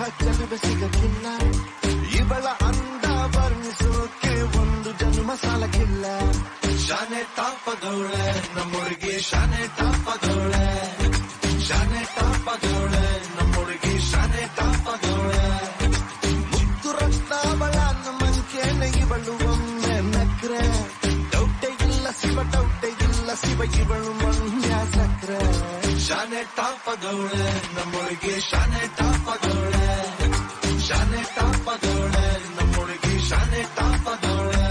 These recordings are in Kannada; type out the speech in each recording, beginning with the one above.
ಚೆಲುವೆ ಸಿಗಕ್ಕಿಲ್ಲ ಇವಳ ಅಂದ ವರ್ಣಿಸೋಕೆ ಒಂದು ಜನ್ಮ ಸಾಲಕ್ಕಿಲ್ಲ ಶಾನೆ ಟಾಪದವಳೆ ನಮ್ಮುಡುಗಿ ಶಾನೆ ಟಾಪದವಳೆ ಶಾನೆ ಟಾಪದವಳೆ ನಮ್ಮುಡುಗಿ ಶಾನೆ ಟಾಪದವಳೆ ಮುತ್ತು ರಕ್ತಾವಳ ನಮ್ಮಂಕೇನೆ ಇವಳು ಒಮ್ಮೆ ನಕ್ರೆ ಡೌಟೆ ಇಲ್ಲ ಶಿವ ಡೌಟೆ ಇಲ್ಲ ಶಿವ ಇವಳು ಮಂಡ್ಯ ಸಕ್ರೆ ಶಾನೆ ಟಾಪದವಳೆ ನಮ್ಮೊಳಗೆ ಶಾನೆ ಟಾಪದವಳೆ ಶಾನೆ ಟಾಪದವಳೆ ನಮ್ಮೊಳಗೆ ಶಾನೆ ಟಾಪದವಳೆ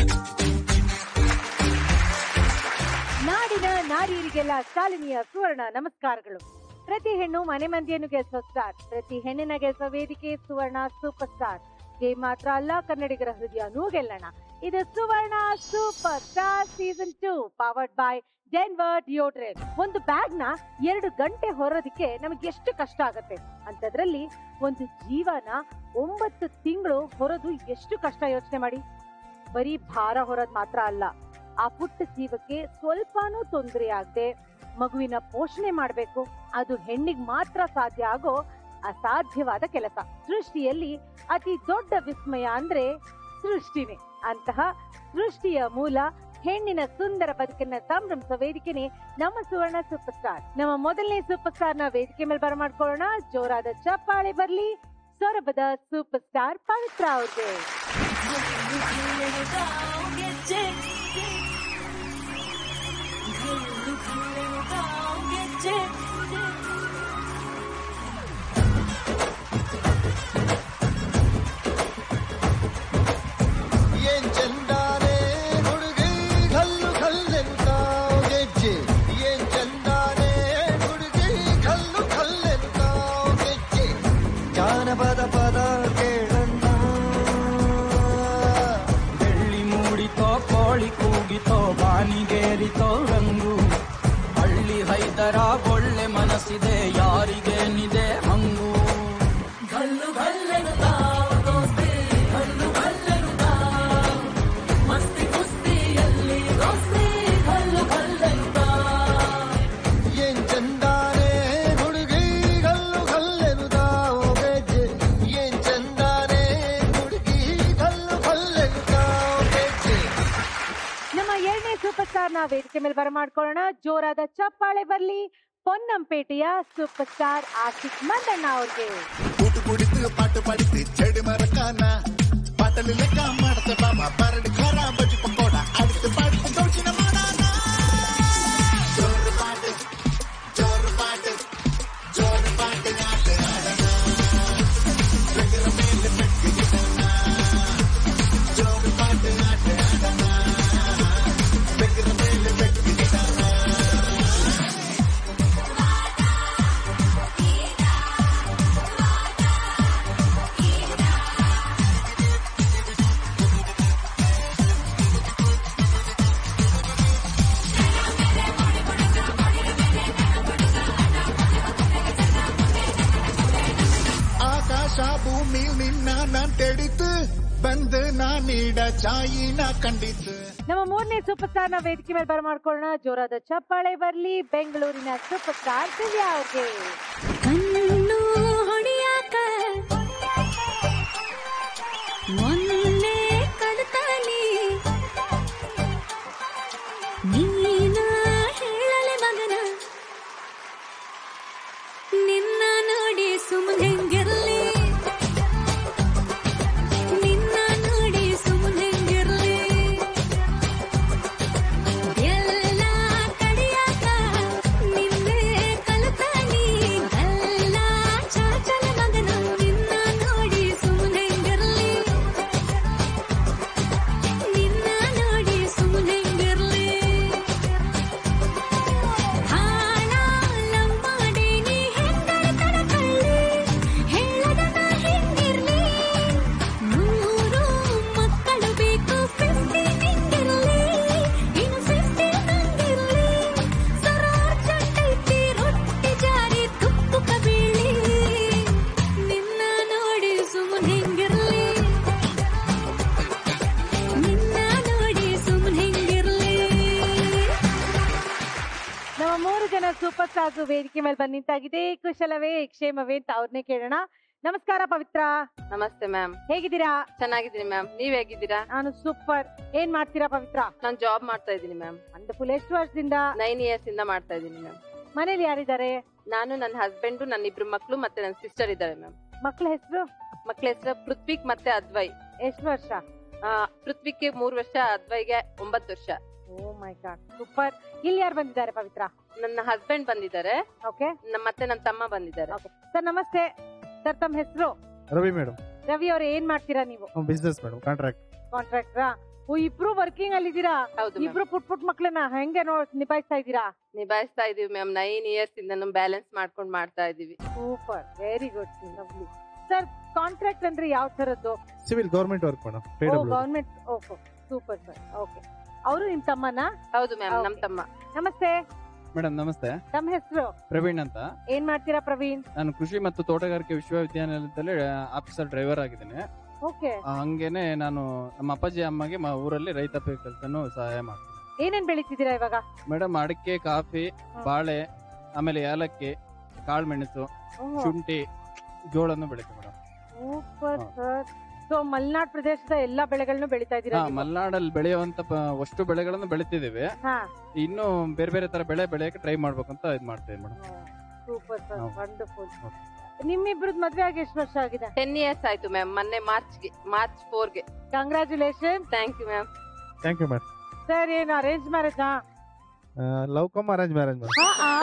ನಾಡಿನ ನಾರಿಯರಿಗೆಲ್ಲ ಶಾಲಿನಿಯ ಸುವರ್ಣ ನಮಸ್ಕಾರಗಳು ಪ್ರತಿ ಹೆಣ್ಣು ಮನೆ ಮಂದಿಯನ್ನು ಗೆಲ್ಲಿಸೋ ಸ್ಟಾರ್ ಪ್ರತಿ ಹೆಣ್ಣಿನ ಗೆಲ್ಲಿಸೋ ವೇದಿಕೆ ಸುವರ್ಣ ಸೂಪರ್ ಸ್ಟಾರ್ ಗೇಮ್ ಮಾತ್ರ ಅಲ್ಲ ಕನ್ನಡಿಗರ ಹೃದಯನೂ ಗೆಲ್ಲೋಣ ಇದು Suvarna super star season two powered by Denver deodorant ಒಂದು ಬ್ಯಾಗ್ ನ ಎರಡು ಗಂಟೆ ಹೊರೋದಕ್ಕೆ ನಮಗೆ ಎಷ್ಟು ಕಷ್ಟ ಆಗತ್ತೆ ಅಂತದ್ರಲ್ಲಿ ಒಂದು ಜೀವನ ಒಂಬತ್ತು ತಿಂಗಳು ಹೊರೋದು ಎಷ್ಟು ಕಷ್ಟ ಯೋಚನೆ ಮಾಡಿ ಬರೀ ಭಾರ ಹೊರೋದ್ ಮಾತ್ರ ಅಲ್ಲ ಆ ಪುಟ್ಟ ಜೀವಕ್ಕೆ ಸ್ವಲ್ಪನೂ ತೊಂದರೆ ಆಗದೆ ಮಗುವಿನ ಪೋಷಣೆ ಮಾಡಬೇಕು ಅದು ಹೆಣ್ಣಿಗೆ ಮಾತ್ರ ಸಾಧ್ಯ ಆಗೋ ಅಸಾಧ್ಯವಾದ ಕೆಲಸ ಸೃಷ್ಟಿಯಲ್ಲಿ ಅತಿ ದೊಡ್ಡ ವಿಸ್ಮಯ ಅಂದ್ರೆ ಸೃಷ್ಟಿನೇ ಅಂತಹ ಸೃಷ್ಟಿಯ ಮೂಲ ಹೆಣ್ಣಿನ ಸುಂದರ ಬದುಕನ್ನ ಸಂಭ್ರಮಿಸೋ ವೇದಿಕೆನೆ ನಮ್ಮ ಸುವರ್ಣ ಸೂಪರ್ ಸ್ಟಾರ್ ನಮ್ಮ ಮೊದಲನೇ ಸೂಪರ್ ಸ್ಟಾರ್ ನ ವೇದಿಕೆ ಮೇಲೆ ಬರಮಾಡ್ಕೊಳ್ಳೋಣ ಜೋರಾದ ಚಪ್ಪಾಳೆ ಬರ್ಲಿ ಸೊರಬದ ಸೂಪರ್ ಸ್ಟಾರ್ ಪವಿತ್ರ ಅವ್ರಿಗೆ ಏನ್ ಚಂದಾನೆ ಹುಡುಗಿ ಕಲ್ಲು ಕಲ್ಲೆಂತ ಗೆಜ್ಜೆ ಏನ್ ಚಂದಾನೆ ಹುಡುಗಿ ಕಲ್ಲು ಕಲ್ಲೆಂತ ಗೆಜ್ಜೆ ಜಾನಪದ ಪದ ಕೇಳಣ್ಣ ಬೆಳ್ಳಿ ಮೂಡಿತೋ ಕೋಳಿ ಕೂಗಿತೋ ಬಾನಿಗೇರಿತೋ ರಂಗು ಹಳ್ಳಿ ಹೈದರ ಒಳ್ಳೆ ಮನಸ್ಸಿದೆ ಯಾರಿಗೇನಿದೆ ಹಂಗು ಗಲ್ಲು ಗಲ್ಲೆನುತ್ತಾ ದೋಸ್ತಿ ಗಲ್ಲು ಗಲ್ಲೆನುತ್ತಾ ಮಸ್ತಿ ಕುಸ್ತಿಯಲ್ಲಿ ದೋಸ್ತಿ ಗಲ್ಲು ಗಲ್ಲೆನುತ್ತಾ ಏನ್ ಚಂದಾನೆ ಹುಡುಗಿ ಕಲ್ಲು ಕಲ್ಲೆನುದ ಗೆಜ್ಜೆ ಏನ್ ಚಂದಾನೆ ಹುಡುಗಿ ಕಲ್ಲು ಕಲ್ಲೆನುದ ಗೆಜ್ಜೆ ನಮ್ಮ ಎರಡನೇ ಸೂಪರ್ ಸ್ಟಾರ್ ನ ವೇದಿಕೆ ಮೇಲೆ ಬರಮಾಡ್ಕೊಳ್ಳೋಣ ಜೋರಾದ ಚಪ್ಪಾಳೆ ಬರ್ಲಿ ಪೊನ್ನಂಪೇಟೆಯ ಸೂಪರ್ ಸ್ಟಾರ್ ಆಶಿಕ್ ಮಂದಣ್ಣ ಅವ್ರಿಗೆ ಊಟ ಕುಡಿತು ಪಾಟು ಪಾಡಿತು ಚೆಡಿ ಮರಕಾನ ಪಾಟಲಿ ಲೆಕ್ಕ ಮಾಡ್ತೆ ಬಾಬಾ ಬರಡಿ ಖಾರ ಬಜ್ಜಿ ಪಕೋಡ ಅಡಿತು ಪಾಡಿತು ಗೌಚಿನ ಮಾಡಾನ ಜೋರು ಪಾಟು ಜೋರು ಪಾಟು ಜೋರು ಪಾಟು ಆಟ ಆಡಣ ಬೆಗರ ಮೇಲೆ ಬೆಟ್ಟಿಗಿಡಣ ಜೋರು ಪಾಟು ಆಟ ಆಡಣ ಬೆಗರ ಮೇಲೆ ಬೆಟ್ಟಿಗಿಡಣ ಆಕಾಶ ಭೂಮಿ ನಿನ್ನ ನಾನ್ ತೆಡಿತು ಬಂದು ನಾನೀಡ ಚಾಯಿನ ಕಂಡಿತು ನಮ್ಮ ಮೂರನೇ ಸೂಪರ್ ಸ್ಟಾರ್ ನ ವೇದಿಕೆ ಮೇಲೆ ಬರಮಾಡ್ಕೊಳ್ಳೋಣ ಜೋರಾದ ಚಪ್ಪಾಳೆ ಬರ್ಲಿ ಬೆಂಗಳೂರಿನ ಸೂಪರ್ ಸ್ಟಾರ್ ದಿವ್ಯಾ ಅವ್ರಿಗೆ ಕಣ್ಣು ಹೊಡಿಯಾಕ ಮೊನ್ನೆ ಕಲ್ತಾನಿ ನೀನ ಹೇಳಲೆ ಮಗನ ನಿನ್ನ ನೋಡಿ ಸುಮ್ಮನೆ ಹೆಂಗಿರ್ಲಿ ನಿನ್ನ ನೋಡಿ ಸುಮ್ಮನೆ ಹೆಂಗಿರ್ಲಿ ಎಲ್ಲ ಕಡಿಯಾಕ ನಿನ್ನೆ ಕಲ್ತಾನಿ ಎಲ್ಲ ಚಾಚಲ ಮಗನ ನಿನ್ನ ನೋಡಿ ಸುಮ್ಮನೆಂಗಿರ್ಲಿ ನಿನ್ನ ನೋಡಿ ಸುಮ್ಮನೆಂಗಿರ್ಲಿ ಹಾಳ ಲವ್ ಮಾಡಿ ನೀ ಹೆಂಗರ ತಡಕಳ್ಳಿ ಹೇಳದನ ಹೆಂಗಿರ್ಲಿ ನೂರು ಮಕ್ಕಳು ಬೇಕು ಫಿಫ್ಟಿ ನಿಂಗಿರ್ಲಿ ಇನ್ನು ಫಿಫ್ಟಿ ನಂಗಿರ್ಲಿ ಸರಾರ್ ಚಟ್ಟೈತಿ ರೊಟ್ಟಿ ಜಾರಿ ತುಪ್ಪುಕ ಬೀಳಿ ನಿನ್ನ ನೋಡಿ ಸುಮ್ಮನೆ ಹೆಂಗಿರ್ಲಿ ನಿನ್ನ ನೋಡಿ ಸುಮ್ಮನೆ ಹೆಂಗಿರ್ಲಿ ನಮ್ಮ ಮೂರು ಜನ ಸೂಪರ್ ಸ್ಟಾರ್ಸ್ ವೇದಿಕೆ ಮೇಲೆ ಬಂದು ನಿಂತಾಗಿದೆ ಕುಶಲವೇ ಕ್ಷೇಮವೇ ಅಂತ ಅವ್ರನ್ನೇ ಕೇಳೋಣ ನಮಸ್ಕಾರ ಪವಿತ್ರ ನಮಸ್ತೆ ಮ್ಯಾಮ್ ಹೇಗಿದ್ದೀರಾ ಚೆನ್ನಾಗಿದ್ದೀನಿ ಮ್ಯಾಮ್ ನೀವ್ ಹೇಗಿದ್ದೀರಾ ನಾನು ಸೂಪರ್ ಏನ್ ಮಾಡ್ತೀರಾ ಪವಿತ್ರ ನಾನ್ ಜಾಬ್ ಮಾಡ್ತಾ ಇದ್ದೀನಿ ಮ್ಯಾಮ್ ವಂಡರ್ಫುಲ್ ಎಷ್ಟು ವರ್ಷದಿಂದ ನೈನ್ ಇಯರ್ಸ್ ಇಂದ ಮಾಡ್ತಾ ಇದ್ದೀನಿ ಮ್ಯಾಮ್ ಮನೇಲಿ ಯಾರಿದ್ದಾರೆ ನಾನು ನನ್ನ ಹಸ್ಬೆಂಡ್ ನನ್ನ ಇಬ್ರು ಮಕ್ಳು ಮತ್ತೆ ನನ್ನ ಸಿಸ್ಟರ್ ಇದ್ದಾರೆ ಮ್ಯಾಮ್ ಮಕ್ಳ ಹೆಸರು ಮಕ್ಳ ಹೆಸರು ಪೃಥ್ವಿಕ್ ಮತ್ತೆ ಅದ್ವೈ ಎಷ್ಟು ವರ್ಷ ಆ, ಪೃಥ್ವಿಗೆ ಮೂರ್ ವರ್ಷ ಅದ್ವೈಗೆ ಒಂಬತ್ತು ವರ್ಷ ಓ ಮೈ ಗಾಡ್ ಸೂಪರ್ ಇಲ್ಲಿ ಯಾರು ಬಂದಿದ್ದಾರೆ ಪವಿತ್ರ ನನ್ನ ಹಸ್ಬೆಂಡ್ ಬಂದಿದ್ದಾರೆ ಓಕೆ ನ- ಮತ್ತೆ ನನ್ನ ತಮ್ಮ ಬಂದಿದ್ದಾರೆ ಓಕೆ ಸರ್ ನಮಸ್ತೆ ಸರ್ ತಮ್ಮ ಹೆಸರು ರವಿ ಮೇಡಮ್ ರವಿ ಅವ್ರು ಏನ್ ಮಾಡ್ತೀರಾ ನೀವು ಬಿಸ್ನೆಸ್ ಮೇಡಮ್ ಕಾಂಟ್ರಾಕ್ಟ್ ಕಾಂಟ್ರಾಕ್ಟ್ರಾ ಓ ಇಬ್ರು ವರ್ಕಿಂಗ್ ಅಲ್ಲಿ ಇದ್ದೀರಾ ಹೌದು ma'am. ಇಬ್ರು ಪುಟ್ ಪುಟ್ ಮಕ್ಳನ್ನ ಹೆಂಗೆ ನೋ ನಿಭಾಯಿಸ್ತಾ ಇದ್ದೀರಾ ನಿಭಾಯಿಸ್ತಾ ಇದೀವಿ ಮ್ಯಾಮ್ ನೈನ್ ಇಯರ್ಸ್ ಇಂದ ನಮ್ ಬ್ಯಾಲೆನ್ಸ್ ಮಾಡ್ಕೊಂಡ್ ಮಾಡ್ತಾ ಇದೀವಿ super very good lovely sir contract ಅಂದ್ರೆ ಯಾವ ತರದ್ದು civil government work madam oh P W government okay super sir okay ಅವರು ನಿಮ್ ತಮ್ಮನ ಹೌದು ಮ್ಯಾಮ್ Okay. ನಮ್ ತಮ್ಮ ನಮಸ್ತೆ ಮೇಡಮ್ ನಮಸ್ತೆ ತಮ್ಮ ಹೆಸರು ಪ್ರವೀಣ್ ಅಂತ ಏನ್ ಮಾಡ್ತೀರಾ ಪ್ರವೀಣ್ ನಾನು ಕೃಷಿ ಮತ್ತು ತೋಟಗಾರಿಕೆ ವಿಶ್ವವಿದ್ಯಾನಿಲಯದಲ್ಲಿ ಆಫೀಸರ್ ಡ್ರೈವರ್ ಆಗಿದ್ದೀನಿ ಓಕೆ ಆ, ಹಂಗೇನೆ ನಾನು ನಮ್ಮ ಅಪ್ಪಾಜಿ ಅಮ್ಮಗೆ ಮ- ಊರಲ್ಲಿ ರೈತಾಪಿ ಕೆಲಸನೂ ಸಹಾಯ ಮಾಡ್ತೀನಿ ಏನೇನ್ ಬೆಳಿತಿದ್ದೀರಾ ಇವಾಗ ಮೇಡಮ್ ಅಡಿಕೆ ಕಾಫಿ ಬಾಳೆ ಆಮೇಲೆ ಏಲಕ್ಕಿ ಕಾಳುಮೆಣಸು ಶುಂಠಿ ಜೋಳನ್ನು ಬೆಳಿತೀವಿ ಮೇಡಮ್ ಸೂಪರ್ ಹಾ. ಸರ್ ಸೊ ಮಲ್ನಾಡ್ ಪ್ರದೇಶದ ಎಲ್ಲಾ ಬೆಳೆಗಳನ್ನು ಬೆಳಿತಾ ಇದ್ದೀರಾ ಹಾ ನೀವು? ಮಲೆನಾಡಲ್ಲಿ ಬೆಳೆಯುವಂತ ಪ- ಅಷ್ಟು ಬೆಳೆಗಳನ್ನು ಬೆಳಿತಿದೀವಿ ಹಾ ಇನ್ನು ಬೇರೆ ಬೇರೆ ತರ ಬೆಳೆ ಬೆಳೆಯಕ್ಕೆ ಟ್ರೈ ಮಾಡ್ಬೇಕು ಅಂತ ಇದ್ ಮಾಡ್ತೀವಿ ಮೇಡಮ್ ಸೂಪರ್ ಸರ್ ಹೌದು. Wonderful Okay. ನಿಮ್ಮಿಬ್ರದ್ ಮದ್ವೆ ಆಗಿ ಎಷ್ಟು ವರ್ಷ ಆಗಿದೆ ಟೆನ್ ಇಯರ್ಸ್ ಆಯ್ತು ಮ್ಯಾಮ್ ಮೊನ್ನೆ ಮಾರ್ಚ್ಗೆ ಮಾರ್ಚ್ ಫೋರ್ಗೆ congratulation thank you ma'am thank you madam sir ಏನು ಅರೇಂಜ್ ಮ್ಯಾರೇಜಾ love cum arrange marriage madam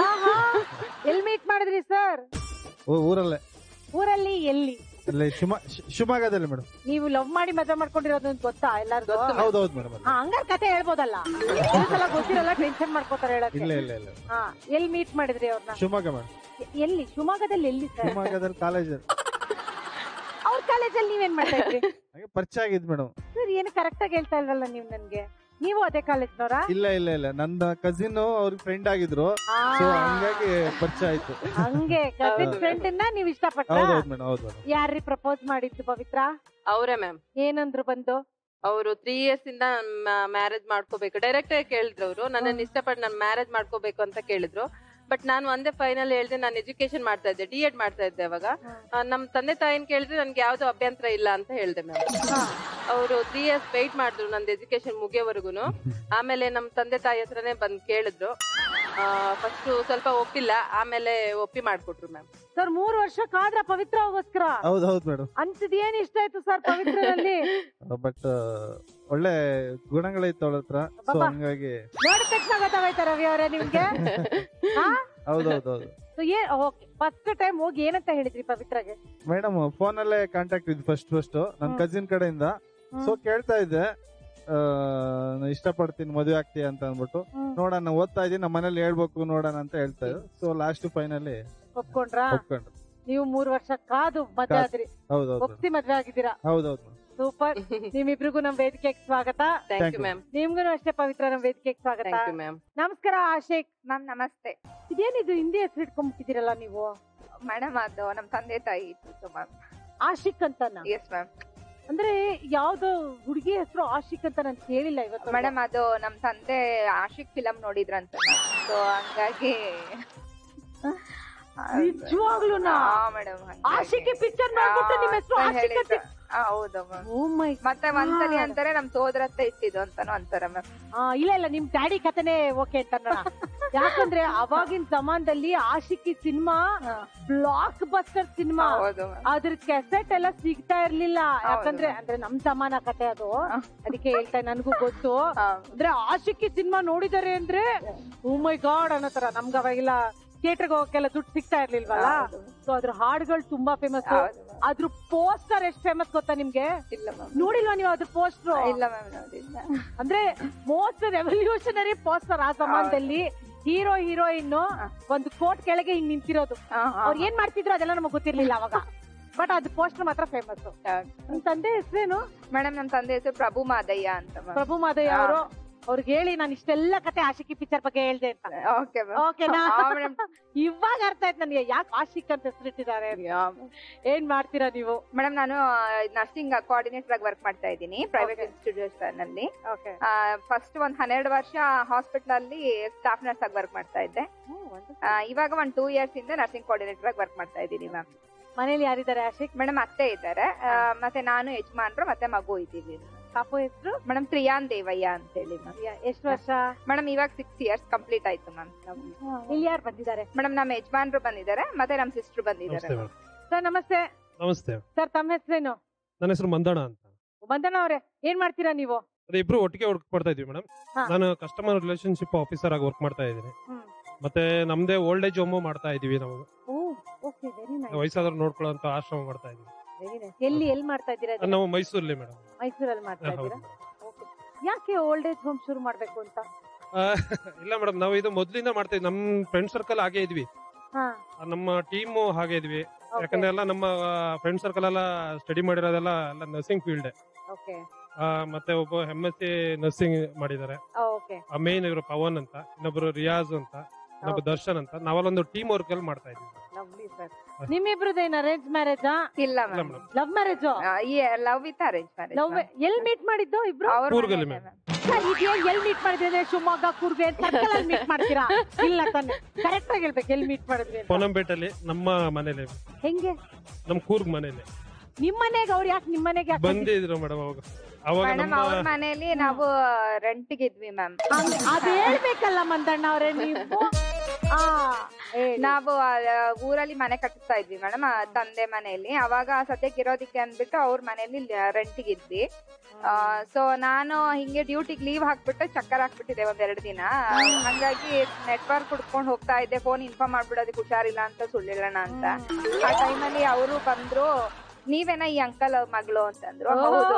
ಎಲ್ಲಿ ಮೀಟ್ ಮಾಡಿದ್ರಿ ಸರ್ ಊರಲ್ಲೇ ಊರಲ್ಲಿ ಎಲ್ಲಿ ಅಲ್ಲಿ ಶಿವ ಶಿ- ಶಿವಮೊಗ್ಗದಲ್ಲಿ ಮೇಡಮ್ ನೀವು ಲವ್ ಮಾಡಿ ಮದುವೆ ಮಾಡ್ಕೊಂಡಿರೋದು ಅಂತ ಗೊತ್ತಾ ಎಲ್ಲಾರ್ಗು ಗೊತ್ತು ಹೌದೌದು ಮೇಡಮ್ ಹಾ ಹಂಗಾರ್ ಕತೆ ಹೇಳ್ಬೋದಲ್ಲ ಸಲ ಗೊತ್ತಿರಲ್ಲ ಟೆನ್ಷನ್ ಮಾಡ್ಕೋತಾರೆ ಹೇಳಕ್ಕೆ ಇಲ್ಲ ಇಲ್ಲ ಇಲ್ಲ ಹಾ ಎಲ್ಲಿ ಮೀಟ್ ಮಾಡಿದ್ರಿ ಅವ್ರನ್ನ ಶಿವಮೊಗ್ಗ ಮೇಡಮ್ ಎಲ್ಲಿ ಶಿವಮೊಗ್ಗದಲ್ಲಿ ಎಲ್ಲಿ ಸರ್ ಶಿವಮೊಗ್ಗದಲ್ಲಿ ಕಾಲೇಜ್ ಅವ್ರ ಕಾಲೇಜಲ್ಲಿ ನೀವೇನ್ ಮಾಡ್ತಾ ಇದ್ರಿ ಹಾಗೆ ಪರಿಚಯ ಆಗಿದ್ ಮೇಡಮ್ ಸರ್ ಏನು ಕರೆಕ್ಟ್ ಆಗಿ ಹೇಳ್ತಾ ಇಲ್ವಲ್ಲ ನೀವು ನನ್ಗೆ ನೀವು ಅದೇ ಕಾಲೇಜ್ನವರಾ ಇಲ್ಲ ಇಲ್ಲ ಇಲ್ಲ ನನ್ನ ಕಸಿನ್ ಅವ್ರ ಫ್ರೆಂಡ್ ಆಗಿದ್ರು ಸೊ ಹಂಗಾಗಿ ಪರಿಚಯ ಆಯ್ತು ಹಂಗೆ ಕಸಿನ್ ಹೌದು. ಫ್ರೆಂಡ್ ನ ನೀವ್ ಇಷ್ಟಪಟ್ಟ ಹೌದೌದು ಮೇಡಮ್ ಹೌದು ಮೇಡಮ್ ಯಾರ್ರಿ ಪ್ರಪೋಸ್ ಮಾಡಿದ್ದು ಪವಿತ್ರ ಅವರೇ ಮ್ಯಾಮ್ ಏನಂದ್ರು ಬಂದು ಅವರು ತ್ರೀ ಇಯರ್ಸ್ ಇಂದ ಮ್ಯಾರೇಜ್ ಮಾಡ್ಕೋಬೇಕು ಡೈರೆಕ್ಟ್ ಆಗಿ ಕೇಳಿದ್ರು ಅವರು ನನ್ನನ್ನು ಇಷ್ಟಪಟ್ಟು ನಾನು ಮ್ಯಾರೇಜ್ ಮಾಡ್ಕೋಬೇಕು ಅಂತ ಕೇಳಿದ್ರು ಬಟ್ ನಾನು ಒಂದೇ ಫೈನಲ್ ಹೇಳ್ದೆ ನಾನು ಎಜುಕೇಶನ್ ಮಾಡ್ತಾ ಇದ್ದೆ ಡಿ ಎಡ್ ಮಾಡ್ತಾ ಇದ್ದೆ ಅವಾಗ ಆ, ನಮ್ ತಂದೆ ತಾಯಿನ ಕೇಳಿದ್ರೆ ನನ್ಗೆ ಯಾವ್ದು ಅಭ್ಯಂತರ ಇಲ್ಲ ಅಂತ ಹೇಳ್ದೆ ಮ್ಯಾಮ್ ಅವರು ತ್ರೀ ಇಯರ್ಸ್ ವೆಯ್ಟ್ ಮಾಡಿದ್ರು ನಂದು ಎಜುಕೇಶನ್ ಮುಗಿಯೋವರೆಗೂ ಆಮೇಲೆ ನಮ್ ತಂದೆ ತಾಯಿ ಹತ್ರನೇ ಬಂದ್ ಕೇಳಿದ್ರು ಫಸ್ಟ್ ಸ್ವಲ್ಪ ಒಪ್ಪಿಲ್ಲ ಆಮೇಲೆ ಒಪ್ಪಿ ಮಾಡ್ಕೊಟ್ರು ಮ್ಯಾಮ್ ಸರ್ ಮೂರ್ ವರ್ಷ ಕಾದ್ರ ಪವಿತ್ರಗೋಸ್ಕರ ಹೌದು ಹೌದು ಮೇಡಮ್ ಅಂತದ್ ಏನ್ ಇಷ್ಟ ಆಯ್ತು ಸರ್ ಪವಿತ್ರದಲ್ಲಿ ಬಟ್ ಒಳ್ಳೆ ಗುಣಗಳೈತೆ ಅವಳ ಹತ್ರ ಸೊ ಅಬ್ಬಬ್ಬಾ. ಹಂಗಾಗಿ ನೋಡಿದ ತಕ್ಷಣ ಗೊತ್ತಾಗೋಯ್ತಾ ರವಿ ಅವರೇ ನಿಮ್ಗೆ ಹಾ ಹೌದೌದು ಹೌದು So ಏ ಓಕೆ ಫಸ್ಟ್ ಟೈಮ್ ಹೋಗಿ ಏನಂತ ಹೇಳಿದ್ರಿ ಪವಿತ್ರಗೆ ಮೇಡಮ್ ಫೋನ್ ಅಲ್ಲೇ ಕಾಂಟ್ಯಾಕ್ಟ್ ಇದ್ ಫಸ್ಟ್ ಫಸ್ಟ್ ನನ್ ಹ್ಮ್. ಕಸಿನ್ ಕಡೆಯಿಂದ ಹ್ಮ್. ಸೊ ಕೇಳ್ತಾ ಇದ್ದೆ ಆ, ನಾ ಇಷ್ಟಪಡ್ತೀನಿ ಮದುವೆ ಆಗ್ತೀಯ ಅಂತ ಅಂದ್ಬಿಟ್ಟು ಹ್ಮ್. ನೋಡೋಣ ಓದ್ತಾ ಇದೀನಿ ನಮ್ಮ ಮನೇಲಿ ಹೇಳ್ಬೇಕು ನೋಡೋಣ ಅಂತ ಹೇಳ್ತಾ ಇದ್ರು ಸೊ ಲಾಸ್ಟ್ ಫೈನಲಿ ಒಪ್ಕೊಂಡ್ರಾ ಒಪ್ಕೊಂಡ್ರು ನೀವು ಮೂರ್ ವರ್ಷ ಕಾದು ಮದ್ವೆ ಕಾದು. ಆದ್ರಿ ಹೌದೌದು ಒಪ್ಸಿ ಮದ್ವೆ ಆಗಿದ್ದೀರಾ ಹೌದೌದು ಸೂಪರ್ ನಿಮ್ಮಿಬ್ರಿಗೂ ನಮ್ ವೇದಿಕೆಗೆ ಸ್ವಾಗತ thank Thank you you. Ma'am ನಿಮ್ಗೂ ಅಷ್ಟೇ ಪವಿತ್ರ ನಮ್ ವೇದಿಕೆಗೆ ಸ್ವಾಗತ ಥ್ಯಾಂಕ್ ಯು ಮ್ಯಾಮ್ ನಮಸ್ಕಾರ ಆಶೇಕ್ ಮ್ಯಾಮ್ ನಮಸ್ತೆ ಇದೇನಿದು ಹಿಂದಿ ಹೆಸರು ಇಟ್ಕೊಂಡ್ಬಿಟ್ಟಿದ್ದೀರಲ್ಲ ನೀವು ಮೇಡಮ್ ಅದು ನಮ್ ತಂದೆ ತಾಯಿ ಇತ್ತು ಮ್ಯಾಮ್ ಆಶಿಕ್ ಅಂತನ ಎಸ್ ಮ್ಯಾಮ್ ಅಂದ್ರೆ ಯಾವ್ದೋ ಹುಡುಗಿ ಹೆಸರು ಆಶಿಕ್ ಅಂತ ನಾನು ಕೇಳಿಲ್ಲ ಇವತ್ತು ಮೇಡಮ್ ಅದು ನಮ್ ತಂದೆ ಆಶಿಕ್ ಫಿಲಂ ನೋಡಿದ್ರಂತ ಸೊ ಹಂಗಾಗಿ ನಿಜವಾಗ್ಲೂನಾ? ಮೇಡಮ್ ಆಶಿಕಿ ಪಿಕ್ಚರ್ ನೋಡ್ಬಿಟ್ಟು ನಿಮ್ ಹೆಸರು ಆಶಿಕ್ ಅಂತ ಹೌದು ಮ್ಯಾಮ್ ಓ ಮೈ ಮತ್ತೆ ಒಂದ್ಸಲಿ ಅಂತಾರೆ ನಮ್ ಸೋದರತ್ತ ಇಟ್ಟಿದ್ದು ಅಂತಾನು ಅಂತಾರೆ ಮ್ಯಾಮ್ ಇಲ್ಲ ಇಲ್ಲ ನಿಮ್ ಡ್ಯಾಡಿ ಕಥೆನೆ ಓಕೆ ಅಂತ ಯಾಕಂದ್ರೆ ಅವಾಗಿನ ಜಮಾನದಲ್ಲಿ Aashiqui cinema blockbuster cinema ಹೌದು ಮ್ಯಾಮ್ ಅದ್ರ ಕೆಸೆಟ್ ಎಲ್ಲ ಸಿಗ್ತಾ ಇರ್ಲಿಲ್ಲ ಯಾಕಂದ್ರೆ ಅಂದ್ರೆ ನಮ್ ಜಮಾನ ಕತೆ ಅದು ಅದಕ್ಕೆ ಹೇಳ್ತಾ ನನ್ಗೂ ಗೊತ್ತು ಅಂದ್ರೆ ಆಶಿಕಿ ಸಿನಿಮಾ ನೋಡಿದಾರೆ ಅಂದ್ರೆ ಓ ಮೈ ಗಾಡ್ ಅನ್ನೋ ತರ ನಮ್ಗ ಅವಾಗೆಲ್ಲ ಥಿಯೇಟರ್ಗೆ ಹೋಗಕ್ಕೆಲ್ಲ ದುಡ್ಡು ಸಿಗ್ತಾ ಇರ್ಲಿಲ್ವಲ್ಲ ಸೊ ಅದ್ರ ಹಾಡುಗಳು ತುಂಬಾ ಫೇಮಸ್ ಹೌದು ಅದ್ರ ಪೋಸ್ಟರ್ ಎಷ್ಟ್ ಫೇಮಸ್ ಗೊತ್ತಾ ನಿಮ್ಗೆ ಇಲ್ಲ ಮ್ಯಾಮ್ ನೋಡಿಲ್ವಾ ನೀವು ಅದ್ರ ಪೋಸ್ಟರ್ ಇಲ್ಲ ಮ್ಯಾಮ್ ನೋಡಿಲ್ಲ ಅಂದ್ರೆ ಮೋಸ್ಟ್ ರೆವಲ್ಯೂಷನರಿ ಪೋಸ್ಟರ್ ಆ ಸಮಾನದಲ್ಲಿ ಹೀರೋ ಹೀರೋಯಿನ್ ಒಂದು ಕೋಟ್ ಕೆಳಗೆ ಹಿಂಗ್ ನಿಂತಿರೋದು ಅವ್ರು ಏನ್ ಮಾಡ್ತಿದ್ರು ಅದೆಲ್ಲ ನಮಗ್ ಗೊತ್ತಿರ್ಲಿಲ್ಲ ಅವಾಗ ಬಟ್ ಅದು ಪೋಸ್ಟರ್ ಮಾತ್ರ ಫೇಮಸ್ ನಿಮ್ ತಂದೆ ಹೆಸರೇನು ಮೇಡಮ್ ನಮ್ ತಂದೆ ಹೆಸರು ಪ್ರಭು ಮಾದಯ್ಯ ಅಂತ ಮ್ಯಾಮ್ ಪ್ರಭು ಮಾದಯ್ಯ ಅವರು ಅವ್ರಿಗೆ ಹೇಳಿ ನಾನು ಇಷ್ಟೆಲ್ಲ ಕತೆ ಆಶಿಕಿ ಪಿಕ್ಚರ್ ಬಗ್ಗೆ ಹೇಳ್ದೆ ಅಂತ ಓಕೆ ಓಕೆನಾ ಮೇಡಮ್ ಇವಾಗ ಅರ್ಥ ಆಯ್ತು ನನಗೆ ಯಾಕೆ ಆಶಿಕ್ ಅಂತ ಹೆಸರಿಟ್ಟಿದ್ದಾರೆ ಏನ್ ಮಾಡ್ತೀರಾ ನೀವು ಮೇಡಮ್ ನಾನು ನರ್ಸಿಂಗ್ ಕೋಆರ್ಡಿನೇಟರ್ ಆಗಿ ವರ್ಕ್ ಮಾಡ್ತಾ ಇದ್ದೀನಿ ಪ್ರೈವೇಟ್ ಇನ್ಸ್ಟಿಟ್ಯೂಷನ್ ನಲ್ಲಿ ಓಕೆ ಫಸ್ಟ್ ಒಂದ್ ಹನ್ನೆರಡು ವರ್ಷ ಹಾಸ್ಪಿಟಲ್ ಅಲ್ಲಿ ಸ್ಟಾಫ್ ನರ್ಸ್ ಆಗಿ ವರ್ಕ್ ಮಾಡ್ತಾ ಇದ್ದೆ ಆ, ಇವಾಗ ಒಂದ್ ಟೂ ಇಯರ್ಸ್ ಇಂದ ನರ್ಸಿಂಗ್ ಕೋಆರ್ಡಿನೇಟರ್ ಆಗಿ ವರ್ಕ್ ಮಾಡ್ತಾ ಇದ್ದೀನಿ ಮ್ಯಾಮ್ ಮನೇಲಿ ಯಾರಿದ್ದಾರೆ ಆಶಿಕ್ ಮೇಡಮ್ ಅತ್ತೆ ಇದ್ದಾರೆ ಆ, ಮತ್ತೆ ನಾನು ಯಜಮಾನ್ರು ಮತ್ತೆ ಮಗು ಇದ್ದೀವಿ ಪಾಪು ಹೆಸರು ಮೇಡಮ್ ಪ್ರಿಯಾನ್ ದೇವಯ್ಯ ಅಂತ ಹೇಳಿ ಮ್ಯಾಮ್ ಎಷ್ಟು ವರ್ಷ ಮೇಡಮ್ ಇವಾಗ ಸಿಕ್ಸ್ ಇಯರ್ಸ್ ಕಂಪ್ಲೀಟ್ ಆಯ್ತು ಮ್ಯಾಮ್ ಇಲ್ಲಿ ಯಾರು ಬಂದಿದ್ದಾರೆ ಮೇಡಮ್ ನಮ್ಮ ಯಜಮಾನ್ರು ಬಂದಿದ್ದಾರೆ ಮತ್ತೆ ನಮ್ಮ ಸಿಸ್ಟರ್ ಬಂದಿದ್ದಾರೆ ನಮಸ್ತೆ ಮೇಡಮ್ ಸರ್ ನಮಸ್ತೆ ನಮಸ್ತೆ ಸರ್ ತಮ್ಮ ಹೆಸರೇನು ನನ್ನ ಹೆಸರು ಮಂದಣ ಅಂತ ಬಂದಣ್ಣ ಅವ್ರೆ ಏನ್ ಮಾಡ್ತೀರಾ ನೀವು ಅದೇ ಇಬ್ರು ಒಟ್ಟಿಗೆ ವರ್ಕ್ ಮಾಡ್ತಾ ಇದೀವಿ ಮೇಡಮ್ ಹಾ. ನಾನು ಕಸ್ಟಮರ್ ರಿಲೇಶನ್ಶಿಪ್ ಆಫೀಸರ್ ಆಗಿ ವರ್ಕ್ ಮಾಡ್ತಾ ಇದ್ದೀನಿ ಹ್ಮ್. ಮತ್ತೆ ನಮ್ದೇ ಓಲ್ಡ್ ಏಜ್ ಹೋಮು ಮಾಡ್ತಾ ಇದೀವಿ ನಾವು ಓ ಓಕೆ ವೆರಿ ನೈಸ್ ವಯಸ್ಸಾದ್ರು ನೋಡ್ಕೊಳ್ಳೋಂತ ಆಶ್ರಮ ಮಾಡ್ತಾ ಇದೀವಿ ವೆರಿ ನೈಸ್ ಎಲ್ಲಿ ಎಲ್ಲಿ ಮಾಡ್ತಾ ಇದ್ದೀರಾ ಇದನ್ನ? ನಾವು ಮೈಸೂರಲ್ಲಿ ಮೇಡಮ್ ಮೈಸೂರಲ್ಲಿ ಮಾಡ್ತಾ ಇದ್ದೀರಾ ಓಕೆ ಯಾಕೆ ಓಲ್ಡ್ ಏಜ್ ಹೋಮ್ ಶುರು ಮಾಡ್ಬೇಕು ಅಂತ ಇಲ್ಲ ಮೇಡಮ್ ನಾವು ಇದು ಮೊದ್ಲಿಂದ ಮಾಡ್ತಾ ಇದ್ವಿ ನಮ್ ಫ್ರೆಂಡ್ ಸರ್ಕಲ್ ಹಾಗೆ ಇದ್ವಿ ಹಾ ಆ, ನಮ್ಮ ಟೀಮ್ ಹಾಗೆ ಇದ್ವಿ Okay. ಯಾಕಂದ್ರೆ ಎಲ್ಲ ನಮ್ಮ ಫ್ರೆಂಡ್ ಸರ್ಕಲ್ ಎಲ್ಲ ಸ್ಟಡಿ ಮಾಡಿರೋದೆಲ್ಲ ಎಲ್ಲ ನರ್ಸಿಂಗ್ ಫೀಲ್ಡ್ ಓಕೆ ಮತ್ತೆ ಒಬ್ಬ ಎಂ ಎಸ್ ಸಿ ನರ್ಸಿಂಗ್ ಮಾಡಿದ್ದಾರೆ ಓಕೆ ಮೇನ್ ಇವರು ಪವನ್ ಅಂತ ಇನ್ನೊಬ್ರು ರಿಯಾಜ್ ಅಂತ ಇನ್ನೊಬ್ಬ Okay. ದರ್ಶನ್ ಅಂತ ನಾವೆಲ್ಲೊಂದು ಟೀಮ್ ವರ್ಕ್ ಅಲ್ಲಿ ಮಾಡ್ತಾ ಇದ್ವಿ ಲವ್ಲಿ ಸರ್ ನಿಮ್ಮಿಬ್ರದೇನ್ ಅರೇಂಜ್ ಮ್ಯಾರೇಜಾ ಇಲ್ಲ ಇಲ್ಲ ma'am madam love marriage love with arrange love marriage ಎಲ್ ಮೀಟ್ ಮಾಡಿದ್ದು ಇಬ್ರು ಕೂರ್ಗಲ್ಲಿ ma'am. ಸರ್ ಈಗ ಎಲ್ ಮೀಟ್ ಮಾಡಿದ್ರೆ ಶಿವಮೊಗ್ಗ ಕೂರ್ಗೆ ಸರ್ಕಲ್ ಅಲ್ಲಿ ಮೀಟ್ ಮಾಡ್ತೀರಾ ಇಲ್ಲ ತಾನೆ ಕರೆಕ್ಟ್ ಆಗಿ ಹೇಳ್ಬೇಕು ಎಲ್ ಮೀಟ್ ಮಾಡಿದ್ವಿ ಅಂತ ಪೊನಂಪೇಟಲ್ಲಿ ನಮ್ಮ ಮನೇಲಿ ಹೆಂಗೆ ನಮ್ ಕೂರ್ಗ್ ಮನೇಲಿ ನಿಮ್ ಮನೆಗೆ ಅವ್ರು ಯಾಕೆ ನಿಮ್ ಮನೆಗೆ ಯಾಕೆ ಬಂದಿದ್ರು ಮೇಡಮ್ ಅವಾಗ ಅವಾಗ ಮೇಡಮ್ ನಮ್ಮ ಅವ್ರ ಮನೇಲಿ ನಾವು ರೆಂಟ್ಗೆ ಇದ್ವಿ ಮ್ಯಾಮ್ ಹಂಗ್- ಅದ್ ಹೇಳ್ಬೇಕಲ್ಲ ಮಂದಣ್ಣ ಅವ್ರೆ ನೀವು ಆ ಹೇಳಿ. ನಾವು ಆ, ಊರಲ್ಲಿ ಮನೆ ಕಟ್ಟಿಸ್ತಾ ಇದ್ವಿ ಮೇಡಮ್ ತಂದೆ ಮನೆಯಲ್ಲಿ ಅವಾಗ ಸದ್ಯಕ್ಕೆ ಇರೋದಿಕ್ಕೆ ಅಂದ್ಬಿಟ್ಟು ಅವ್ರ ಮನೇಲಿ ರೆಂಟಿಗೆ ಇದ್ವಿ ಸೊ ನಾನು ಹಿಂಗೆ ಡ್ಯೂಟಿಗೆ ಲೀವ್ ಹಾಕ್ಬಿಟ್ಟು ಚಕ್ಕರ್ ಹಾಕ್ಬಿಟ್ಟಿದೆ ಒಂದೆರಡು ದಿನ ಹಂಗಾಗಿ ನೆಟ್ವರ್ಕ್ ಹುಡ್ಕೊಂಡು ಹೋಗ್ತಾ ಇದ್ದೆ ಫೋನ್ ಇನ್ಫಾರ್ಮ್ ಮಾಡ್ಬಿಡೋದಕ್ಕೆ ಹುಷಾರಿಲ್ಲ ಅಂತ ಸುಳ್ಳಿಲ್ಲಣ ಅಂತ ಆ ಟೈಮಲ್ಲಿ ಅವರು ಬಂದ್ರು ನೀವೇನ ಈ ಅಂಕಲ್ ಮಗಳು ಅಂತಂದ್ರು ಹೌದು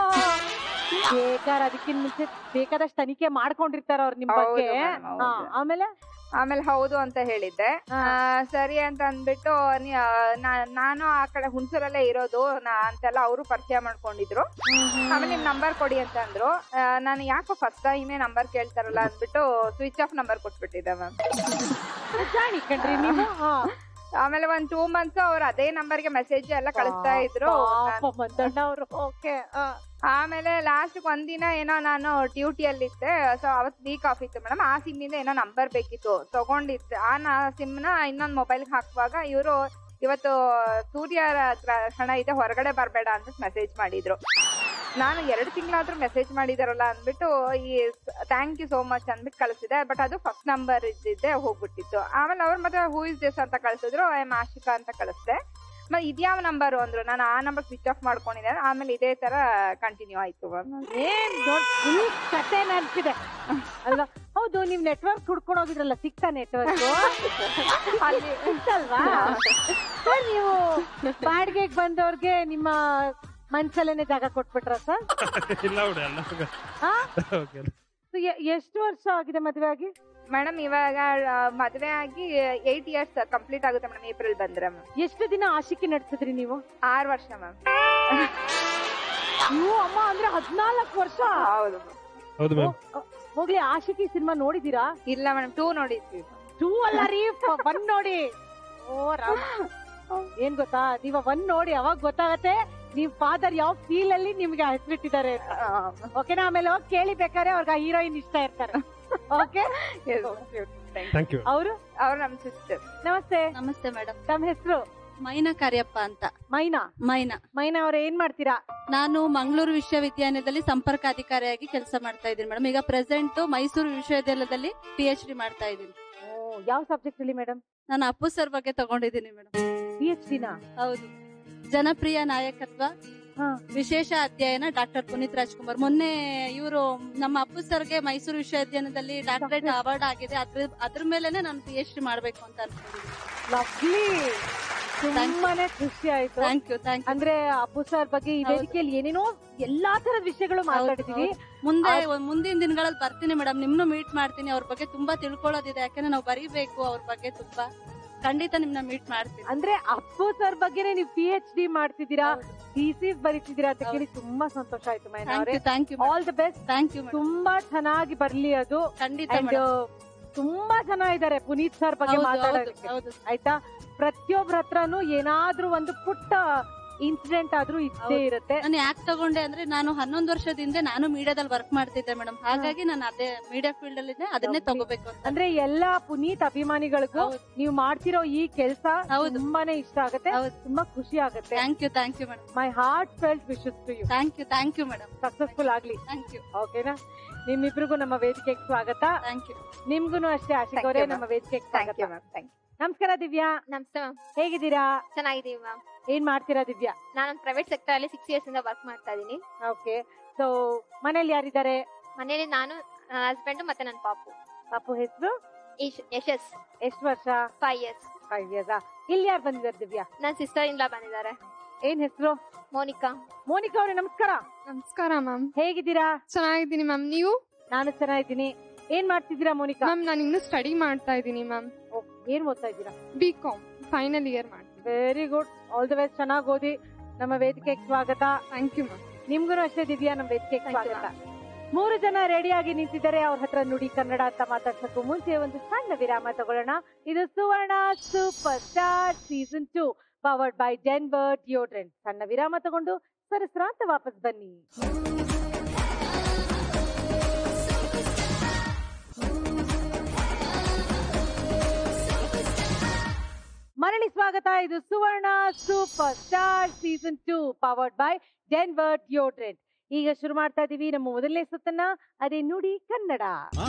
ಬೇಕಾರ್ ಅದಕ್ಕಿಂತ ಮುಂಚೆ ಬೇಕಾದಷ್ಟು ತನಿಖೆ ಮಾಡ್ಕೊಂಡಿರ್ತಾರ ಅವ್ರು ನಿಮ್ ಹೌದು ಬಗ್ಗೆ ma'am, ಹೌದು. ಹಾ, ಆಮೇಲೆ ಆಮೇಲೆ ಹೌದು ಅಂತ ಹೇಳಿದ್ದೆ ಹಾ. ಆ, ಸರಿ ಅಂತ ಅಂದ್ಬಿಟ್ಟು ನೀ- ಆ, ನಾ- ನಾನು ಆ ಕಡೆ ಹುಣಸೂರಲ್ಲೇ ಇರೋದು ನಾ- ಅಂತೆಲ್ಲ ಅವರು ಪರಿಚಯ ಮಾಡ್ಕೊಂಡಿದ್ರು ಆಮೇಲೆ ನಿಮ್ ನಂಬರ್ ಕೊಡಿ ಅಂತ ಅಂದ್ರು ಆ, ನಾನು ಯಾಕೋ ಫಸ್ಟ್ ಟೈಮೇ ನಂಬರ್ ಕೇಳ್ತಾರಲ್ಲ ಅಂದ್ಬಿಟ್ಟು ಸ್ವಿಚ್ ಆಫ್ ನಂಬರ್ ಕೊಟ್ಬಿಟ್ಟಿದ್ದೆ ಮ್ಯಾಮ್ ಜಾಣಿ ಕಣ್ರಿ ನೀವು ಹಾ. ಆಮೇಲೆ ಒಂದ್ ಟೂ ಮಂತ್ಸ್ ಅವ್ರು ಅದೇ ನಂಬರ್ಗೆ ಮೆಸೇಜ್ ಎಲ್ಲ ಕಳಿಸ್ತಾ ಇದ್ರು ಪಾಪ ಮಂದಣ್ಣ ಅವರು ಓಕೆ ಆಮೇಲೆ ಲಾಸ್ಟ್ ಒಂದಿನ ಏನೋ ನಾನು ಡ್ಯೂಟಿಯಲ್ಲಿದ್ದೆ ಸೊ ಅವತ್ ವೀಕ್ ಆಫ್ ಇತ್ತು ಮೇಡಮ್ ಆ ಸಿಮ್ಮಿಂದ ಏನೋ ನಂಬರ್ ಬೇಕಿತ್ತು ತಗೊಂಡಿದ್ದೆ ಆ ಸಿಮ್ನ ಇನ್ನೊಂದ್ ಮೊಬೈಲ್ಗೆ ಹಾಕುವಾಗ ಇವರು ಇವತ್ತು ಸೂರ್ಯ ಗ್ರಹಣ ಇದೆ ಹೊರಗಡೆ ಬರಬೇಡ ಅಂದ್ಬಿಟ್ಟು ಮೆಸೇಜ್ ಮಾಡಿದ್ರು ನಾನು ಎರಡು ತಿಂಗಳಾದ್ರೂ ಮೆಸೇಜ್ ಮಾಡಿದಾರಲ್ಲ ಅಂದ್ಬಿಟ್ಟು ಈ ಥ್ಯಾಂಕ್ ಯು ಸೋ ಮಚ್ ಅಂದ್ಬಿಟ್ಟು ಕಳಿಸಿದೆ ಬಟ್ ಅದು ಫಸ್ಟ್ ನಂಬರ್ ಇದ್ದಿದ್ದೆ ಹೋಗ್ಬಿಟ್ಟಿತ್ತು ಆಮೇಲೆ ಅವ್ರು ಮತ್ತೆ ಹೂ ಇಸ್ ದಿಸ್ ಅಂತ ಕಳಿಸಿದ್ರು ಐ ಆಮ್ ಆಶಿಕಾ ಅಂತ ಕಳಿಸ್ದೆ ಮತ್ತೆ ಇದ್ಯಾವ ನಂಬರ್ ಅಂದ್ರು ನಾನು ಆ ನಂಬರ್ ಸ್ವಿಚ್ ಆಫ್ ಮಾಡ್ಕೊಂಡಿದ್ದೆ ಆಮೇಲೆ ಇದೇ ತರ ಕಂಟಿನ್ಯೂ ಆಯ್ತು ಮ್ಯಾಮ್ ಏನ್ ದೊಡ್ಡ ಫುಲ್ ಕತೆ ನಡ್ಸಿದೆ ಅಲ್ವಾ ಹೌದು ನೀವ್ ನೆಟ್ವರ್ಕ್ ಹುಡ್ಕೊಂಡು ಹೋಗಿದ್ರಲ್ಲ ಸಿಕ್ತಾ ನೆಟ್ವರ್ಕ್ ಅಲ್ಲಿ ಸಿಕ್ತಲ್ವಾ ಸರ್ ನೀವು ಬಾಡಿಗೆಗೆ ಬಂದವ್ರಿಗೆ ನಿಮ್ಮ ಮನ್ಸಲ್ಲೇನೆ ಜಾಗ ಕೊಟ್ಬಿಟ್ರ ಸರ್ ಇಲ್ಲ ಬಿಡಿ ಅಲ್ಲ ಹಾ Okay. So, ಎ- ಎಷ್ಟು ವರ್ಷ ಆಗಿದೆ ಮದುವೆ ಆಗಿ ಮೇಡಮ್ ಇವಾಗ ಆ, ಮದ್ವೆ ಆಗಿ ಏಟ್ ಇಯರ್ಸ್ ಕಂಪ್ಲೀಟ್ ಆಗುತ್ತೆ ಮೇಡಮ್ ಏಪ್ರಿಲ್ ಬಂದ್ರೆ ಮ್ಯಾಮ್ ಎಷ್ಟು ದಿನ ಆಶಿಕೆ ನಡೆಸಿದ್ರಿ ನೀವು ಆರು ವರ್ಷ ಮ್ಯಾಮ್ ನೀವು ಅಮ್ಮ ಅಂದ್ರೆ ಹದ್ನಾಲ್ಕು ವರ್ಷ ಹೌದು ಹೌದು ಮ್ಯಾಮ್ ಹೋ- ಹೋಗ್ಲಿ ಆಶಿಕಿ ಸಿನಿಮಾ ನೋಡಿದೀರಾ ಇಲ್ಲ ಮೇಡಮ್ ಟೂ ನೋಡಿದ್ವಿ ಟೂ ಅಲ್ಲ ರೀ ಒನ್ ನೋಡಿ ಓ ರಾಮ್ ಏನ್ ಗೊತ್ತಾ ನೀವ ಒನ್ ನೋಡಿ ಅವಾಗ ಗೊತ್ತಾಗತ್ತೆ ನೀವ್ ಫಾದರ್ ಯಾವ ಫೀಲ್ ಅಲ್ಲಿ ನಿಮ್ಗೆ ಹೆಸರಿಟ್ಟಿದ್ದಾರೆ ಅಂತ ಓಕೆನಾ ಆಮೇಲೆ ಹೋಗಿ ಕೇಳಿ ಬೇಕಾದ್ರೆ ಅವ್ರಿಗೆ ಆ ಹೀರೋಯಿನ್ ಇಷ್ಟ ಇರ್ತಾರೆ ಓಕೆ ಥ್ಯಾಂಕ್ ಯು ಅವರು ಅವ್ರು ನಮ್ ಸಿಸ್ಟರ್ ನಮಸ್ತೆ ನಮಸ್ತೆ ಮೇಡಮ್ ತಮ್ಮ ಹೆಸರು ಮೈನಾ ಕಾರ್ಯಪ್ಪ ಅಂತ ಮೈನಾ ಮೈನಾ ಮೈನಾ ಅವ್ರ ಏನ್ ಮಾಡ್ತೀರಾ ನಾನು ಮಂಗಳೂರು ವಿಶ್ವವಿದ್ಯಾಲಯದಲ್ಲಿ ಸಂಪರ್ಕ ಅಧಿಕಾರಿಯಾಗಿ ಕೆಲಸ ಮಾಡ್ತಾ ಇದ್ದೀನಿ ಮೇಡಮ್ ಈಗ ಪ್ರೆಸೆಂಟ್ ಮೈಸೂರು ವಿಶ್ವವಿದ್ಯಾಲಯದಲ್ಲಿ ಪಿ ಎಚ್ ಡಿ ಮಾಡ್ತಾ ಇದ್ದೀನಿ ಓ ಯಾವ ಸಬ್ಜೆಕ್ಟ್ ಅಲ್ಲಿ ಮೇಡಮ್ ನಾನು ಅಪ್ಪು ಸರ್ ಬಗ್ಗೆ ತಗೊಂಡಿದ್ದೀನಿ ಮೇಡಮ್ ಪಿ ಎಚ್ ಡಿನಾ ಹೌದು ಜನಪ್ರಿಯ ನಾಯಕತ್ವ ಹಾ. ವಿಶೇಷ ಅಧ್ಯಯನ ಡಾಕ್ಟರ್ ಪುನೀತ್ ರಾಜ್ಕುಮಾರ್ ಮೊನ್ನೆ ಇವರು ನಮ್ಮ ಅಪ್ಪು ಸರ್ಗೆ ಮೈಸೂರು ವಿಶ್ವವಿದ್ಯಾಲಯದಲ್ಲಿ ಡಾಕ್ಟರೇಟ್ ಅವಾರ್ಡ್ ಆಗಿದೆ ಅದ್ರ ಅದ್ರ ಮೇಲೆನೆ ನಾನು ಪಿ ಎಚ್ ಡಿ ಮಾಡ್ಬೇಕು ಅಂತ ಅನ್ಕೊಂಡಿದ್ದೀನಿ ಲವ್ಲಿ ತುಂಬಾನೇ ಖುಷಿ ಆಯ್ತು ಥ್ಯಾಂಕ್ ಯು ಥ್ಯಾಂಕ್ ಯು ಅಂದ್ರೆ ಅಪ್ಪು ಸರ್ ಬಗ್ಗೆ ಈ ಹೌದು. ವೇದಿಕೆಯಲ್ಲಿ ಏನೇನೋ ಎಲ್ಲಾ ತರದ ವಿಷಯಗಳು ಮಾತಾಡಿದೀವಿ ಮುಂದೆ ಒಂದ್ ಮುಂದಿನ ದಿನಗಳಲ್ಲಿ ಬರ್ತೀನಿ ಮೇಡಮ್ ನಿಮ್ನು ಮೀಟ್ ಮಾಡ್ತೀನಿ ಅವ್ರ ಬಗ್ಗೆ ತುಂಬಾ ತಿಳ್ಕೊಳ್ಳೋದಿದೆ ಯಾಕಂದ್ರೆ ನಾವು ಬರೀಬೇಕು ಅವ್ರ ಬಗ್ಗೆ ತುಂಬಾ ಖಂಡಿತ ನಿಮ್ನ ಮೀಟ್ ಮಾಡ್ತೀನಿ ಅಂದ್ರೆ ಅಪ್ಪು ಸರ್ ಬಗ್ಗೆನೇ ನೀವು ಪಿ ಎಚ್ ಡಿ ಮಾಡ್ತಿದ್ದೀರಾ ಥೀಸಿಸ್ ಬರೀತಿದ್ದೀರಾ ಅಂತ ಕೇಳಿ ತುಂಬಾ ಸಂತೋಷ ಆಯ್ತು ಮೈನಾ ಥ್ಯಾಂಕ್ ಅವರೇ you thank you all the best thank you ತುಂಬಾ ಚೆನ್ನಾಗಿ ಬರ್ಲಿ ಅದು ಖಂಡಿತ And, ಮೇಡಮ್ ತುಂಬಾ ಜನ ಇದ್ದಾರೆ ಪುನೀತ್ ಸರ್ ಬಗ್ಗೆ ಹೌದು ಹೌದು ಮಾತಾಡೋದಕ್ಕೆ ಹೌದು ಆಯ್ತಾ ಪ್ರತಿಯೊಬ್ಬರ ಹತ್ರನು ಏನಾದ್ರೂ ಒಂದು ಪುಟ್ಟ ಇನ್ಸಿಡೆಂಟ್ ಆದ್ರೂ ಇದ್ದೇ ಇರುತ್ತೆ ನಾನು ಯಾಕೆ ತಗೊಂಡೆ ಅಂದ್ರೆ ನಾನು ಹನ್ನೊಂದು ವರ್ಷದ ಹಿಂದೆ ನಾನು ಮೀಡಿಯಾದಲ್ಲಿ ವರ್ಕ್ ಮಾಡ್ತಿದ್ದೆ ಮೇಡಮ್ ಹಾಗಾಗಿ ನಾನು ಅದೇ ಮೀಡಿಯಾ ಫೀಲ್ಡ್ ಅಲ್ಲಿ ಅದನ್ನೇ ತಗೋಬೇಕು ಅಂತ ಅಂದ್ರೆ ಎಲ್ಲಾ ಪುನೀತ್ ಅಭಿಮಾನಿಗಳಿಗೂ ನೀವು ಮಾಡ್ತಿರೋ ಈ ಕೆಲಸ ತುಂಬಾನೇ ಇಷ್ಟ ಆಗುತ್ತೆ ತುಂಬಾ ಖುಷಿ ಆಗುತ್ತೆ thank you thank you madam my heartfelt wishes to you thank you thank you madam successful ಆಗ್ಲಿ ಥ್ಯಾಂಕ್ ಯು ಓಕೆನಾ ನಿಮ್ಮಿಬ್ರಿಗೂ ನಮ್ಮ ವೇದಿಕೆಗೆ ಸ್ವಾಗತ ಥ್ಯಾಂಕ್ ಯು ನಿಮ್ಗೂ ಅಷ್ಟೇ ಆಶಿಕ್ Thank ಅವರೇ you, ನಮ್ಮ ma'am. ವೇದಿಕೆಗೆ Thank ಸ್ವಾಗತ you, ma'am. Thank ನಮಸ್ಕಾರ ದಿವ್ಯಾ ನಮಸ್ತೆ ಮ್ಯಾಮ್ ಹೇಗಿದ್ದೀರಾ ಚೆನ್ನಾಗಿದ್ದೀವಿ ಮ್ಯಾಮ್ ಏನ್ ಮಾಡ್ತೀರಾ ದಿವ್ಯಾ ನಾನು ಪ್ರೈವೇಟ್ ಸೆಕ್ಟರ್ ಅಲ್ಲಿ ಸಿಕ್ಸ್ ಇಯರ್ಸ್ ಇಂದ ವರ್ಕ್ ಮಾಡ್ತಾ ಇದ್ದೀನಿ ಓಕೆ ಸೊ ಮನೇಲಿ ಯಾರಿದ್ದಾರೆ ಮನೇಲಿ ನಾನು ನನ್ನ ಹಸ್ಬೆಂಡ್ ಮತ್ತೆ ನನ್ನ ಪಾಪು ಪಾಪು ಹೆಸರು ಯಶಸ್ ಎಷ್ಟು ವರ್ಷ ಫೈವ್ ಇಯರ್ಸ್ ಫೈವ್ ಇಯರ್ಸ್ ಇಲ್ಲಿ ಯಾರು ಬಂದಿದ್ದಾರೆ ದಿವ್ಯಾ ನನ್ನ ಸಿಸ್ಟರ್ ಇಂದ ಬಂದಿದ್ದಾರೆ ಏನ್ ಹೆಸರು ಮೋನಿಕಾ ಮೋನಿಕಾ ಅವರೇ ನಮಸ್ಕಾರ ನಮಸ್ಕಾರ ಮ್ಯಾಮ್ ಹೇಗಿದ್ದೀರಾ ಚೆನ್ನಾಗಿದ್ದೀನಿ ಮ್ಯಾಮ್ ನೀವು ನಾನು ಚೆನ್ನಾಗಿದ್ದೀನಿ ಏನ್ ಮಾಡ್ತಿದ್ದೀರಾ ಮೋನಿಕಾ ಮ್ಯಾಮ್ ನಾನು ಇನ್ನು ಸ್ಟಡಿ ಮಾಡ್ತಾ ಇದ್ದೀನಿ ಮ್ಯಾಮ್ ಏನ್ ಓದ್ತಾ ಇದ್ದೀರಾ ಬಿ ಕಾಮ್ ಫೈನಲ್ ಇಯರ್ ಮಾಡ್ತೀನಿ very good all the best ಚೆನ್ನಾಗಿ ಓದಿ ನಮ್ಮ ವೇದಿಕೆಗೆ ಸ್ವಾಗತ ಥ್ಯಾಂಕ್ ಯು ಮ್ಯಾಮ್ ನಿಮ್ಗೂ ಅಷ್ಟೇ ದಿವ್ಯಾ ನಮ್ಮ ವೇದಿಕೆಗೆ ಸ್ವಾಗತ ಮೂರು ಜನ ರೆಡಿಯಾಗಿ ನಿಂತಿದ್ದಾರೆ ಅವ್ರ ಹತ್ರ ನುಡಿ ಕನ್ನಡ ಅಂತ ಮಾತಾಡ್ಸಕ್ಕೂ ಮುಂಚೆ ಒಂದು ಸಣ್ಣ ವಿರಾಮ ತಗೊಳ್ಳೋಣ ಇದು Suvarna super star season two powered by Denver deodorant ಸಣ್ಣ ವಿರಾಮ ತಗೊಂಡು ಸರಸ್ರ ಅಂತ ವಾಪಸ್ ಬನ್ನಿ ಮರಳಿ ಸ್ವಾಗತ ಇದು Suvarna super star season two powered by Denver deodorant ಈಗ ಶುರು ಮಾಡ್ತಾ ಇದೀವಿ ನಮ್ಮ ಮೊದಲನೇ ಸುತ್ತನ್ನ ಅದೇ ನುಡಿ ಕನ್ನಡ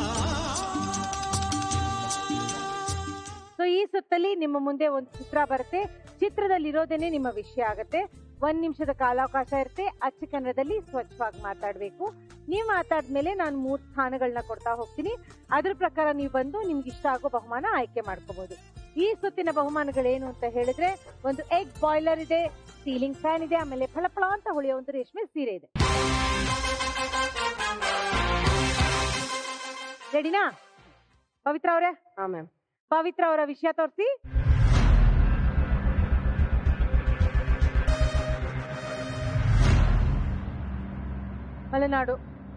ಸೊ ಈ ಸುತ್ತಲ್ಲಿ ನಿಮ್ಮ ಮುಂದೆ ಒಂದು ಚಿತ್ರ ಬರುತ್ತೆ ಚಿತ್ರದಲ್ಲಿ ಇರೋದೇನೆ ನಿಮ್ಮ ವಿಷಯ ಆಗತ್ತೆ ಒಂದ್ ನಿಮಿಷದ ಕಾಲಾವಕಾಶ ಇರುತ್ತೆ ಅಚ್ಚ ಕನ್ನಡದಲ್ಲಿ ಸ್ವಚ್ಛವಾಗಿ ಮಾತಾಡ್ಬೇಕು ನೀವು ಮಾತಾದ್ಮೇಲೆ ನಾನು ಮೂರ್ ಸ್ಥಾನಗಳನ್ನ ಕೊಡ್ತಾ ಹೋಗ್ತೀನಿ ಅದ್ರ ಪ್ರಕಾರ ನೀವು ಬಂದು ನಿಮ್ಗೆ ಇಷ್ಟ ಆಗೋ ಬಹುಮಾನ ಆಯ್ಕೆ ಮಾಡ್ಕೋಬಹುದು ಈ ಸುತ್ತಿನ ಬಹುಮಾನಗಳೇನು ಅಂತ ಹೇಳಿದ್ರೆ ಒಂದು ಎಗ್ ಬಾಯ್ಲರ್ ಇದೆ ಸೀಲಿಂಗ್ ಫ್ಯಾನ್ ಇದೆ ಆಮೇಲೆ ಫಳಫಳ ಅಂತ ಹೊಳೆಯೋ ಒಂದು ರೇಷ್ಮೆ ಸೀರೆ ಇದೆ ರೆಡಿನಾ ಪವಿತ್ರ ಅವರೇ ಹಾ ಮ್ಯಾಮ್ ಪವಿತ್ರ ಅವರ ವಿಷಯ ತೋರಿಸಿ ಮಲೆನಾಡು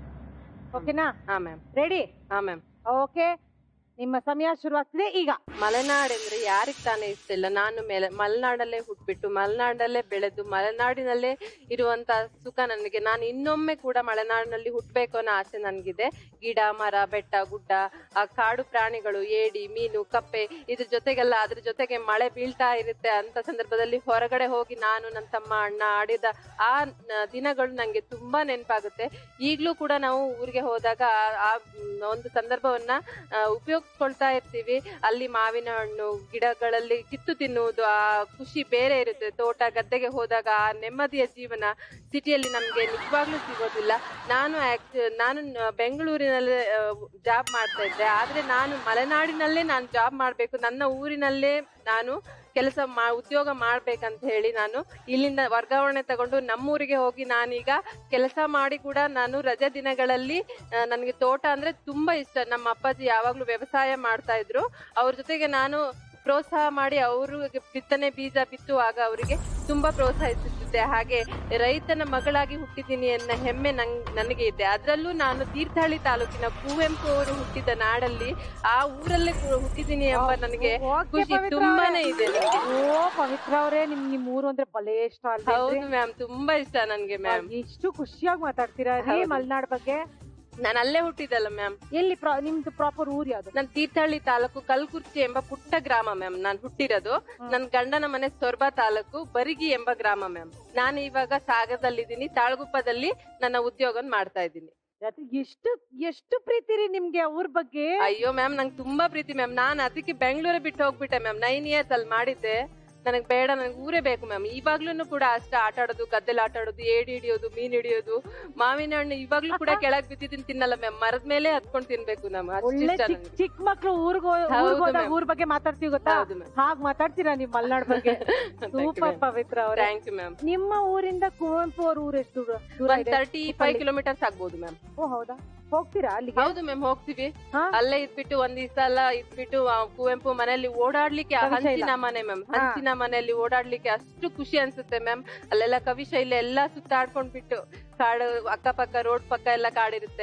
ಓಕೆನಾ ಹಾ ಮ್ಯಾಮ್ ರೆಡಿ ಹಾ ಮ್ಯಾಮ್ ಓಕೆ ನಿಮ್ಮ ಸಮಯ ಶುರುವಾಗ್ತಿದೆ ಈಗ ಮಲೆನಾಡೆಂದ್ರೆ ಯಾರಿಗ್ ತಾನೇ ಇಷ್ಟ ಇಲ್ಲ ನಾನು ಮೇಲೆ ಮಲೆನಾಡಲ್ಲೇ ಹುಟ್ಬಿಟ್ಟು ಮಲೆನಾಡಲ್ಲೇ ಬೆಳೆದು ಮಲೆನಾಡಿನಲ್ಲೇ ಇರುವಂತ ಸುಖ ನನಗೆ ನಾನು ಇನ್ನೊಮ್ಮೆ ಕೂಡ ಮಲೆನಾಡಿನಲ್ಲಿ ಹುಟ್ಬೇಕು ಅನ್ನೋ ಆಸೆ ನನಗಿದೆ ಗಿಡ ಮರ ಬೆಟ್ಟ ಗುಡ್ಡ ಆ ಕಾಡು ಪ್ರಾಣಿಗಳು ಏಡಿ ಮೀನು ಕಪ್ಪೆ ಇದ್ರ ಜೊತೆಗೆಲ್ಲ ಅದ್ರ ಜೊತೆಗೆ ಮಳೆ ಬೀಳ್ತಾ ಇರುತ್ತೆ ಅಂತ ಸಂದರ್ಭದಲ್ಲಿ ಹೊರಗಡೆ ಹೋಗಿ ನಾನು ನನ್ನ ತಮ್ಮ ಅಣ್ಣ ಆಡಿದ ಆ ನ- ದಿನಗಳು ನಂಗೆ ತುಂಬಾ ನೆನಪಾಗುತ್ತೆ ಈಗ್ಲೂ ಕೂಡ ನಾವು ಊರಿಗೆ ಹೋದಾಗ ಆ- ಆ ಮ್, ಒಂದು ಸಂದರ್ಭವನ್ನ ಆ, ಉಪಯೋಗಿಸ್ಕೊಳ್ತಾ ಇರ್ತೀವಿ ಅಲ್ಲಿ ಮಾವಿನ ಹಣ್ಣು ಗಿಡಗಳಲ್ಲಿ ಕಿತ್ತು ತಿನ್ನುವುದು ಆ ಖುಷಿ ಬೇರೆ ಇರುತ್ತೆ ತೋಟ ಗದ್ದೆಗೆ ಹೋದಾಗ ಆ ನೆಮ್ಮದಿಯ ಜೀವನ ಸಿಟಿಯಲ್ಲಿ ನಮ್ಗೆ ನಿಜವಾಗ್ಲೂ ಸಿಗೋದಿಲ್ಲ ನಾನು ಆಕ್ಚು- ನಾನು ನ- ಬೆಂಗಳೂರಿನಲ್ಲೇ ಜಾಬ್ ಮಾಡ್ತಾ ಇದ್ದೆ ಆದ್ರೆ ನಾನು ಮಲೆನಾಡಿನಲ್ಲೇ ನಾನು ಜಾಬ್ ಮಾಡ್ಬೇಕು ನನ್ನ ಊರಿನಲ್ಲೇ ನಾನು ಕೆಲಸ ಮಾ ಉದ್ಯೋಗ ಮಾಡ್ಬೇಕಂತ ಹೇಳಿ ನಾನು ಇಲ್ಲಿಂದ ವರ್ಗಾವಣೆ ತಗೊಂಡು ನಮ್ಮೂರಿಗೆ ಹೋಗಿ ನಾನೀಗ ಕೆಲಸ ಮಾಡಿ ಕೂಡ ನಾನು ರಜೆ ದಿನಗಳಲ್ಲಿ ಆ, ನನಗೆ ತೋಟ ಅಂದ್ರೆ ತುಂಬಾ ಇಷ್ಟ ನಮ್ಮ ಅಪ್ಪಾಜಿ ಯಾವಾಗ್ಲೂ ವ್ಯವಸಾಯ ಮಾಡ್ತಾ ಇದ್ರು ಅವ್ರ ಜೊತೆಗೆ ನಾನು ಪ್ರೋತ್ಸಾಹ ಮಾಡಿ ಅವರು ಬಿತ್ತನೆ ಬೀಜ ಬಿತ್ತುವಾಗ ಅವರಿಗೆ ತುಂಬಾ ಪ್ರೋತ್ಸಾಹಿಸುತ್ತಿದ್ದೆ ಹಾಗೆ ರೈತನ ಮಗಳಾಗಿ ಹುಟ್ಟಿದ್ದೀನಿ ಅನ್ನೋ ಹೆಮ್ಮೆ ನಂಗ್ ನನಗೆ ಇದೆ ಅದರಲ್ಲೂ ನಾನು ತೀರ್ಥಹಳ್ಳಿ ತಾಲೂಕಿನ ಕುವೆಂಪು ಅವರು ಹುಟ್ಟಿದ ನಾಡಲ್ಲಿ ಆ ಊರಲ್ಲೇ ಕು- ಹುಟ್ಟಿದ್ದೀನಿ ಎಂಬ ನನಗೆ ಖುಷಿ ಪವಿತ್ರ ತುಂಬಾನೇ ಅವ್ರೆ. ಇದೆ ನನಗೆ ಓ ಪವಿತ್ರ ಅವರೇ ನಿಮ್ ನಿಮ್ ಊರು ಅಂದ್ರೆ ಬಲೇ ಇಷ್ಟ ಅಲ್ವಾ ಹೌದು ಮ್ಯಾಮ್ ತುಂಬಾ ಇಷ್ಟ ನನ್ಗೆ ಮ್ಯಾಮ್ ಎಷ್ಟು ಖುಷಿಯಾಗಿ ಮಾತಾಡ್ತೀರಾ ರೀ ಹೌದು. ಮಲ್ನಾಡ್ ಬಗ್ಗೆ ನಾನು ಅಲ್ಲೇ ಹುಟ್ಟಿದಲ್ಲ ಮ್ಯಾಮ್ ಎಲ್ಲಿ ಪ್ರಾ- ನಿಮ್ದು ಪ್ರಾಪರ್ ಊರ್ ಯಾವ್ದು ನಾನು ತೀರ್ಥಹಳ್ಳಿ ತಾಲೂಕು ಕಲ್ಕುರ್ಚಿ ಎಂಬ ಪುಟ್ಟ ಗ್ರಾಮ ಮ್ಯಾಮ್ ನಾನು ಹುಟ್ಟಿರೋದು ನನ್ನ ಗಂಡನ ಮನೆ ಸೊರ್ಬಾ ತಾಲೂಕು ಬರಿಗಿ ಎಂಬ ಗ್ರಾಮ ಮ್ಯಾಮ್ ನಾನು ಇವಾಗ ಸಾಗರದಲ್ಲಿದ್ದೀನಿ ತಾಳಗುಪ್ಪದಲ್ಲಿ ನನ್ನ ಉದ್ಯೋಗ ಮಾಡ್ತಾ ಇದ್ದೀನಿ ಅದು ಎಷ್ಟು ಎಷ್ಟು ಪ್ರೀತಿ ರೀ ನಿಮ್ಗೆ ಅವ್ರ ಬಗ್ಗೆ ಅಯ್ಯೋ ಮ್ಯಾಮ್ ನಂಗೆ ತುಂಬಾ ಪ್ರೀತಿ ಮ್ಯಾಮ್ ನಾನು ಅದಕ್ಕೆ ಬೆಂಗಳೂರೇ ಬಿಟ್ಟು ಹೋಗ್ಬಿಟ್ಟೆ ಮ್ಯಾಮ್ ನೈನ್ ಇಯರ್ಸ್ ಅಲ್ಲಿ ಮಾಡಿದ್ದೆ ನನಗೆ ಬೇಡ ನನಗೆ ಊರೇ ಬೇಕು ಮ್ಯಾಮ್ ಇವಾಗ್ಲೂ ಕೂಡ ಅಷ್ಟೇ ಆಟ ಆಡೋದು ಗದ್ದೆಲಿ ಆಟ ಆಡೋದು ಏಡಿ ಹಿಡಿಯೋದು ಮೀನ್ ಹಿಡಿಯೋದು ಮಾವಿನ ಹಣ್ಣು ಇವಾಗ್ಲೂ ಕೂಡ ಕೆಳಗ್ ಬಿದ್ದಿದ್ದೀನಿ ತಿನ್ನಲ್ಲ ಮ್ಯಾಮ್ ಮರದ ಮೇಲೆ ಹತ್ಕೊಂಡ್ ತಿನ್ಬೇಕು ನಮ್ ಒಳ್ಳೆ ಅಷ್ಟಿಷ್ಟ ಚಿಕ್ಕ ಚಿಕ್ಕ ಮಕ್ಳು ಊರ್ಗ್ ಹೌದು ಹೋದಾಗ ma'am. ಊರ್ ಬಗ್ಗೆ ಮಾತಾಡ್ತೀವಿ ಗೊತ್ತಾ ಹೌದು ma'am. ಹಾಗ್ ಮಾತಾಡ್ತೀರಾ ನಿಮ್ ಮಲ್ನಾಡ್ ಬಗ್ಗೆ ಸೂಪರ್ ಪವಿತ್ರ ಅವ್ರೆ ಥ್ಯಾಂಕ್ ಯು ಮ್ಯಾಮ್ ನಿಮ್ಮ ಊರಿಂದ ಕುವೆಂಪು ಅವ್ರ ಊರ್ ಎಷ್ಟು ದೂರ ದೂರ ಒಂದ್ ಇದೆ? Thirty five Hubballi. ಕಿಲೋಮೀಟರ್ಸ್ ಆಗ್ಬೋದು ಮ್ಯಾಮ್ ಓ ಹೌದಾ ಹೋಗ್ತೀರಾ ಅಲ್ಲಿಗೆ ಹೌದು ಮ್ಯಾಮ್ ಹೋಗ್ತೀವಿ ಅಲ್ಲೇ ಇದ್ಬಿಟ್ಟು ಒಂದ್ ದಿವಸ ಎಲ್ಲ ಇದ್ಬಿಟ್ಟು ಆ, ಕುವೆಂಪು ಮನೆಯಲ್ಲಿ ಓಡಾಡ್ಲಿಕ್ಕೆ ಆ ಕವಿಶೈಲ. ಹಂಚಿನ ಮನೆ ಮ್ಯಾಮ್ ಹಾ. ಹಂಚಿನ ಮನೆಯಲ್ಲಿ ಓಡಾಡ್ಲಿಕ್ಕೆ ಅಷ್ಟು ಖುಷಿ ಅನ್ಸುತ್ತೆ ಮ್ಯಾಮ್ ಅಲ್ಲೆಲ್ಲ ಕವಿಶೈಲಿ ಎಲ್ಲಾ ಸುತ್ತಾಡ್ಕೊಂಡ್ ಬಿಟ್ಟು ಕಾಡು ಅಕ್ಕಪಕ್ಕ ರೋಡ್ ಪಕ್ಕ ಎಲ್ಲ ಕಾಡಿರುತ್ತೆ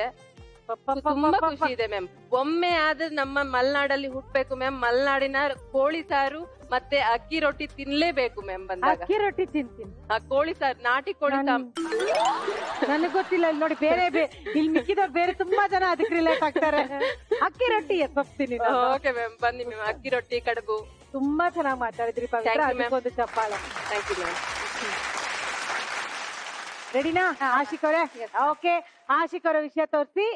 ತುಂಬಾ ಖುಷಿ ಇದೆ ಮ್ಯಾಮ್ ಒಮ್ಮೆ ಆದ್ರೆ ನಮ್ಮ ಮಲೆನಾಡಲ್ಲಿ ಹುಟ್ಬೇಕು ಮ್ಯಾಮ್ ಮಲೆನಾಡಿನ ಕೋಳಿ ಸಾರು ಮತ್ತೆ ಅಕ್ಕಿ ರೊಟ್ಟಿ ತಿನ್ಲೇಬೇಕು ಮ್ಯಾಮ್ ಬಂದಾಗ ಅಕ್ಕಿ ರೊಟ್ಟಿ ತಿಂತೀನಿ ಆ ಕೋಳಿ ಸಾರ್ ನಾಟಿ ಕೋಳಿ ಸಾರ್ ನನಗ್ ಗೊತ್ತಿಲ್ಲ ಇಲ್ಲಿ ನೋಡಿ ಬೇರೆ ಬೇ- ಇಲ್ಲಿ ಮಿಕ್ಕಿದವ್ರು ಬೇರೆ ತುಂಬಾ ಜನ ಅದಕ್ಕೆ ರಿಲೇಟ್ ಆಗ್ತಾರೆ ಅಕ್ಕಿ ರೊಟ್ಟಿ ಎತ್ತೋಗ್ತೀನಿ ಓಕೆ ಮ್ಯಾಮ್ ಬನ್ನಿ ಮ್ಯಾಮ್ ಅಕ್ಕಿ ರೊಟ್ಟಿ ಕಡುಬು ತುಂಬಾ ಚೆನ್ನಾಗಿ ಮಾತಾಡಿದ್ರಿ ಪವಿತ್ರ Thank you, ma'am. ಅದಕ್ಕೊಂದು ಚಪ್ಪಾಳೆ ಥ್ಯಾಂಕ್ ಯು ಮ್ಯಾಮ್ ರೆಡಿನಾ ಆಶಿಕ್ ಅವರೇ ಓಕೆ ಆಶಿಕ್ ಅವರ ವಿಷಯ ತೋರಿಸಿ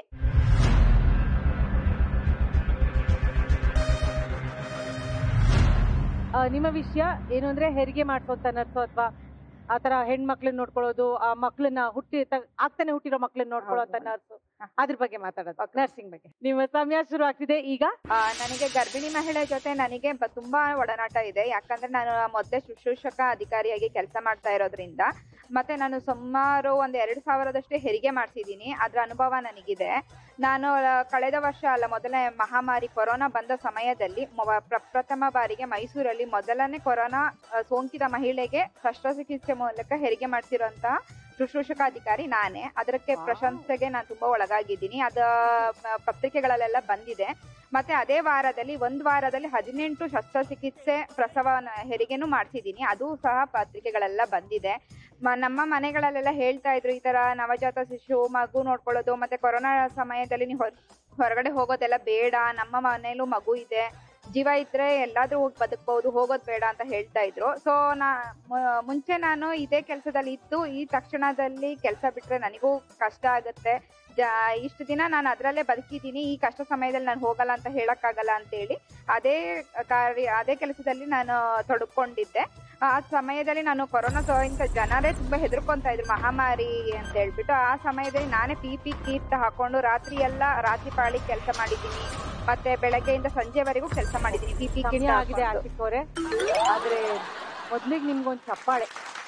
ನಿಮ್ಮ ವಿಷಯ ಏನು ಅಂದ್ರೆ ಹೆರಿಗೆ ಮಾಡ್ಕೊಂತ ನರ್ಸು ಅಥವಾ ಆತರ ಹೆಣ್ಮಕ್ಳನ್ನ ನೋಡ್ಕೊಳ್ಳೋದು ಆ ಮಕ್ಳನ್ನ ಹುಟ್ಟಿ ತ- ಆಗ್ತಾನೆ ಹುಟ್ಟಿರೋ ಮಕ್ಳನ್ನ ನೋಡ್ಕೊಳ್ಳೋ ನರ್ಸು ಅದ್ರ ಬಗ್ಗೆ ಮಾತಾಡೋದು ನರ್ಸಿಂಗ್ ಬಗ್ಗೆ ನಿಮ್ಮ ಸಮಯ ಶುರು ಆಗ್ತಿದೆ ಈಗ ಆ, ನನಗೆ ಗರ್ಭಿಣಿ ಮಹಿಳೆ ಜೊತೆ ನನಗೆ ಬ- ತುಂಬಾ ಒಡನಾಟ ಇದೆ ಯಾಕಂದ್ರೆ ನಾನು ಮೊದಲೇ ಶುಶ್ರೂಷಕ ಅಧಿಕಾರಿಯಾಗಿ ಕೆಲಸ ಮಾಡ್ತಾ ಇರೋದ್ರಿಂದ ಮತ್ತೆ ನಾನು ಸುಮಾರು ಒಂದ್ ಎರಡ್ ಸಾವಿರದಷ್ಟು ಹೆರಿಗೆ ಮಾಡಿಸಿದೀನಿ ಅದ್ರ ಅನುಭವ ನನಗಿದೆ ನಾನು ಆ, ಕಳೆದ ವರ್ಷ ಅಲ್ಲ ಮೊದಲನೇ ಮಹಾಮಾರಿ ಕೊರೋನಾ ಬಂದ ಸಮಯದಲ್ಲಿ ಮೊವ- ಪ್ರಪ್ರಥಮ ಬಾರಿಗೆ ಮೈಸೂರಲ್ಲಿ ಮೊದಲನೇ ಕೊರೋನಾ ಆ, ಸೋಂಕಿತ ಮಹಿಳೆಗೆ ಶಸ್ತ್ರಚಿಕಿತ್ಸೆ ಮೂಲಕ ಹೆರಿಗೆ ಮಾಡಿಸಿರುವಂತಹ ಶುಶ್ರೂಷಕ ಅಧಿಕಾರಿ ನಾನೇ ಅದಕ್ಕೆ ಪ್ರಶಂಸೆಗೆ ನಾನು ತುಂಬಾ ಒಳಗಾಗಿದ್ದೀನಿ ಅದ ಮ- ಪತ್ರಿಕೆಗಳಲ್ಲೆಲ್ಲ ಬಂದಿದೆ ಮತ್ತೆ ಅದೇ ವಾರದಲ್ಲಿ ಒಂದ್ ವಾರದಲ್ಲಿ ಹದಿನೆಂಟು ಶಸ್ತ್ರಚಿಕಿತ್ಸೆ ಪ್ರಸವ ಹೆರಿಗೆನೂ ಮಾಡ್ಸಿದೀನಿ ಅದು ಸಹ ಪತ್ರಿಕೆಗಳೆಲ್ಲ ಬಂದಿದೆ ಮ- ನಮ್ಮ ಮನೆಗಳಲ್ಲೆಲ್ಲ ಹೇಳ್ತಾ ಇದ್ರು ಈ ತರ ನವಜಾತ ಶಿಶು ಮಗು ನೋಡ್ಕೊಳ್ಳೋದು ಮತ್ತೆ ಕೊರೋನಾ ಸಮಯದಲ್ಲಿ ನೀವು ಹೊರ- ಹೊರಗಡೆ ಹೋಗೋದೆಲ್ಲ ಬೇಡ ನಮ್ಮ ಮನೇಲೂ ಮಗು ಇದೆ ಜೀವ ಇದ್ರೆ ಎಲ್ಲಾದ್ರೂ ಹೋಗಿ ಬದುಕಬಹುದು ಹೋಗೋದ್ ಬೇಡ ಅಂತ ಹೇಳ್ತಾ ಇದ್ರು ಸೊ ನಾ ಮು- ಮುಂಚೆ ನಾನು ಇದೇ ಕೆಲಸದಲ್ಲಿ ಇದ್ದು ಈ ತಕ್ಷಣದಲ್ಲಿ ಕೆಲಸ ಬಿಟ್ರೆ ನನಗೂ ಕಷ್ಟ ಆಗುತ್ತೆ ಜ- ಇಷ್ಟು ದಿನ ನಾನು ಅದರಲ್ಲೇ ಬದುಕಿದ್ದೀನಿ ಈ ಕಷ್ಟ ಸಮಯದಲ್ಲಿ ನಾನು ಹೋಗಲ್ಲ ಅಂತ ಹೇಳಕ್ಕಾಗಲ್ಲ ಅಂತೇಳಿ ಅದೇ ಕಾರ್ಯ ಅದೇ ಕೆಲಸದಲ್ಲಿ ನಾನು ತೊಡಕೊಂಡಿದ್ದೆ ಆ ಸಮಯದಲ್ಲಿ ನಾನು ಕೊರೋನಾ ಸೋಂಕಿತ ಜನರೇ ತುಂಬಾ ಹೆದರ್ಕೊಂತ ಇದ್ರು ಮಹಾಮಾರಿ ಅಂತ ಹೇಳ್ಬಿಟ್ಟು ಆ ಸಮಯದಲ್ಲಿ ನಾನೇ ಪಿ ಪಿ ಕೀಟ್ ಹಾಕೊಂಡು ರಾತ್ರಿ ಎಲ್ಲ ರಾತ್ರಿ ಪಾಳಿ ಕೆಲಸ ಮಾಡಿದ್ದೀನಿ ಮತ್ತೆ ಬೆಳಗ್ಗೆಯಿಂದ ಸಂಜೆವರೆಗೂ ಕೆಲಸ ಮಾಡಿದ್ದೀನಿ ಪಿ ಪಿ ಕಿಟ್ ಸಮಯ ಆಗಿದೆ ಆಶಿಕ್ ಅವರೇ ಆದ್ರೆ ಮೊದ್ಲಿಗೆ ನಿಮ್ಗೊಂದ್ ಚಪ್ಪಾಳೆ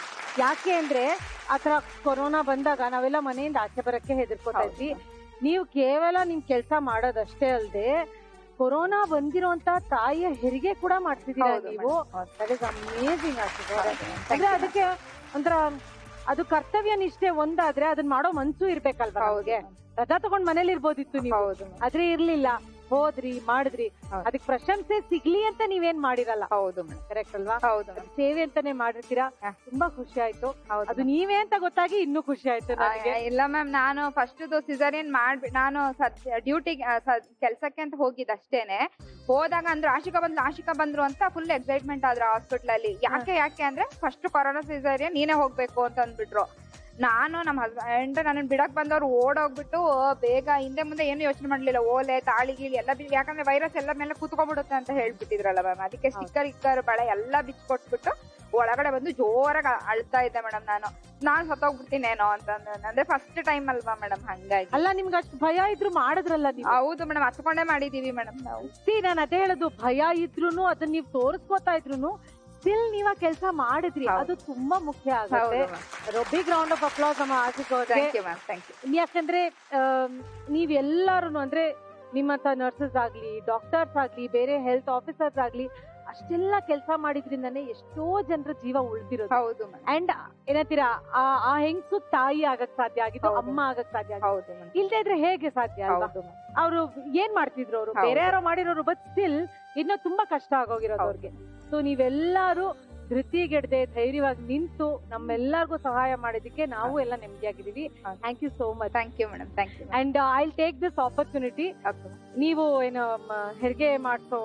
ಯಾಕೆ ಅಂದ್ರೆ ಆತರ ಕೊರೋನಾ ಬಂದಾಗ ನಾವೆಲ್ಲ ಮನೆಯಿಂದ ಆಚೆ ಬರಕ್ಕೆ ಹೆದರ್ಕೋತಾ ಇದ್ವಿ ನೀವು ಕೇವಲ ನಿಮ್ ಕೆಲ್ಸ ಮಾಡೋದಷ್ಟೇ ಅಲ್ದೆ ಕೊರೋನಾ ಬಂದಿರೋಂತ ತಾಯಿಯ ಹೆರಿಗೆ ಕೂಡ ಮಾಡ್ತಿದ್ದೀರಾ ಹೌದು ನೀವು ದಟ್ ಇಸ್ ಅಮೇಸಿಂಗ್ ಆಶಿಕ್ ಅವರೇ ಅಂದ್ರೆ ಅದಕ್ಕೆ ಒಂಥರ ಅದು ಕರ್ತವ್ಯ ನಿಷ್ಠೆ ಒಂದಾದ್ರೆ ಅದನ್ನ ಮಾಡೋ ಮನ್ಸು ಇರ್ಬೇಕಲ್ವಾ ಅವ್ರಿಗೆ ರಜಾ ತಗೊಂಡ್ ಮನೇಲಿ ಇರ್ಬೋದಿತ್ತು ನೀವು ಆದ್ರೆ ಇರ್ಲಿಲ್ಲ ಹೋದ್ರಿ ಮಾಡಿದ್ರಿ ಅದಕ್ಕೆ ಪ್ರಶಂಸೆ ಸಿಗ್ಲಿ ಅಂತ ನೀವೇನ್ ಮಾಡಿರಲ್ಲ ಹೌದು ಕರೆಕ್ಟ್ ಅಲ್ವಾ ಹೌದು ಅದು ಸೇವೆ ಅಂತಾನೆ ಮಾಡಿರ್ತೀರಾ ತುಂಬಾ ಖುಷಿ ಆಯ್ತು ಅದು ನೀವೇ ಅಂತ ಗೊತ್ತಾಗಿ ಇನ್ನೂ ಖುಷಿ ಆಯ್ತು ನನಗೆ ಇಲ್ಲ ಮ್ಯಾಮ್ ನಾನು ಫಸ್ಟ್ ಸಿಸರಿಯನ್ ಮಾಡ್ಬಿ ನಾನು ಡ್ಯೂಟಿ ಕೆಲ್ಸಕ್ಕೆ ಅಂತ ಹೋಗಿದ್ದು ಅಷ್ಟೇನೆ ಹೋದಾಗ ಅಂದ್ರೆ ಆಶಿಕಾ ಬಂದ್ಲು ಆಶಿಕಾ ಬಂದ್ರು ಅಂತ ಫುಲ್ ಎಕ್ಸೈಟ್ಮೆಂಟ್ ಆದ್ರು ಹಾಸ್ಪಿಟಲ್ ಅಲ್ಲಿ ಯಾಕೆ ಯಾಕೆ ಅಂದ್ರೆ ಫಸ್ಟ್ ಕೊರೋನಾ ಸಿಸರಿಯನ್ ನೀನೇ ಹೋಗ್ಬೇಕು ಅಂತ ಅಂದ್ಬಿಟ್ರು ನಾನು ನಮ್ಮ ಹಸ್ಬೆಂಡ್ ನನ್ನ ಬಿಡಕ್ ಬಂದವ್ರು ಓಡೋಗ್ಬಿಟ್ಟು ಬೇಗ ಹಿಂದೆ ಮುಂದೆ ಏನು ಯೋಚನೆ ಮಾಡ್ಲಿಲ್ಲ ಓಲೆ ತಾಳಿ ಗೀಳಿ ಎಲ್ಲ ಬಿ ಯಾಕಂದ್ರೆ ವೈರಸ್ ಎಲ್ಲ ಮೇಲೆ ಕುತ್ಕೊಂಡ್ಬಿಡುತ್ತೆ ಅಂತ ಹೇಳ್ಬಿಟ್ಟಿದ್ರಲ್ಲ ಮ್ಯಾಮ್ ಅದಕ್ಕೆ ಸ್ಟಿಕ್ಕರ್ ಇಕ್ಕರ್ ಬಳೆ ಎಲ್ಲ ಬಿಚ್ಕೊಟ್ಬಿಟ್ಟು ಒಳಗಡೆ ಬಂದು ಜೋರಾಗಿ ಅಳ್ತಾ ಇದ್ದೆ ಮೇಡಮ್ ನಾನು ನಾನ್ ಸತ್ತೋಗ್ಬಿಡ್ತೀನೇನೋ ಅಂತ ಅಂದ್- ಅಂದ್ರೆ ಫಸ್ಟ್ ಟೈಮ್ ಅಲ್ವಾ ಮೇಡಮ್ ಹಂಗಾಗಿ ಅಲ್ಲ ನಿಮ್ಗೆ ಅಷ್ಟು ಭಯ ಇದ್ರು ಮಾಡಿದ್ರಲ್ಲ ನೀವು ಹೌದು ಮೇಡಮ್ ಹತ್ಕೊಂಡೇ ಮಾಡಿದೀವಿ ಮೇಡಮ್ ನಾವು ಸಿ ನಾನು ಅದೇ ಹೇಳೋದು ಭಯ ಇದ್ರೂನು ಅದನ್ನ ನೀವು ತೋರಿಸ್ಕೋತಾ ಇದ್ರೂನು ಸ್ಟಿಲ್ ನೀವ ಕೆಲಸ ಮಾಡಿದ್ರಿ ಅದು ತುಂಬಾ ಮುಖ್ಯ ಆಗುತ್ತೆ ಬಿಗ್ ರೌಂಡ್ ಆಫ್ ಅಪ್ಲಾಸ್ ನಮ್ಮ Ashiq thank you ma'am thank you ಯಾಕಂದ್ರೆ ಆಮ್, ನೀವೆಲ್ಲರೂ ಅಂದ್ರೆ ನಿಮ್ಮಂತ ನರ್ಸಸ್ ಆಗ್ಲಿ ಡಾಕ್ಟರ್ಸ್ ಆಗ್ಲಿ ಬೇರೆ ಹೆಲ್ತ್ ಆಫೀಸರ್ಸ್ ಆಗ್ಲಿ ಅಷ್ಟೆಲ್ಲ ಕೆಲಸ ಮಾಡಿದ್ರಿಂದಾನೆ ಎಷ್ಟೋ ಜನರ ಜೀವ ಉಳಿದಿರೋದು ಹೌದು ಅಂಡ್ ಏನಂತೀರಾ ಆ ಆ ಹೆಂಗ್ಸು ತಾಯಿ ಆಗಕ್ ಸಾಧ್ಯ ಆಗಿದ್ದು ಅಮ್ಮ ಆಗಕ್ ಸಾಧ್ಯ ಆಗಿದ್ದು ಇಲ್ದೇ ಇದ್ರೆ ಹೇಗೆ ಸಾಧ್ಯ ಅಲ್ವಾ ಅವರು ಏನ್ ಮಾಡ್ತಿದ್ರು ಅವರು ಹೌದು. ಬೇರೆ ಯಾರೋ ಮಾಡಿರೋರು ಬಟ್ ಸ್ಟಿಲ್ ಇನ್ನೂ ತುಂಬಾ ಕಷ್ಟ ಆಗೋಗಿರೋದು ಅವ್ರಿಗೆ ಸೊ ನೀವೆಲ್ಲರೂ ಧೃತಿಗೆಡದೆ ಧೈರ್ಯವಾಗಿ ನಿಂತು ನಮ್ಮೆಲ್ಲರಿಗೂ ಸಹಾಯ ಮಾಡಿದಕ್ಕೆ ನಾವು ಎಲ್ಲ ನೆಮ್ಮದಿಯಾಗಿದ್ದೀವಿ thank you so much thank you madam thank you and I take this opportunity ನೀವು ಏನು ಮ, ಹೆರಿಗೆ ಮಾಡಿಸೋ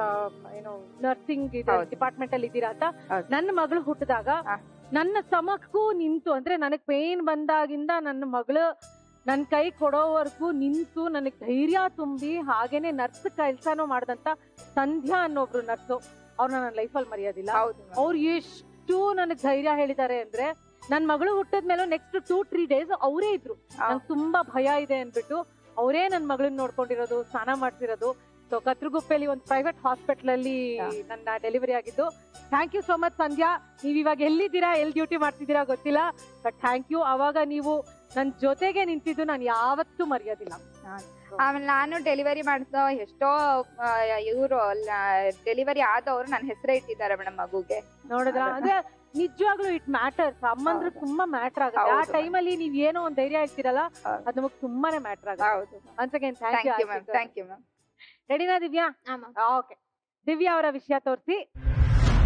ಏನು ನರ್ಸಿಂಗ್ ಡಿಪಾರ್ಟ್ಮೆಂಟ್ ಅಲ್ಲಿ ಇದ್ದೀರಾ ಅಂತ ನನ್ನ ಮಗಳು ಹುಟ್ಟಿದಾಗ ನನ್ನ ಸಮಕ್ಕೂ ನಿಂತು ಅಂದ್ರೆ ನನಗ್ ಪೇನ್ ಬಂದಾಗಿಂದ ನನ್ನ ಮಗಳು ನನ್ ಕೈ ಕೊಡೋವರೆಗೂ ನಿಂತು ನನಗ್ ಧೈರ್ಯ ತುಂಬಿ ಹಾಗೇನೆ ನರ್ಸ್ ಕೆಲ್ಸಾನು ಮಾಡ್ದಂತ ಸಂಧ್ಯಾ ಅನ್ನೋಬ್ರು ನರ್ಸು ಅವ್ರನ್ನ ನನ್ನ ಲೈಫಲ್ಲಿ ಮರೆಯೋದಿಲ್ಲ ಅವ್ರು ಎಷ್ಟು ನನಗ್ ಧೈರ್ಯ ಹೇಳಿದ್ದಾರೆ ಅಂದ್ರೆ ನನ್ ಮಗಳು ಹುಟ್ಟಿದ್ಮೇಲೆ ನೆಕ್ಸ್ಟ್ ಟೂ ತ್ರೀ ಡೇಸ್ ಅವರೇ ಇದ್ರು ನಂಗೆ ತುಂಬಾ ಭಯ ಇದೆ ಅನ್ಬಿಟ್ಟು ಅವರೇ ನನ್ ಮಗಳನ್ನ ನೋಡ್ಕೊಂಡಿರೋದು ಸ್ನಾನ ಮಾಡ್ತಿರೋದು ಸೊ ಕತ್ರಗುಪ್ಪೆಯಲ್ಲಿ ಒಂದು ಪ್ರೈವೇಟ್ ಹಾಸ್ಪಿಟಲ್ ಅಲ್ಲಿ ನನ್ನ ಡೆಲಿವರಿ ಆಗಿದ್ದು thank you so much Sandhya ನೀವ್ ಇವಾಗ ಎಲ್ಲಿದ್ದೀರಾ ಎಲ್ಲಿ ಡ್ಯೂಟಿ ಮಾಡ್ತಿದ್ದೀರಾ ಗೊತ್ತಿಲ್ಲ ಬಟ್ ಥ್ಯಾಂಕ್ ಯು ಅವಾಗ ನೀವು ನನ್ ಜೊತೆಗೆ ನಿಂತಿದ್ದು ನಾನು ಯಾವತ್ತೂ ಮರೆಯೋದಿಲ್ಲ ಆಮೇಲೆ ನಾನು ಡೆಲಿವರಿ ಮಾಡಿಸೋ ಎಷ್ಟೋ ಇವರು ಡೆಲಿವರಿ ಆದವರು ನನ್ನ ಹೆಸರೇ ಇಟ್ಟಿದ್ದಾರೆ ಮೇಡಮ್ ಮಗುಗೆ ನೋಡಿದ್ರ ಅಂದ್ರೆ ನಿಜವಾಗ್ಲೂ ಇಟ್ ಮ್ಯಾಟರ್ಸ್ ಅಮ್ಮಂದ್ರೆ ತುಂಬಾ ಮ್ಯಾಟರ್ ಆಗುತ್ತೆ ಆ ಹೌದು. ಟೈಮಲ್ಲಿ ನೀವ್ ಏನೋ ಒಂದ್ ಧೈರ್ಯ ಇರ್ತೀರಲ್ಲ ಅದು ನಮಗ್ ತುಂಬಾನೇ ಮ್ಯಾಟರ್ ಆಗುತ್ತೆ once again thank thank you you ma'am thank you ma'am ರೆಡಿನಾ ದಿವ್ಯಾ ಓಕೆ ದಿವ್ಯಾ ಅವರ ವಿಷಯ ತೋರಿಸಿ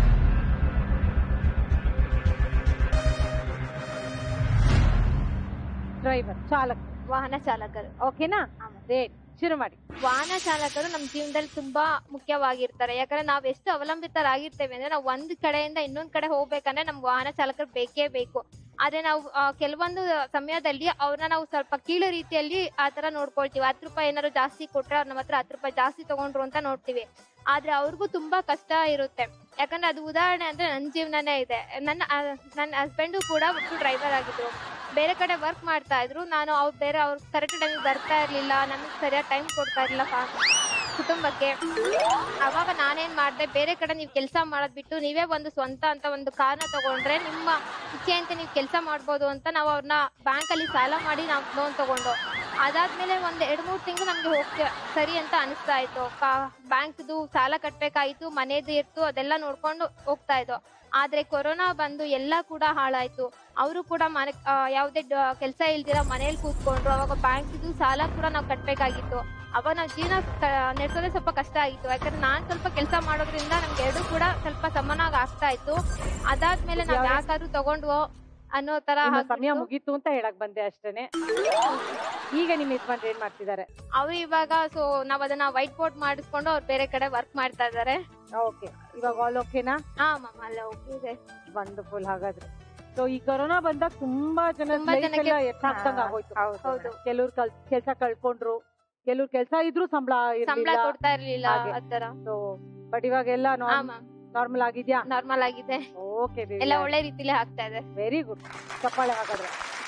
ಡ್ರೈವರ್ ಚಾಲಕ ವಾಹನ ಚಾಲಕರು ಓಕೆನಾ ರೇಟ್ ಶುರು ಮಾಡಿ ವಾಹನ ಚಾಲಕರು ನಮ್ಮ ಜೀವನದಲ್ಲಿ ತುಂಬಾ ಮುಖ್ಯವಾಗಿರ್ತಾರೆ ಯಾಕಂದ್ರೆ ನಾವ್ ಎಷ್ಟು ಅವಲಂಬಿತರಾಗಿರ್ತೇವೆ ಅಂದ್ರೆ ನಾವು ಒಂದ್ ಕಡೆಯಿಂದ ಇನ್ನೊಂದ್ ಕಡೆ ಹೋಗ್ಬೇಕಂದ್ರೆ ನಮ್ಗೆ ವಾಹನ ಚಾಲಕರು ಬೇಕೇ ಬೇಕು ಆದ್ರೆ ನಾವು ಆ, ಕೆಲವೊಂದು ಸಮಯದಲ್ಲಿ ಅವ್ರನ್ನ ನಾವು ಸ್ವಲ್ಪ ಕೀಳು ರೀತಿಯಲ್ಲಿ ಆ ತರ ನೋಡ್ಕೊಳ್ತೀವಿ ಹತ್ತು ರೂಪಾಯಿ ಏನಾದ್ರು ಜಾಸ್ತಿ ಕೊಟ್ರೆ ಅವ್ರ ನಮ್ಮ ಹತ್ರ ಹತ್ತು ರೂಪಾಯಿ ಜಾಸ್ತಿ ತಗೊಂಡ್ರು ಅಂತ ನೋಡ್ತೀವಿ ಆದ್ರೆ ಅವ್ರಿಗೂ ತುಂಬಾ ಕಷ್ಟ ಇರುತ್ತೆ ಯಾಕಂದ್ರೆ ಅದು ಉದಾಹರಣೆ ಅಂದ್ರೆ ನನ್ನ ಜೀವನನೇ ಇದೆ ನನ್ನ ಆ, ನನ್ನ ಹಸ್ಬೆಂಡು ಕೂಡ ಒಟ್ಟು ಡ್ರೈವರ್ ಆಗಿದ್ರು ಬೇರೆ ಕಡೆ ವರ್ಕ್ ಮಾಡ್ತಾ ಇದ್ರು ನಾನು ಅವ್ರು ಬೇರೆ ಅವ್ರು ಕರೆಕ್ಟ್ ಟೈಮಿಗೆ ಬರ್ತಾ ಇರ್ಲಿಲ್ಲ ನಮಗೆ ಸರಿಯಾಗಿ ಟೈಮ್ ಕೊಡ್ತಾ ಇರ್ಲಿಲ್ಲ ಫಾ- ಕುಟುಂಬಕ್ಕೆ ಅವಾಗ ನಾನೇನ್ ಮಾಡ್ದೆ ಬೇರೆ ಕಡೆ ನೀವು ಕೆಲಸ ಮಾಡೋದ್ ಬಿಟ್ಟು ನೀವೇ ಒಂದು ಸ್ವಂತ ಅಂತ ಒಂದು ಕಾರ್ನ ತಗೊಂಡ್ರೆ ನಿಮ್ಮ ಇಚ್ಛೆಯಂತೆ ನೀವು ಕೆಲಸ ಮಾಡ್ಬೋದು ಅಂತ ನಾವು ಅವ್ರನ್ನ ಬ್ಯಾಂಕ್ ಅಲ್ಲಿ ಸಾಲ ಮಾಡಿ ನಾವು ಲೋನ್ ತಗೊಂಡು ಅದಾದ್ಮೇಲೆ ಒಂದ್ ಎರಡ್ ಮೂರ್ ತಿಂಗಳು ನಮ್ಗೆ ಹೋಗ್ತೇ ಸರಿ ಅಂತ ಅನಿಸ್ತಾ ಇತ್ತು ಬ್ಯಾಂಕ್ದು ಸಾಲ ಕಟ್ಬೇಕಾಯ್ತು ಮನೇದು ಇತ್ತು ಅದೆಲ್ಲ ನೋಡ್ಕೊಂಡು ಹೋಗ್ತಾ ಇದ್ದು ಆದ್ರೆ ಕೊರೋನಾ ಬಂದು ಎಲ್ಲ ಕೂಡ ಹಾಳಾಯ್ತು ಅವರು ಕೂಡ ಮನೆ ಆ, ಯಾವುದೇ ಕೆಲಸ ಇಲ್ದಿರ ಮನೇಲಿ ಕೂತ್ಕೊಂಡ್ರು ಅವಾಗ ಬ್ಯಾಂಕ್ದು ಸಾಲ ಕೂಡ ನಾವು ಕಟ್ಬೇಕಾಗಿತ್ತು ಅವಾಗ ನಾವು ಜೀವನ ಕ- ನಡೆಸೋದೇ ಸ್ವಲ್ಪ ಕಷ್ಟ ಆಗಿತ್ತು ಯಾಕಂದ್ರೆ ನಾನ್ ಸ್ವಲ್ಪ ಕೆಲಸ ಮಾಡೋದ್ರಿಂದ ನಮ್ಗೆ ಎರಡು ಕೂಡ ಸ್ವಲ್ಪ ಸಮಾನಾಗಿ ಆಗ್ತಾ ಇತ್ತು ಅದಾದ್ಮೇಲೆ ನಾವ್ ಯಾಕಾದ್ರೂ ತಗೊಂಡ್ವೋ ಅನ್ನೋ ತರ ನಿಮ್ಮ ಆಗ್ಬಿಟ್ಟು ಸಮಯ ಮುಗೀತು ಅಂತ ಹೇಳಕ್ ಬಂದೆ ಅಷ್ಟೇನೆ ಈಗ ನಿಮ್ಮ ಯಜಮಾನ್ರು ಏನ್ ಮಾಡ್ತಿದ್ದಾರೆ ಅವ್ರು ಇವಾಗ ಸೊ ನಾವ್ ಅದನ್ನ ವೈಟ್ ಬೋರ್ಡ್ ಮಾಡಿಸ್ಕೊಂಡು ಅವ್ರು ಬೇರೆ ಕಡೆ ವರ್ಕ್ ಮಾಡ್ತಾ ಇದಾರೆ ಓಕೆ ಇವಾಗ ಆಲ್ ಓಕೆನಾ ಹಾ ಮ್ಯಾಮ್ ಅಲ್ಲ ಓಕೆ ಇದೆ ವಂಡರ್ಫುಲ್ ಹಾಗಾದ್ರೆ ಸೊ ಈ ಕೊರೋನಾ ಬಂದಾಗ ತುಂಬಾ ಜನ ತುಂಬಾ ಜನಕ್ಕೆ- ಎತ್ತಾಗ್ದಂಗ್ ಆಗೋಯ್ತು ಹೌದು. ಕೆಲವ್ರು ಕಲ್ ಕೆಲ್ಸ ಕಳ್ಕೊಂಡ್ರು ಕೆಲವ್ರು ಕೆಲ್ಸ ಇದ್ರು ಸಂಬಳ ಸಂಬಳ ಕೊಡ್ತಾ ಇರ್ಲಿಲ್ಲ ಆತರ ಸೊ ಬಟ್ ಇವಾಗೆಲ್ಲ ಹಾ ಮ್ಯಾಮ್ ನಾರ್ಮಲ್ ಆಗಿದ್ಯಾ ನಾರ್ಮಲ್ ಆಗಿದೆ ಓಕೆ ಎಲ್ಲ ಒಳ್ಳೆ ರೀತಿಲಿ ಆಗ್ತಾ ಇದೆ ವೆರಿ ಗುಡ್ ಚಪ್ಪಾಳೆ ಹಾಗಾದ್ರೆ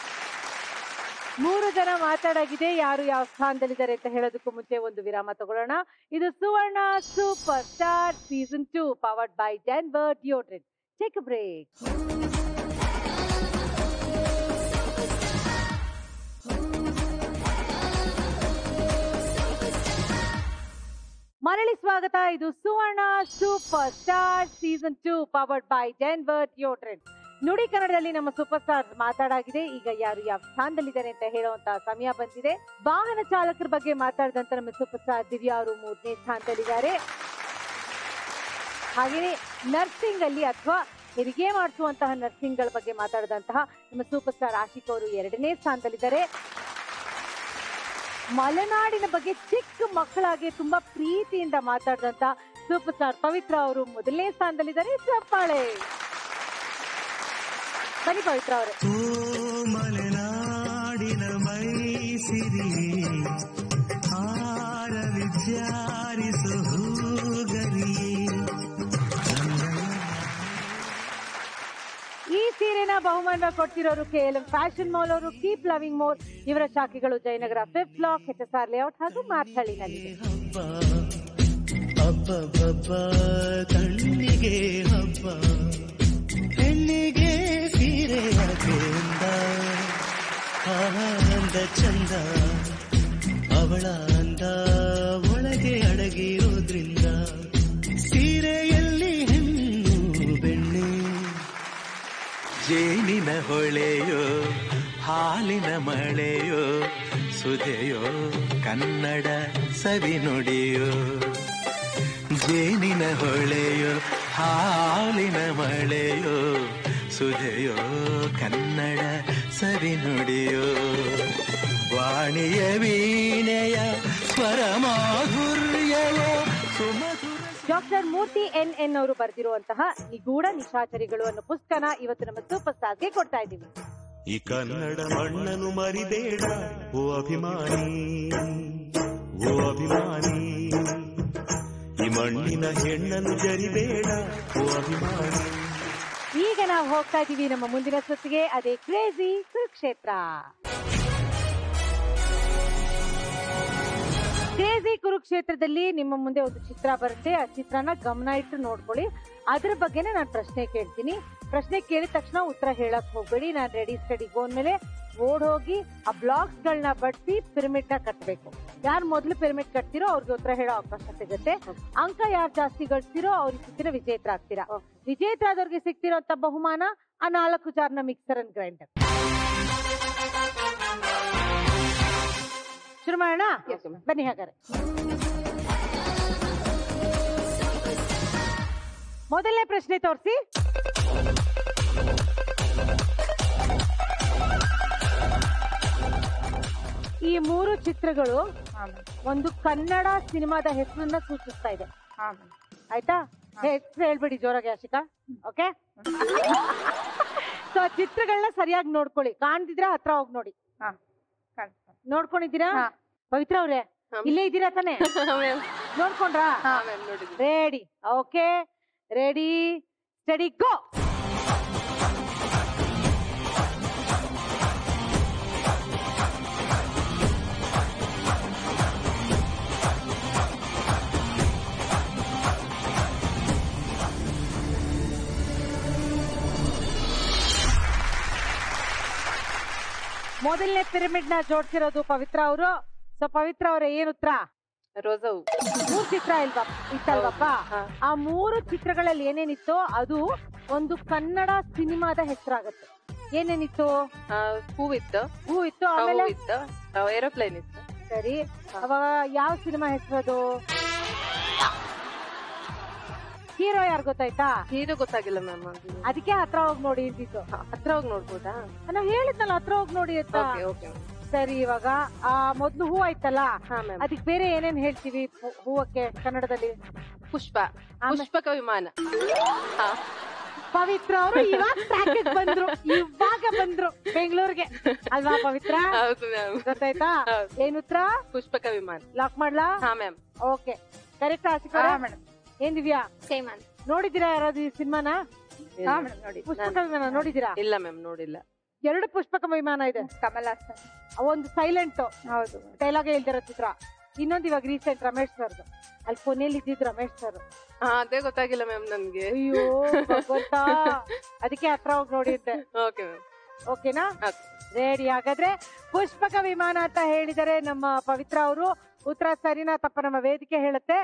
ಮೂರು ಜನ ಮಾತಾಡಾಗಿದೆ ಯಾರು ಯಾವ ಸ್ಥಾನದಲ್ಲಿದ್ದಾರೆ ಅಂತ ಹೇಳೋದಕ್ಕೂ ಮುಂಚೆ ಒಂದು ವಿರಾಮ ತಗೊಳ್ಳೋಣ ಇದು Suvarna super star season two powered by Denver deodorant take break ಮರಳಿ ಸ್ವಾಗತ ಇದು Suvarna super star season two powered by Denver deodorant ನುಡಿ ಕನ್ನಡದಲ್ಲಿ ನಮ್ಮ ಸೂಪರ್ ಸ್ಟಾರ್ ಮಾತಾಡಾಗಿದೆ ಈಗ ಯಾರು ಯಾವ ಸ್ಥಾನದಲ್ಲಿದ್ದಾರೆ ಅಂತ ಹೇಳುವಂತ ಸಮಯ ಬಂದಿದೆ ವಾಹನ ಚಾಲಕರ ಬಗ್ಗೆ ಮಾತಾಡಿದಂತ ನಮ್ಮ ಸೂಪರ್ ಸ್ಟಾರ್ ದಿವ್ಯಾ ಅವರು ಮೂರನೇ ಸ್ಥಾನದಲ್ಲಿದ್ದಾರೆ ಹಾಗೆಯೇ ನರ್ಸಿಂಗ್ ಅಲ್ಲಿ ಅಥವಾ ಹೆರಿಗೆ ಮಾಡಿಸುವಂತಹ ನರ್ಸಿಂಗ್ ಗಳ ಬಗ್ಗೆ ಮಾತಾಡಿದಂತಹ ನಮ್ಮ ಸೂಪರ್ ಸ್ಟಾರ್ ಆಶಿಕ್ ಅವರು ಎರಡನೇ ಸ್ಥಾನದಲ್ಲಿದ್ದಾರೆ ಮಲೆನಾಡಿನ ಬಗ್ಗೆ ಚಿಕ್ಕ ಮಕ್ಕಳಾಗಿ ತುಂಬಾ ಪ್ರೀತಿಯಿಂದ ಮಾತಾಡಿದಂತ ಸೂಪರ್ ಸ್ಟಾರ್ ಪವಿತ್ರ ಅವರು ಮೊದಲನೇ ಸ್ಥಾನದಲ್ಲಿದ್ದಾರೆ ಚಪ್ಪಾಳೆ ಬನ್ನಿ ಪವಿತ್ರ ಅವರೇ ಮಲೆನಾಡಿನ ಮೈಸಿರಿ ಹಾರ ವಿಚಾರಿಸು ಹೂಗರಿಯೇ ಈ ಸೀರೆನ ಬಹುಮಾನ ಕೊಡ್ತಿರೋರು K L M fashion mall ಅವರು ಕೀಪ್ ಲವಿಂಗ್ ಮೋರ್ ಇವರ ಶಾಖೆಗಳು Jayanagar fifth block H S R layout ಹಾಗೂ ಮಾರ್ಥಳ್ಳಿನಲ್ಲಿದೆ ಹಬ್ಬ ಹಬ್ಬ ಕಣ್ಣಿಗೆ ಹಬ್ಬ ಹೆಣ್ಣಿಗೆ ಸೀರೆ ಅಂದ ಆನಂದ ಚಂದ ಅವಳ ಅಂದ ಒಳಗೆ ಅಡಗಿರೋದ್ರಿಂದ ಸೀರೆಯಲ್ಲಿ ಹೆಣ್ಣು ಬೆಣ್ಣೆ ಜೇನಿನ ಹೊಳೆಯೋ ಹಾಲಿನ ಮಳೆಯೋ ಸುಧೆಯೋ ಕನ್ನಡ ಸವಿ ನುಡಿಯೋ ಜೇನಿನ ಹೊಳೆಯೋ ಹಾಲಿನ ಮಳೆಯೋ ಸುಧೆಯೋ ಕನ್ನಡ ಸವಿ ನುಡಿಯೋ ವಾಣಿಯ ವೀಣೆಯ ಸ್ವರ ಮಾಧುರ್ಯವೋ ಸುಮಧುರ ಡಾಕ್ಟರ್ ಮೂರ್ತಿ ಎನ್ ಎನ್ ಅವರು ಬರೆದಿರುವಂತಹ ನಿಗೂಢ ನಿಶಾಚರಿಗಳು ಅನ್ನೋ ಪುಸ್ತಕನ ಇವತ್ತು ನಮ್ಮ ಸೂಪರ್ ಸ್ಟಾರ್ಗೆ ಕೊಡ್ತಾ ಇದ್ದೀವಿ ಈ ಕನ್ನಡ ಮಣ್ಣನ್ನು ಮರಿಬೇಡ ಓ ಅಭಿಮಾನಿ ಓ ಅಭಿಮಾನಿ ಈ ಮಣ್ಣಿನ ಹೆಣ್ಣನ್ನು ಜರಿಬೇಡ ಓ ಅಭಿಮಾನಿ ಈಗ ನಾವು ಹೋಗ್ತಾ ಇದೀವಿ ನಮ್ಮ ಮುಂದಿನ ಸುತ್ತಿಗೆ ಅದೇ ಕ್ರೇಜಿ ಕುರುಕ್ಷೇತ್ರ ಕ್ರೇಜಿ ಕುರುಕ್ಷೇತ್ರದಲ್ಲಿ ನಿಮ್ಮ ಮುಂದೆ ಒಂದು ಚಿತ್ರ ಬರುತ್ತೆ ಆ ಚಿತ್ರನ ಗಮನ ಇಟ್ಟು ನೋಡ್ಕೊಳ್ಳಿ ಅದ್ರ ಬಗ್ಗೆನೇ ನಾನು ಪ್ರಶ್ನೆ ಕೇಳ್ತೀನಿ ಪ್ರಶ್ನೆ ಕೇಳಿದ ತಕ್ಷಣ ಉತ್ತರ ಹೇಳಕ್ ಹೋಗ್ಬೇಡಿ ನಾನು ರೆಡಿ ಸ್ಟಡಿ ಮೇಲೆ ಓಡ್ ಹೋಗಿ ಆ ಬ್ಲಾಕ್ಸ್ ಗಳನ್ನ ಬಡ್ಸಿ ಪಿರಮಿಡ್ ನ ಕಟ್ಬೇಕು ಯಾರು ಮೊದಲು ಪಿರಮಿಡ್ ಕಟ್ತಿರೋ ಅವ್ರಿಗೆ ಉತ್ತರ ಹೇಳೋ ಅವಕಾಶ ಸಿಗುತ್ತೆ ಅಂಕ ಯಾರು ಜಾಸ್ತಿ ಗಳಿಸ್ತಿರೋ ಅವ್ರಿಗೆ ಸಿಕ್ಕಿರೋ ವಿಜೇತರ ಆಗ್ತೀರಾ ವಿಜೇತರ ಆದವ್ರಿಗೆ ಸಿಗ್ತಿರೋಂತ ಬಹುಮಾನ ಆ ನಾಲ್ಕು ಜಾರ್ನ ಮಿಕ್ಸರ್ ಅಂಡ್ ಗ್ರೈಂಡರ್ ಶುರು ಮಾಡೋಣ ಬನ್ನಿ ಹಾಗಾದ್ರೆ ಮೊದಲನೇ ಪ್ರಶ್ನೆ ತೋರಿಸಿ ಮೂರು ಚಿತ್ರಗಳು ಒಂದು ಕನ್ನಡ ಸಿನಿಮಾದ ಹೆಸರನ್ನ ಸೂಚಿಸ್ತಾ ಇದೆ ಆಯ್ತಾ ಹೆಸರು ಹೇಳ್ಬಿಡಿ ಜೋರಾಗಿ ಆಶಿಕಾ ಓಕೆ ಸೊ ಚಿತ್ರಗಳನ್ನ ಸರಿಯಾಗಿ ನೋಡ್ಕೊಳ್ಳಿ ಕಾಣ್ತಿದ್ರೆ ಹತ್ರ ಹೋಗಿ ನೋಡಿ ನೋಡ್ಕೊಂಡಿದ್ದೀರಾ ಪವಿತ್ರ ಅವ್ರೆ ಇಲ್ಲೇ ಇದ್ದೀರಾ ತಾನೇ ನೋಡ್ಕೊಂಡ್ರಾ ready okay ready steady go ಮೊದಲನೇ ಪಿರಮಿಡ್ ನ ಜೋಡ್ಸಿರೋದು ಪವಿತ್ರ ಅವರು ಸೊ ಪವಿತ್ರ ಅವರ ಏನ್ ಉತ್ತರ ರೋಸವು ಮೂರ್ ಚಿತ್ರ ಇಲ್ವಾ ಇತ್ತಲ್ವಪ್ಪ ಆ ಮೂರು ಚಿತ್ರಗಳಲ್ಲಿ ಏನೇನಿತ್ತು ಅದು ಒಂದು ಕನ್ನಡ ಸಿನಿಮಾದ ಹೆಸರಾಗತ್ತೆ ಏನೇನಿತ್ತು ಹೂವಿತ್ತು ಹೂವಿತ್ತು ಆಮೇಲೆ ಹೂವಿತ್ತು ಏರೋಪ್ಲೇನ್ ಇತ್ತು ಸರಿ ಅವಾಗ ಯಾವ ಸಿನಿಮಾ ಹೆಸರದು ಹೀರೋ ಯಾರು ಗೊತ್ತಾಯ್ತಾ ಹೀರೋ ಗೊತ್ತಾಗಿಲ್ಲ ಮ್ಯಾಮ್ ಅದಕ್ಕೆ ಹತ್ರ ಹೋಗಿ ನೋಡಿ ಅಂತಿತ್ತು ಹತ್ರ ಹೋಗಿ ನೋಡ್ಬೋದಾ ನಾವ್ ಹೇಳಿದ್ನಲ್ಲ ಹತ್ರ ಹೋಗಿ ನೋಡಿ ಅಂತ ಓಕೆ ಓಕೆ ಸರಿ ಇವಾಗ ಆ ಮೊದ್ಲು ಹೂ ಆಯ್ತಲ್ಲ ಅದಕ್ಕೆ ಬೇರೆ ಏನೇನ್ ಹೇಳ್ತೀವಿ ಹೂ- ಹೂವಕ್ಕೆ ಕನ್ನಡದಲ್ಲಿ ಪುಷ್ಪ ಪುಷ್ಪಕ ವಿಮಾನ ಹಾ. ಪವಿತ್ರ ಅವರು ಇವಾಗ ಪ್ಯಾಕೆಟ್ ಬಂದ್ರು ಇವಾಗ ಬಂದ್ರು ಬೆಂಗಳೂರಿಗೆ ಅಲ್ವಾ ಪವಿತ್ರ ಹೌದು ಮ್ಯಾಮ್ ಗೊತ್ತಾಯ್ತಾ ಏನ್ ಉತ್ತರ ಪುಷ್ಪಕ ವಿಮಾನ ಲಾಕ್ ಮಾಡ್ಲಾ ಹಾ ಮ್ಯಾಮ್ ಓಕೆ ಕರೆಕ್ಟ್ ಆಸಿಕ ಏನ್ ದಿವ್ಯಾ ಸೇಮ್ ಅಂತ ನೋಡಿದಿರಾ ಯಾರಾದ್ರು ಈ ಸಿನಿಮಾನ ಪುಷ್ಪಕ ವಿಮಾನ ನೋಡಿದಿರಾ ಇಲ್ಲ ಮ್ಯಾಮ್ ನೋಡಿಲ್ಲ ಎರಡು ಪುಷ್ಪಕ ವಿಮಾನ ಇದೆ ಕಮಲ ಒಂದು ಸೈಲೆಂಟ್ ಹೌದು ಡೈಲಾಗ್ ಹೇಳ್ದಿರೋ ಚಿತ್ರ ಇನ್ನೊಂದು ಇವಾಗ ರೀಸೆಂಟ್ ರಮೇಶ್ ಸರ್ದು ಅಲ್ಲಿ ಕೊನೆಯಲ್ಲಿ ಇದ್ದಿದ್ದು ರಮೇಶ್ ಸರ್ ಹಾ ಅದೇ ಗೊತ್ತಾಗಿಲ್ಲ ಮ್ಯಾಮ್ ನನ್ಗೆ ಅಯ್ಯೋ ಭಗವಂತ ಅದಕ್ಕೆ ಹತ್ರ ಹೋಗಿ ನೋಡಿದ್ದೆ ಓಕೆ ಮ್ಯಾಮ್ ಓಕೆನಾ ರೆಡಿ ಹಾಗಾದ್ರೆ ಪುಷ್ಪಕ ವಿಮಾನ ಅಂತ ಹೇಳಿದರೆ ನಮ್ಮ ಪವಿತ್ರ ಅವರು ಉತ್ತರ ಸರಿನಾ ತಪ್ಪ ನಮ್ಮ ವೇದಿಕೆ ಹೇಳುತ್ತೆ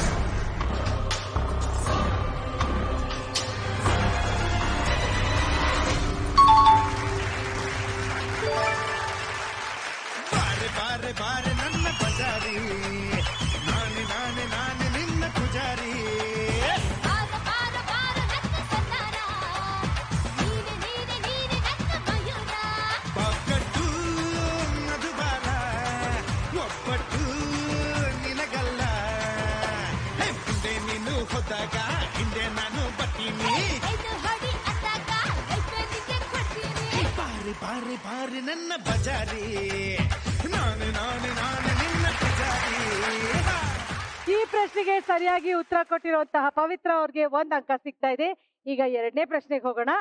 ಬಾರೆ ಬಾರೆ ಬಾರೆ ನನ್ನ ಬಜಾರಿ ನಾನೆ ನಾನೆ ನಾನೆ ನಿನ್ನ ಪೂಜಾರಿ ಪಕ್ಕಟ್ಟು ಮಧುಬಾಲ ಒಬ್ಬಟ್ಟು ನಿನಗಲ್ಲ ಹೇ, ಮುಂದೆ ನೀನು ಹೋದಾಗ ಹಿಂದೆ ನಾನು ಬರ್ತೀನಿ ಬಾರಿ ಬಾರಿ ಬಾರಿ ನನ್ನ ಬಜಾರಿ ನಾನೆ ನಾನೆ ನಾನೆ ನಿನ್ನ ಪೂಜಾರಿ ಈ ಪ್ರಶ್ನೆಗೆ ಸರಿಯಾಗಿ ಉತ್ತರ ಕೊಟ್ಟಿರುವಂತಹ ಪವಿತ್ರ ಅವ್ರಿಗೆ ಒಂದ್ ಅಂಕ ಸಿಗ್ತಾ ಇದೆ ಈಗ ಎರಡನೇ ಪ್ರಶ್ನೆಗೆ ಹೋಗೋಣ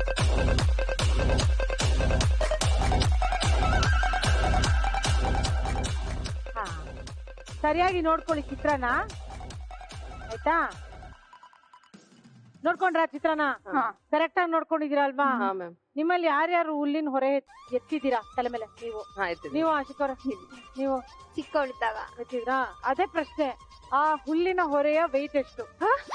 ಹಾ. ಸರಿಯಾಗಿ ನೋಡ್ಕೊಳ್ಳಿ ಚಿತ್ರನ ಆಯ್ತಾ ನೋಡ್ಕೊಂಡ್ರ ಚಿತ್ರನ ಕರೆಕ್ಟ್ ಆಗಿ ನೋಡ್ಕೊಂಡಿದೀರಾ ಅಲ್ವಾ ಹಾ ಮ್ಯಾಮ್ ನಿಮ್ಮಲ್ಲಿ ಯಾರ್ಯಾರು ಹುಲ್ಲಿನ ಹೊರೆ ಎತ್ತಿದ್ದೀರಾ ತಲೆ ಮೇಲೆ ನೀವು ಆಯ್ತು ನೀವು ಆಶಿಕರ ನೀವು ಚಿಕ್ಕವಳಿದ್ದಾಗ ಎತ್ತಿದ್ರಾ ಅದೇ ಪ್ರಶ್ನೆ ಆ ಹುಲ್ಲಿನ ಹೊರೆಯ ವೆಯ್ಟ್ ಎಷ್ಟು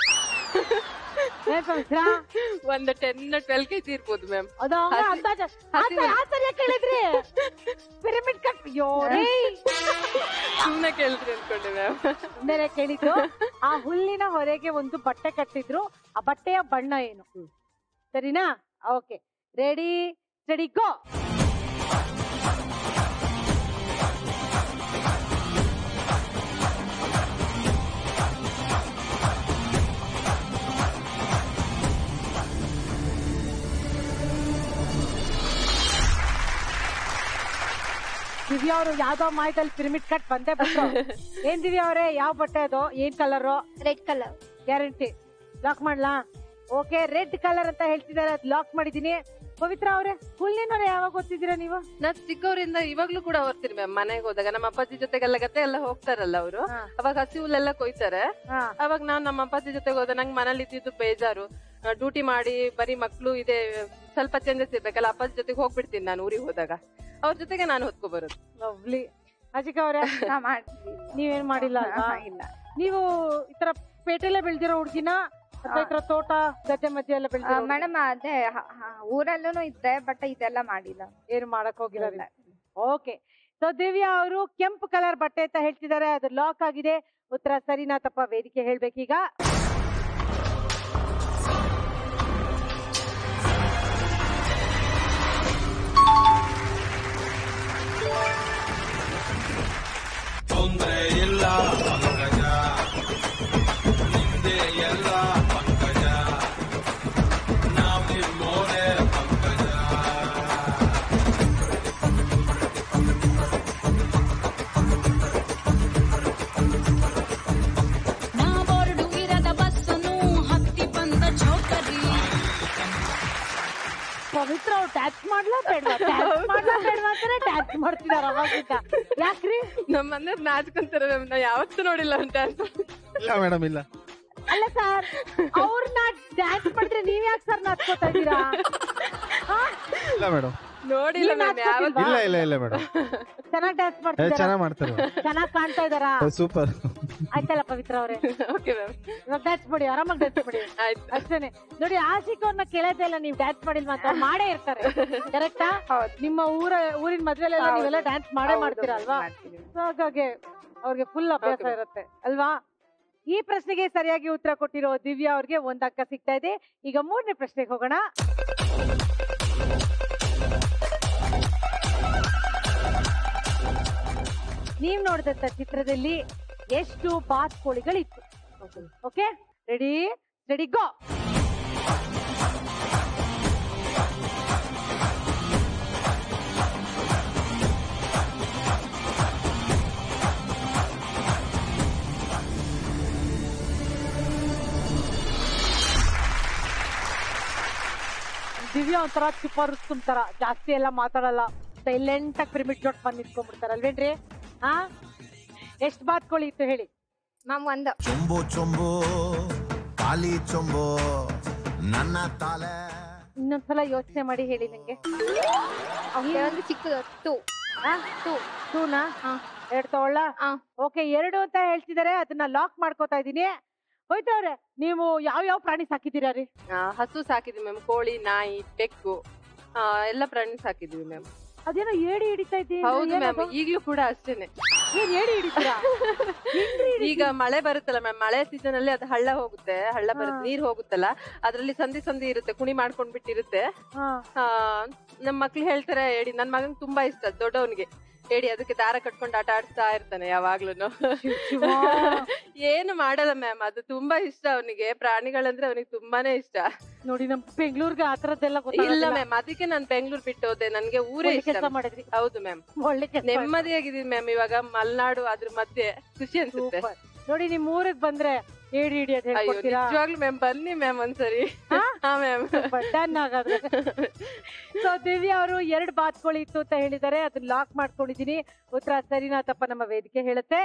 ಏನ್ ಪವಿತ್ರ? ಒಂದು ಟೆನ್ ಟ್ವೆಲ್ ಕೆಜಿ ಇರ್ಬೋದು ಮ್ಯಾಮ್ ಅದು ಹಂಗ ಅಂದಾಜ ಆ ತರ- ಆ ತರ ಯಾಕ್ ಕೇಳಿದ್ರಿ ಪಿರಮಿಡ್ ಕಟ್ ಯೋರೇ ಸುಮ್ನೆ ಕೇಳಿದ್ರಿ ಅನ್ಕೊಂಡೆ ಮ್ಯಾಮ್ ಬೇರೆ ಕೇಳಿದ್ದು ಆ ಹುಲ್ಲಿನ ಹೊರೆಗೆ ಒಂದು ಬಟ್ಟೆ ಕಟ್ಟಿದ್ರು ಆ ಬಟ್ಟೆಯ ಬಣ್ಣ ಏನು ಸರಿನಾ okay ready ready go Divya ಅವರು ಯಾವ್ದೋ ಮಾಯದಲ್ಲಿ ಪಿರಮಿಡ್ ಕಟ್ ಬಂದೇ ಬಂದ್ರು ಏನ್ ದಿವ್ಯಾ ಅವರೇ ಯಾವ ಬಟ್ಟೆ ಅದು ಏನ್ colour red colour guarantee lock ಮಾಡ್ಲಾ ಓಕೆ ರೆಡ್ ಕಲರ್ ಅಂತ ಹೇಳ್ತಿದ್ದಾರೆ ಅದ್ ಲಾಕ್ ಮಾಡಿದೀನಿ ಪವಿತ್ರ ಅವ್ರೆ ಹುಲ್ಲಿನವ್ರೆ ಯಾವಾಗ ಗೊತ್ತಿದ್ದೀರಾ ನೀವು ನಾನ್ ಚಿಕ್ಕವರಿಂದ ಇವಾಗ್ಲೂ ಕೂಡ ಓದ್ತೀನಿ ಮ್ಯಾಮ್ ಮನೆಗೆ ಹೋದಾಗ ನಮ್ಮ ಅಪ್ಪಾಜಿ ಜೊತೆಗೆಲ್ಲ ಗತೆ ಎಲ್ಲ ಹೋಗ್ತಾರಲ್ಲ ಅವರು ಅವಾಗ ಹಸಿ ಹುಲ್ಲೆಲ್ಲ ಕೊಯ್ತಾರೆ ಅವಾಗ ನಾನ್ ನಮ್ಮ ಅಪ್ಪಾಜಿ ಜೊತೆಗೆ ಹೋದ ನಂಗೆ ಮನೇಲಿ ಇದ್ದಿದ್ದು ಬೇಜಾರು ಡ್ಯೂಟಿ ಮಾಡಿ ಬರೀ ಮಕ್ಳು ಇದೆ ಸ್ವಲ್ಪ ಚೇಂಜಸ್ ಇರ್ಬೇಕಲ್ಲ ಅಪ್ಪಾಜಿ ಜೊತೆಗೆ ಹೋಗ್ಬಿಡ್ತೀನಿ ನಾನು ಊರಿಗೆ ಹೋದಾಗ ಅವ್ರ ಜೊತೆಗೆ ನಾನು ಹೊತ್ಕೊ ಬರೋದು ಲವ್ಲಿ ಅಜಿಕಾ ಅವ್ರೆ ನೀವೇನ್ ಮಾಡಿಲ್ಲ ಅಲ್ವಾ ಇಲ್ಲ ನೀವು ಈ ತರ ಪೇಟೆಲ್ಲೇ ಬೆಳ್ದಿರೋ ಹುಡ್ಗಿನ ಅಥವಾ ಈ ತರ ತೋಟ ಗದ್ದೆ ಮಧ್ಯೆ ಎಲ್ಲ ಬೆಳ್ದಿರೋ ಹುಡ್ಗಿನ? ಮೇಡಮ್ ಅದೇ ಹ- ಹ- ಊರಲ್ಲೂ ಇದ್ದೆ ಬಟ್ ಇದೆಲ್ಲ ಮಾಡಿಲ್ಲ ಏನು ಮಾಡಕ್ ಹೋಗಿಲ್ಲ ಓಕೆ ಸೊ ದಿವ್ಯಾ ಅವರು ಕೆಂಪು ಕಲರ್ ಬಟ್ಟೆ ಅಂತ ಹೇಳ್ತಿದ್ದಾರೆ ಅದು ಲಾಕ್ ಆಗಿದೆ ಉತ್ತರ ಸರಿನಾ ತಪ್ಪ ವೇದಿಕೆ ಹೇಳ್ಬೇಕೀಗ ಪವಿತ್ರ ಅವ್ರು ಟ್ಯಾಕ್ಸ್ ಮಾಡ್ಲಾ ಬೇಡವಾ ಟ್ಯಾಕ್ಸ್ ಮಾಡ್ಲಾ ಬೇಡವಾ ಅಂತಾನೆ ಟ್ಯಾಕ್ಸ್ ಮಾಡ್ತಿದಾರ ಅವಾಗಿಂದ ಯಾಕ್ರಿ ನಮ್ಮ ಮನೆಯವ್ರು ನಾಚ್ಕೊಂತಾರೆ ಮ್ಯಾಮ್ ನಾ ಯಾವತ್ತೂ ನೋಡಿಲ್ಲ ಅವ್ನು ಡ್ಯಾನ್ಸ್ ಇಲ್ಲ ಮೇಡಮ್ ಇಲ್ಲ ಅಲ್ಲ ಸರ್ ಅವ್ರನ್ನ ಡ್ಯಾನ್ಸ್ ಮಾಡಿದ್ರೆ ನೀವ್ ಯಾಕೆ ಸರ್ ನಾಚ್ಕೋತಾ ಇದ್ದೀರಾ ಇಲ್ಲ ಮೇಡಮ್ ನೋಡಿಲ್ಲ ಮ್ಯಾಮ್ ಯಾವತ್ತೂ ಇಲ್ಲ ಇಲ್ಲ ಇಲ್ಲ ಮೇಡಮ್ ಚೆನ್ನಾಗ್ ಡ್ಯಾನ್ಸ್ ಏ ಮಾಡ್ತಿದಾರ ಚೆನ್ನಾಗ್ ಮಾಡ್ತಾರೆ ಚೆನ್ನಾಗ್ ಕಾಣ್ತಾ ಇದಾರಾ ಸೂಪರ್ ಆಯ್ತಲ್ಲ ಪವಿತ್ರ ಅವ್ರೆ ಓಕೆ ಮ್ಯಾಮ್ ಇವಾಗ ಡ್ಯಾನ್ಸ್ ಮಾಡಿ ಆರಾಮಾಗಿ ಡ್ಯಾನ್ಸ್ ಮಾಡಿ ಅಷ್ಟೇನೆ ನೋಡಿ ಆಶಿಕ್ ಅವ್ರನ್ನ ಕೇಳೋದೇ ಇಲ್ಲ ನೀವು ಡ್ಯಾನ್ಸ್ ಮಾಡಿಲ್ವಾ ಅಂತ ಅವ್ರು ಮಾಡೇ ಇರ್ತಾರೆ ಕರೆಕ್ಟಾ ನಿಮ್ಮ ಊರ ಊರಿನ ಮದ್ವೆಲೆಲ್ಲ ಹೌದು. ನೀವೆಲ್ಲ ಡ್ಯಾನ್ಸ್ ಮಾಡೇ ಹೌದು, ಮಾಡ್ತೀರಾ ಅಲ್ವಾ ಮಾಡ್ತೀವಿ. So ಹಾಗಾಗಿ ಅವ್ರಿಗೆ ಫುಲ್ ಅಭ್ಯಾಸ Okay. ಇರುತ್ತೆ ಅಲ್ವಾ ಈ ಪ್ರಶ್ನೆಗೆ ಸರಿಯಾಗಿ ಉತ್ತರ ಕೊಟ್ಟಿರೋ ದಿವ್ಯಾ ಅವ್ರಿಗೆ ಒಂದ್ ಅಂಕ ಸಿಗ್ತಾ ಇದೆ ಈಗ ಮೂರನೇ ಪ್ರಶ್ನೆಗೆ ಹೋಗೋಣ ನೀವ್ ನೋಡಿದಂತ ಚಿತ್ರದಲ್ಲಿ ಎಷ್ಟು ಬಾತ್ಕೋಳಿಗಳಿತ್ತು okay ready ready go Divya ಒಂಥರ ಚುಪ್ಪ ರುಸ್ತುಮ್ ತರ ಜಾಸ್ತಿ ಎಲ್ಲ ಮಾತಾಡಲ್ಲ ಸೈಲೆಂಟ್ ಆಗಿ ಪಿರಮಿಡ್ ಜೋಟ್ ಬಂದ್ ನಿಂತ್ಕೊಂಡ್ಬಿಡ್ತಾರ ಅಲ್ವೇನ್ರಿ ಹಾ ಎಷ್ಟ್ ಬಾತ್ಕೋಳಿ ಇತ್ತು ಹೇಳಿ ಮ್ಯಾಮ್ ಒಂದು ಚೊಂಬು ಚೊಂಬು ಖಾಲಿ ಚೊಂಬು ನನ್ನ ತಾಲೆ ಇನ್ನೊಂದ್ಸಲ ಯೋಚನೆ ಮಾಡಿ ಹೇಳಿ ನಂಗೆ ಒಂದು ಚಿಕ್ಕದು ಟೂ ಟೂ ಟೂನಾ ಎರಡ್ ತಗೊಳ್ಳ ಓಕೆ ಎರಡು ಅಂತ ಹೇಳ್ತಿದಾರೆ ಅದನ್ನ ಲಾಕ್ ಮಾಡ್ಕೋತಾ ಇದೀನಿ ಹೋಯ್ತವ್ರೆ ನೀವು ಯಾವ ಯಾವ ಪ್ರಾಣಿ ಸಾಕಿದ್ದೀರಾ ರೀ ಆ, ಹಸು ಸಾಕಿದ್ವಿ ಮ್ಯಾಮ್ ಕೋಳಿ ನಾಯಿ ಬೆಕ್ಕು ಆ, ಎಲ್ಲ ಪ್ರಾಣಿ ಸಾಕಿದ್ವಿ ಮ್ಯಾಮ್ ಅದೇನೋ ಏಡಿ ಹಿಡಿತಾ ಇದ್ದೀನಿ ಹೌದು ಮ್ಯಾಮ್ ಈಗ್ಲೂ ಕೂಡ ಅಷ್ಟೇನೆ ಏನ್ ಏಡಿ ಹಿಡಿತೀರಾ ಈಗ ಮಳೆ ಬರುತ್ತಲ್ಲ ಮ್ಯಾಮ್ ಮಳೆ ಸೀಸನ್ ಅಲ್ಲಿ ಅದು ಹಳ್ಳ ಹೋಗುತ್ತೆ ಹಳ್ಳ ಬರುತ್ತೆ ನೀರ್ ಹೋಗುತ್ತಲ್ಲ ಅದ್ರಲ್ಲಿ ಸಂಧಿ ಸಂಧಿ ಇರುತ್ತೆ ಕುಣಿ ಮಾಡ್ಕೊಂಡ್ ಬಿಟ್ಟಿರುತ್ತೆ ಆ, ನಮ್ ಮಕ್ಳು ಹೇಳ್ತಾರೆ ಏಡಿ ನನ್ ಮಗನ್ ತುಂಬಾ ಇಷ್ಟ ದೊಡ್ಡವನಿಗೆ ಏಡಿ ಅದಕ್ಕೆ ದಾರ ಕಟ್ಕೊಂಡು ಆಟ ಆಡಿಸ್ತಾ ಇರ್ತಾನೆ ಯಾವಾಗ್ಲೂನು ಏನು ಮಾಡಲ್ಲ ಮ್ಯಾಮ್ ಅದು ತುಂಬಾ ಇಷ್ಟ ಅವನಿಗೆ ಪ್ರಾಣಿಗಳಂದ್ರೆ ಅವನಿಗೆ ತುಂಬಾನೇ ಇಷ್ಟ ನೋಡಿ ನಮ್ ಬೆಂಗಳೂರಿಗೆ ಆ ತರದ್ದೆಲ್ಲ ಇಲ್ಲ ಮ್ಯಾಮ್ ಅದಕ್ಕೆ ನಾನ್ ಬೆಂಗಳೂರು ಬಿಟ್ಟು ಹೋದೆ ನನ್ಗೆ ಊರೇ ಒಳ್ಳೆ ಇಷ್ಟ ಕೆಲ್ಸ ಮಾಡಿದ್ರಿ. ಹೌದು ಮ್ಯಾಮ್ ಒಳ್ಳೆ ಕೆಲ್ಸ ನೆಮ್ಮದಿಯಾಗಿದೀನಿ ಮ್ಯಾಮ್ ಇವಾಗ ಮಲ್ನಾಡು ಅದ್ರ ಮಧ್ಯೆ ಖುಷಿ ಅನ್ಸುತ್ತೆ Super. ನೋಡಿ ನಿಮ್ ಊರಿಗೆ ಬಂದ್ರೆ ಏಡಿ ಹಿಡಿಯೋದ್ ಅಯ್ಯೋ ಹೇಳ್ಕೊಡ್ತೀರಾ ನಿಜವಾಗ್ಲೂ ಮ್ಯಾಮ್ ಬನ್ನಿ ಮ್ಯಾಮ್ ಒಂದ್ಸರಿ ಹಾ ಮ್ಯಾಮ್ ಡನ್ ಹಾಗಾದ್ರೆ ಸೊ ದಿವ್ಯಾ ಅವರು ಎರಡು ಬಾತ್ಕೋಳಿ ಇತ್ತು ಅಂತ ಹೇಳಿದ್ದಾರೆ ಅದನ್ನ ಲಾಕ್ ಮಾಡ್ಕೊಂಡಿದೀನಿ ಉತ್ತರ ಸರಿನಾ ತಪ್ಪ ನಮ್ಮ ವೇದಿಕೆ ಹೇಳುತ್ತೆ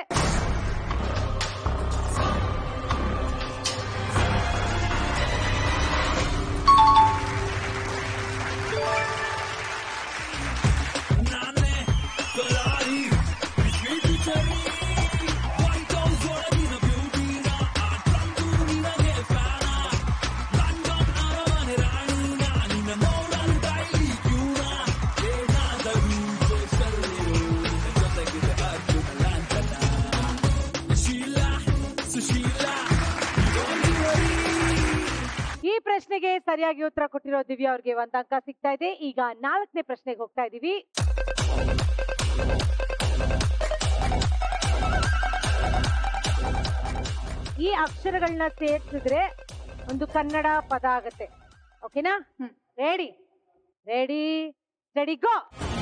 ಈ ಪ್ರಶ್ನೆಗೆ ಸರಿಯಾಗಿ ಉತ್ತರ ಕೊಟ್ಟಿರೋ ದಿವ್ಯಾ ಅವ್ರಿಗೆ ಒಂದ್ ಅಂಕ ಸಿಗ್ತಾ ಇದೆ ಈಗ ನಾಲ್ಕನೇ ಪ್ರಶ್ನೆಗೆ ಹೋಗ್ತಾ ಇದೀವಿ ಈ ಅಕ್ಷರಗಳನ್ನ ಸೇರ್ಸಿದ್ರೆ ಒಂದು ಕನ್ನಡ ಪದ ಆಗತ್ತೆ ಓಕೆನಾ ready ready ready go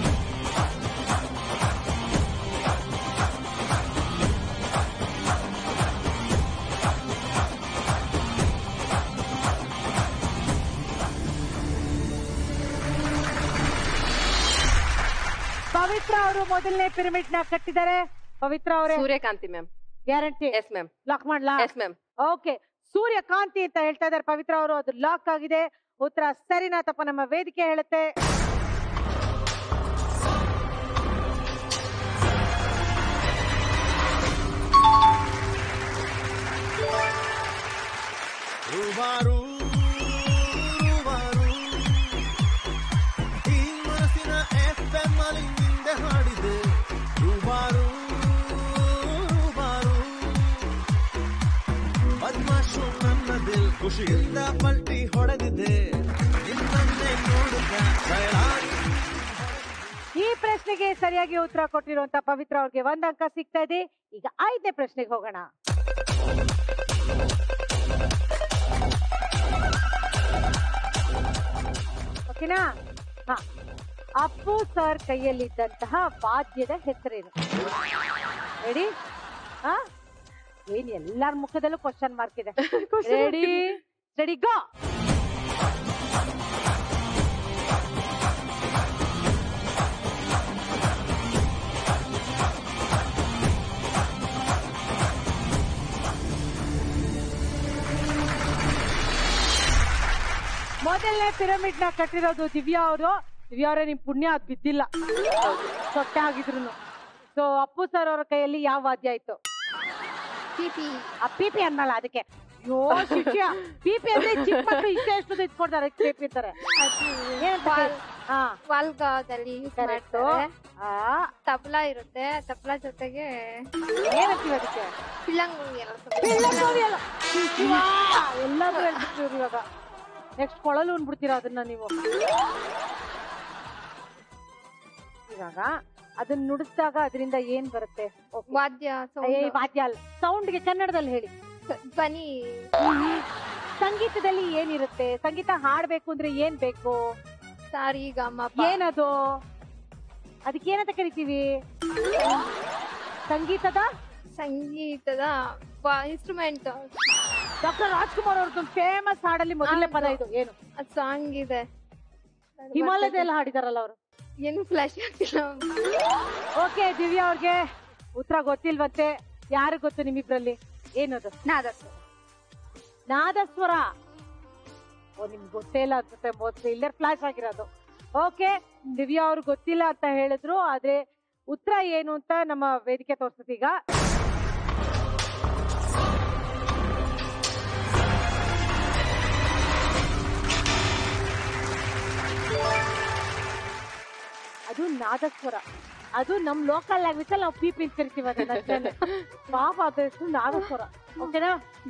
Pavithra ಅವರು ಮೊದಲನೇ ಪಿರಮಿಡ್ ನ ಕಟ್ಟಿದ್ದಾರೆ ಪವಿತ್ರ ಅವರೇ ಸೂರ್ಯಕಾಂತಿ ma'am guarantee yes ma'am lock ಮಾಡ್ಲಾ ಎಸ್ ಮ್ಯಾಮ್ ಓಕೆ ಸೂರ್ಯಕಾಂತಿ ಅಂತ ಹೇಳ್ತಾ ಇದ್ದಾರೆ ಪವಿತ್ರ ಅವರು ಅದು ಲಾಕ್ ಆಗಿದೆ ಉತ್ತರ ಸರಿನಾ ತಪ್ಪ ನಮ್ಮ ವೇದಿಕೆ ಹೇಳುತ್ತೆ ರೂಬಾರು ರೂಬಾರು ಈ ಮನಸ್ಸಿನ ಎಫ್ ಎಂ ಅಲ್ಲಿ ನಿಂದೆ ಹಾಡಿದೆ ರೂಬಾರು ರೂಬಾರು ಬದ್ಮಾಶು ನನ್ನ ದಿಲ್ ಖುಷಿಯಿಂದ ಪಲ್ಟಿ ಹೊಡೆದಿದೆ ನಿನ್ನನ್ನೇ ನೋಡುತ್ತ ಬಯಲಾಗಿ ಈ ಪ್ರಶ್ನೆಗೆ ಸರಿಯಾಗಿ ಉತ್ತರ ಕೊಟ್ಟಿರುವಂತ ಪವಿತ್ರ ಅವ್ರಿಗೆ ಒಂದ್ ಅಂಕ ಸಿಗ್ತಾ ಇದೆ ಈಗ ಐದನೇ ಪ್ರಶ್ನೆಗೆ ಹೋಗೋಣ ಓಕೆನಾ ಹಾ ಅಪ್ಪು ಸರ್ ಕೈಯಲ್ಲಿದ್ದಂತಹ ವಾದ್ಯದ ಹೆಸರೇನು ರೆಡಿ ಹಾ ಏನ್ ಎಲ್ಲಾರ ಮುಖದಲ್ಲೂ ಕ್ವಶನ್ ಮಾರ್ಕ್ ಇದೆ ರೆಡಿ ರೆಡಿ ಗೋ ಮೊದಲನೇ ಪಿರಮಿಡ್ ನ ಕಟ್ಟಿರೋದು ದಿವ್ಯಾ ಅವರು ದಿವ್ಯಾ ಅವರೇ ನಿಮ್ ಪುಣ್ಯ ಅದ್ ಬಿದ್ದಿಲ್ಲ ಸೊಟ್ಟೆ ಆಗಿದ್ರು ಸೊ ಅಪ್ಪು ಸರ್ ಅವರ ಕೈಯಲ್ಲಿ ಯಾವ ವಾದ್ಯ ಇತ್ತು ಪಿಪಿ ಆ ಪಿಪಿ ಅನ್ನಲ್ಲ ಅದಕ್ಕೆ ಯೋ ಶಿಷ್ಯ ಪಿಪಿ ಅಂದ್ರೆ ಚಿಕ್ಕ ಮಕ್ಕಳು ಇಷ್ಟೇ ಎಷ್ಟು ಇಟ್ಕೊಡ್ತಾರೆ ಪಿಪಿ ಅಂತಾರೆ ಏನಂತ ಕೇಳಿ? ಹಾ ವಾಲ್ಗಾದಲ್ಲಿ ಯೂಸ್ Correct. ಮಾಡ್ತಾರೆ ಆ ತಬ್ಲಾ ಇರುತ್ತೆ ತಬ್ಲಾ ಜೊತೆಗೆ ಏನಂತೀವಿ ಅದಕ್ಕೆ ಪಿಳ್ಳಂಗುಳಿ ಎಲ್ಲ ಪಿಳ್ಳಂಗೋವಿ ಅಲ್ಲ. ಶಿವ, ಎಲ್ಲಾದ್ರೂ ಹೇಳ್ಬಿಟ್ರು ಇವ್ರು ಇವಾಗ ನೆಕ್ಸ್ಟ್ ಕೊಳಲು ಉಣ್ಬಿಡ್ತೀರಾ ಅದನ್ನ ನೀವು ಇವಾಗ ಅದನ್ನ ನುಡಿಸಿದಾಗ ಅದರಿಂದ ಏನ್ ಬರುತ್ತೆ Okay. ವಾದ್ಯ ಏ, ವಾದ್ಯ ಅಲ್ಲ ಸೌಂಡ್ಗೆ ಕನ್ನಡದಲ್ಲಿ ಹೇಳಿ ಧ್ವನಿ ಸಂಗೀತದಲ್ಲಿ ಏನಿರುತ್ತೆ ಸಂಗೀತ ಹಾಡ್ಬೇಕು ಅಂದ್ರೆ ಏನ್ ಬೇಕು ಸಾರಿ ಗಮ ಏನದು ಅದಕ್ಕೆ ಏನಂತ ಕರಿತೀವಿ ಸಂಗೀತದ ಸಂಗೀತದ ಇನ್ಸ್ಟ್ರೂಮೆಂಟ್ ಡಾಕ್ಟರ್ ರಾಜ್ಕುಮಾರ್ ಅವ್ರದ್ದು ಫೇಮಸ್ ಹಾಡಲ್ಲಿ ಮೊದಲನೇ ಪದ ಇದು ಏನು ಸಾಂಗ್ ಇದೆ ಹಿಮಾಲಯದಲ್ಲಿ ಹಾಡಿದಾರಲ್ಲ ಅವರು ಏನು ಫ್ಲಾಶ್ ಆಗ್ತಿಲ್ಲ ಓಕೆ ದಿವ್ಯಾ ಅವ್ರಿಗೆ ಉತ್ತರ ಗೊತ್ತಿಲ್ವಂತೆ ಯಾರು ಗೊತ್ತು ನಿಮ್ಮಿಬ್ರಲ್ಲಿ ಏನದು ನಾದಸ್ವರ ನಾದಸ್ವರ ಓ ನಿಮ್ಗೆ ಗೊತ್ತೇ ಇಲ್ಲ ಅನ್ಸುತ್ತೆ ಮೊದ್ಲು ಇಲ್ಲೇ ಫ್ಲಾಶ್ ಆಗಿರೋದು ಓಕೆ ದಿವ್ಯಾ ಅವ್ರು ಗೊತ್ತಿಲ್ಲ ಅಂತ ಹೇಳಿದ್ರು ಆದ್ರೆ ಉತ್ತರ ಏನು ಅಂತ ನಮ್ಮ ವೇದಿಕೆ ತೋರಿಸ್ತದೆ ಈಗ ಅದು ನಾದಸ್ವರ ಅದು ನಮ್ ಲೋಕಲ್ ಲ್ಯಾಂಗ್ವೇಜ್ ಅಲ್ಲಿ ನಾವು ಪೀಪಿ ಅಂತ ಕರಿತೀವಿ ಅದನ್ನ ಅಷ್ಟೇನೆ. ಪಾಪ ಅದಷ್ಟು ನಾದಸ್ವರ ಓಕೆನಾ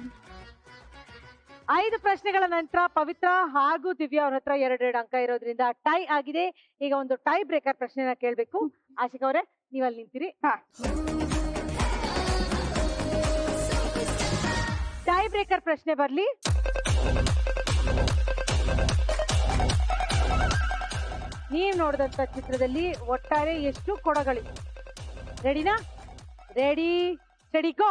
ಐದು ಪ್ರಶ್ನೆಗಳ ನಂತರ ಪವಿತ್ರ ಹಾಗೂ ದಿವ್ಯಾ ಅವ್ರ ಹತ್ರ ಎರಡೆರಡು ಅಂಕ ಇರೋದ್ರಿಂದ ಟೈ ಆಗಿದೆ ಈಗ ಒಂದು ಟೈ ಬ್ರೇಕರ್ ಪ್ರಶ್ನೆನ ಕೇಳ್ಬೇಕು ಆಶಿಕ್ ಅವರೇ ನೀವ್ ಅಲ್ಲಿ ನಿಂತಿರಿ ಟೈ ಬ್ರೇಕರ್ ಪ್ರಶ್ನೆ ಬರ್ಲಿ ನೀವ್ ನೋಡಿದಂತ ಚಿತ್ರದಲ್ಲಿ ಒಟ್ಟಾರೆ ಎಷ್ಟು ಕೊಡಗಳಿವೆ ರೆಡಿನಾ ರೆಡಿ ಸ್ಟಡಿಕೋ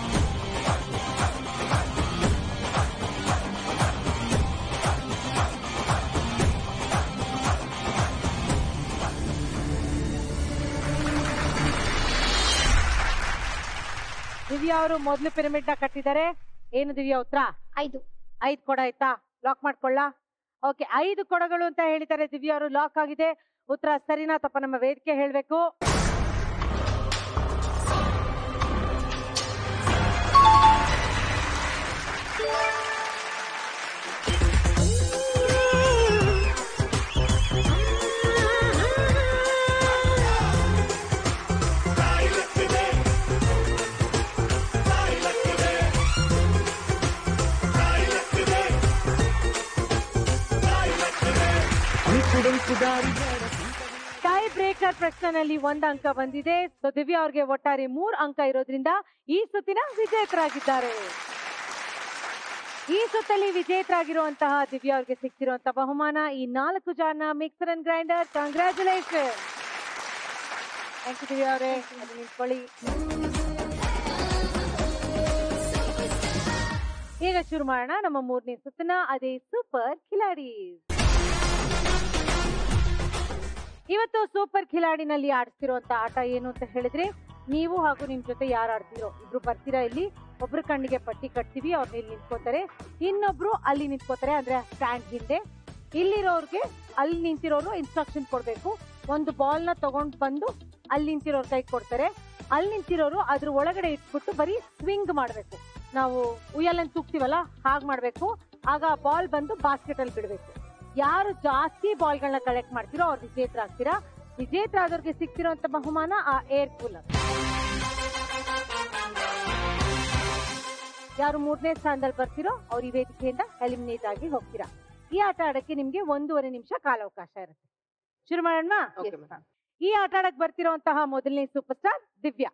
ದಿವ್ಯಾ ಅವರು ಮೊದಲು ಪಿರಮಿಡ್ ನ ಕಟ್ಟಿದ್ದಾರೆ ಏನು ದಿವ್ಯಾ ಉತ್ತರ ಐದು ಐದು ಕೊಡ ಆಯ್ತಾ ಲಾಕ್ ಮಾಡ್ಕೊಳ್ಳ ಓಕೆ ಐದು ಕೊಡಗಳು ಅಂತ ಹೇಳಿದ್ದಾರೆ ದಿವ್ಯಾ ಅವರು ಲಾಕ್ ಆಗಿದೆ ಉತ್ತರ ಸರಿನಾ ತಪ್ಪ ನಮ್ಮ ವೇದಿಕೆ ಹೇಳ್ಬೇಕು ಟೈ ಬ್ರೇಕರ್ ಪ್ರಶ್ನೆನಲ್ಲಿ ಒಂದ್ ಅಂಕ ಬಂದಿದೆ ಸೊ ದಿವ್ಯಾ ಅವ್ರಿಗೆ ಒಟ್ಟಾರೆ ಮೂರ್ ಅಂಕ ಇರೋದ್ರಿಂದ ಈ ಸುತ್ತಿನ ವಿಜೇತರಾಗಿದ್ದಾರೆ ಈ ಸುತ್ತಲ್ಲಿ ವಿಜೇತರಾಗಿರುವಂತಹ ದಿವ್ಯಾ ಅವ್ರಿಗೆ ಸಿಕ್ತಿರುವಂತಹ ಬಹುಮಾನ ಈ ನಾಲ್ಕು ಜನ mixer and grinder congratulation thank you Divya ಅವರೇ ಅದು ನಿಂತ್ಕೊಳ್ಳಿ ಈಗ ಶುರು ಮಾಡೋಣ ನಮ್ಮ ಮೂರನೇ ಸುತ್ತಿನ ಅದೇ ಸೂಪರ್ ಕಿಲಾಡೀಸ್ ಇವತ್ತು ಸೂಪರ್ ಖಿಲಾಡಿನಲ್ಲಿ ಆಡಿಸ್ತಿರುವಂತ ಆಟ ಏನು ಅಂತ ಹೇಳಿದ್ರೆ ನೀವು ಹಾಗೂ ನಿಮ್ ಜೊತೆ ಯಾರು ಆಡ್ತಿರೋ ಇಬ್ರು ಬರ್ತೀರಾ ಇಲ್ಲಿ ಒಬ್ರು ಕಣ್ಣಿಗೆ ಪಟ್ಟಿ ಕಟ್ತೀವಿ ಅವ್ರನ್ನ ಇಲ್ಲಿ ನಿಂತ್ಕೋತಾರೆ ಇನ್ನೊಬ್ರು ಅಲ್ಲಿ ನಿಂತ್ಕೋತಾರೆ ಅಂದ್ರೆ ಸ್ಟ್ಯಾಂಡ್ ಹಿಂದೆ ಇಲ್ಲಿರೋರ್ಗೆ ಅಲ್ಲಿ ನಿಂತಿರೋರು ಇನ್ಸ್ಟ್ರಕ್ಷನ್ ಕೊಡ್ಬೇಕು ಒಂದು ಬಾಲ್ ನ ತಗೊಂಡ್ ಬಂದು ಅಲ್ಲಿ ನಿಂತಿರೋರ್ ಕೈ ಕೊಡ್ತಾರೆ ಅಲ್ಲಿ ನಿಂತಿರೋರು ಅದ್ರ ಒಳಗಡೆ ಇಟ್ಬಿಟ್ಟು ಬರೀ ಸ್ವಿಂಗ್ ಮಾಡ್ಬೇಕು ನಾವು ಉಯ್ಯಲ್ಲನ್ ತೂಗ್ತೀವಲ್ಲ ಹಾಗ್ ಮಾಡ್ಬೇಕು ಆಗ ಬಾಲ್ ಬಂದು ಬಾಸ್ಕೆಟ್ ಅಲ್ಲಿ ಬಿಡ್ಬೇಕು ಯಾರು ಜಾಸ್ತಿ ಬಾಲ್ಗಳನ್ನ ಕಲೆಕ್ಟ್ ಮಾಡ್ತೀರೋ ಅವ್ರು ವಿಜೇತರಾಗ್ತೀರಾ ವಿಜೇತರಾದವ್ರಿಗೆ ಸಿಕ್ತಿರೋಂತ ಬಹುಮಾನ ಆ ಏರ್ ಕೂಲರ್ ಯಾರು ಮೂರನೇ ಸ್ಥಾನದಲ್ಲಿ ಬರ್ತೀರೋ ಅವ್ರು ಈ ವೇದಿಕೆಯಿಂದ ಎಲಿಮಿನೇಟ್ ಆಗಿ ಹೋಗ್ತೀರಾ ಈ ಆಟ ಆಡಕ್ಕೆ ನಿಮ್ಗೆ ಒಂದೂವರೆ ನಿಮಿಷ ಕಾಲಾವಕಾಶ ಇರುತ್ತೆ ಶುರು ಮಾಡೋಣ ಈ ಆಟ ಆಡಕ್ ಬರ್ತಿರೋಂತಹ ಮೊದಲನೇ ಸೂಪರ್ ಸ್ಟಾರ್ ದಿವ್ಯಾ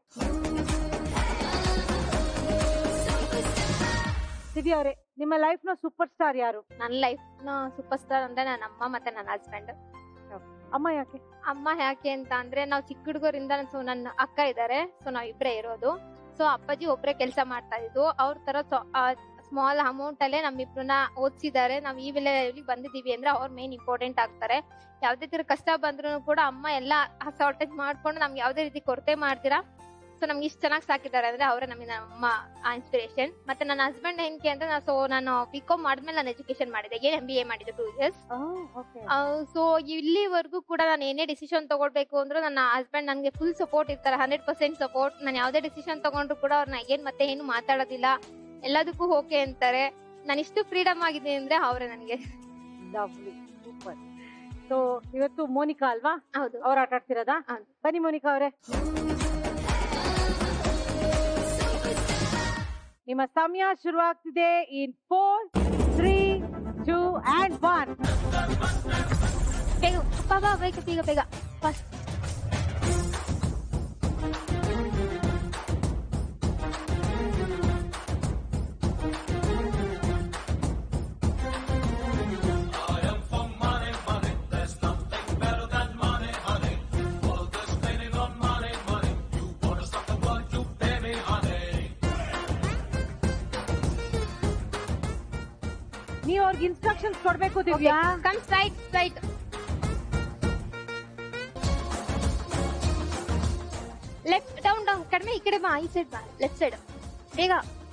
ದಿವ್ಯಾ ಅವರೇ ನಿಮ್ಮ ಲೈಫ್ ನ ಸೂಪರ್ ಸ್ಟಾರ್ ಯಾರು ನನ್ನ ಲೈಫ್ ನ ಸೂಪರ್ ಸ್ಟಾರ್ ಅಂದ್ರೆ ನನ್ನ ಅಮ್ಮ ಮತ್ತೆ ನನ್ನ ಹಸ್ಬೆಂಡ್ ಅಮ್ಮ ಯಾಕೆ ಅಮ್ಮ ಯಾಕೆ ಅಂತ ಅಂದ್ರೆ ನಾವು ಚಿಕ್ಕ ಹುಡುಗರಿಂದ ಸೊ ನನ್ನ ಅಕ್ಕ ಇದ್ದಾರೆ ಸೊ ನಾವ್ ಇಬ್ರೇ ಇರೋದು ಸೊ ಅಪ್ಪಾಜಿ ಒಬ್ರೇ ಕೆಲಸ ಮಾಡ್ತಾ ಇದ್ದು ಅವ್ರ ತರ ಸ್ಮಾಲ್ ಅಮೌಂಟ್ ಅಲ್ಲೇ ನಮ್ಮಿಬ್ರನ್ನ ಓದಿಸಿದ್ದಾರೆ ನಾವ್ ಈ ಲೆವೆಲ್ ಬಂದಿದೀವಿ ಅಂದ್ರೆ ಅವ್ರ ಮೇನ್ ಇಂಪಾರ್ಟೆಂಟ್ ಆಗ್ತಾರೆ ಯಾವ್ದೇ ತರ ಕಷ್ಟ ಬಂದ್ರು ಕೂಡ ಅಮ್ಮ ಎಲ್ಲ ಸಾರ್ಟೇಜ್ ಮಾಡ್ಕೊಂಡು ನಮ್ಗೆ ಯಾವ್ದೇ ರೀತಿ ಕೊರತೆ ಮಾಡ್ತೀರಾ ಸೊ ನಮ್ಗೆ ಇಷ್ಟು ಚೆನ್ನಾಗಿ ಸಾಕಿದ್ದಾರೆ ಅಂದ್ರೆ ಅವರೇ ನಮಗೆ ನಮ್ಮ ಇನ್ಸ್ಪಿರೇಷನ್ ಮತ್ತೆ ನನ್ನ ಹಸ್ಬೆಂಡ್ ಹೆಂಗೆ ಅಂದ್ರೆ ನಾ ಸೊ ನಾನು ಬಿಕಾಮ್ ಮಾಡಿದ್ಮೇಲೆ ನಾನು ಎಜುಕೇಶನ್ ಮಾಡಿದೆ ಏನ್ ಎಂ ಬಿ ಎ ಮಾಡಿದೆ ಟೂ ಇಯರ್ಸ್ ಸೊ ಇಲ್ಲಿವರೆಗೂ ಕೂಡ ನಾನು ಏನೇ ಡಿಸಿಷನ್ ತಗೊಳ್ಬೇಕು ಅಂದ್ರೂ ನನ್ನ ಹಸ್ಬೆಂಡ್ ನನಗೆ ಫುಲ್ ಸಪೋರ್ಟ್ ಇರ್ತಾರೆ ಹಂಡ್ರೆಡ್ ಪರ್ಸೆಂಟ್ ಸಪೋರ್ಟ್ ನಾನು ಯಾವುದೇ ಡಿಸಿಷನ್ ತಗೊಂಡ್ರು ಕೂಡ ಅವ್ರನ್ನ ಏನ್ ಮತ್ತೆ ಏನು ಮಾತಾಡೋದಿಲ್ಲ ಎಲ್ಲದಕ್ಕೂ ಓಕೆ ಅಂತಾರೆ ನಾನು ಇಷ್ಟು ಫ್ರೀಡಮ್ ಆಗಿದ್ದೀನಿ ಅಂದ್ರೆ ಅವರೇ ನನಗೆ ಲವ್ಲಿ ಸೂಪರ್ ಸೊ ಇವತ್ತು ಮೋನಿಕಾ ಅಲ್ವಾ ಹೌದು ಅವ್ರು ಆಟ ಆಡ್ತಿರೋದಾ ಬನ್ನಿ ಮೋನಿಕಾ ಅವರೇ ನಿಮ್ಮ ಸಮಯ ಶುರುವಾಗ್ತಿದೆ in four three two and one ಬೇಗ ಬಾ, ಬಾ, ಬೇಗ ಬೇಗ ಬೇಗ ಫಸ್ಟ್ ನೀವು ಅವ್ರಿಗೆ ಇನ್ಸ್ಟ್ರಕ್ಷನ್ಸ್ ಕೊಡ್ಬೇಕು Divya come straight straight left down down ಕಡಿಮೆ ಈ ಕಡೆ ಬಾ ಈ ಸೈಡ್ ಬಾ ಲೆಫ್ಟ್ ಸೈಡ್ ಬೇಗ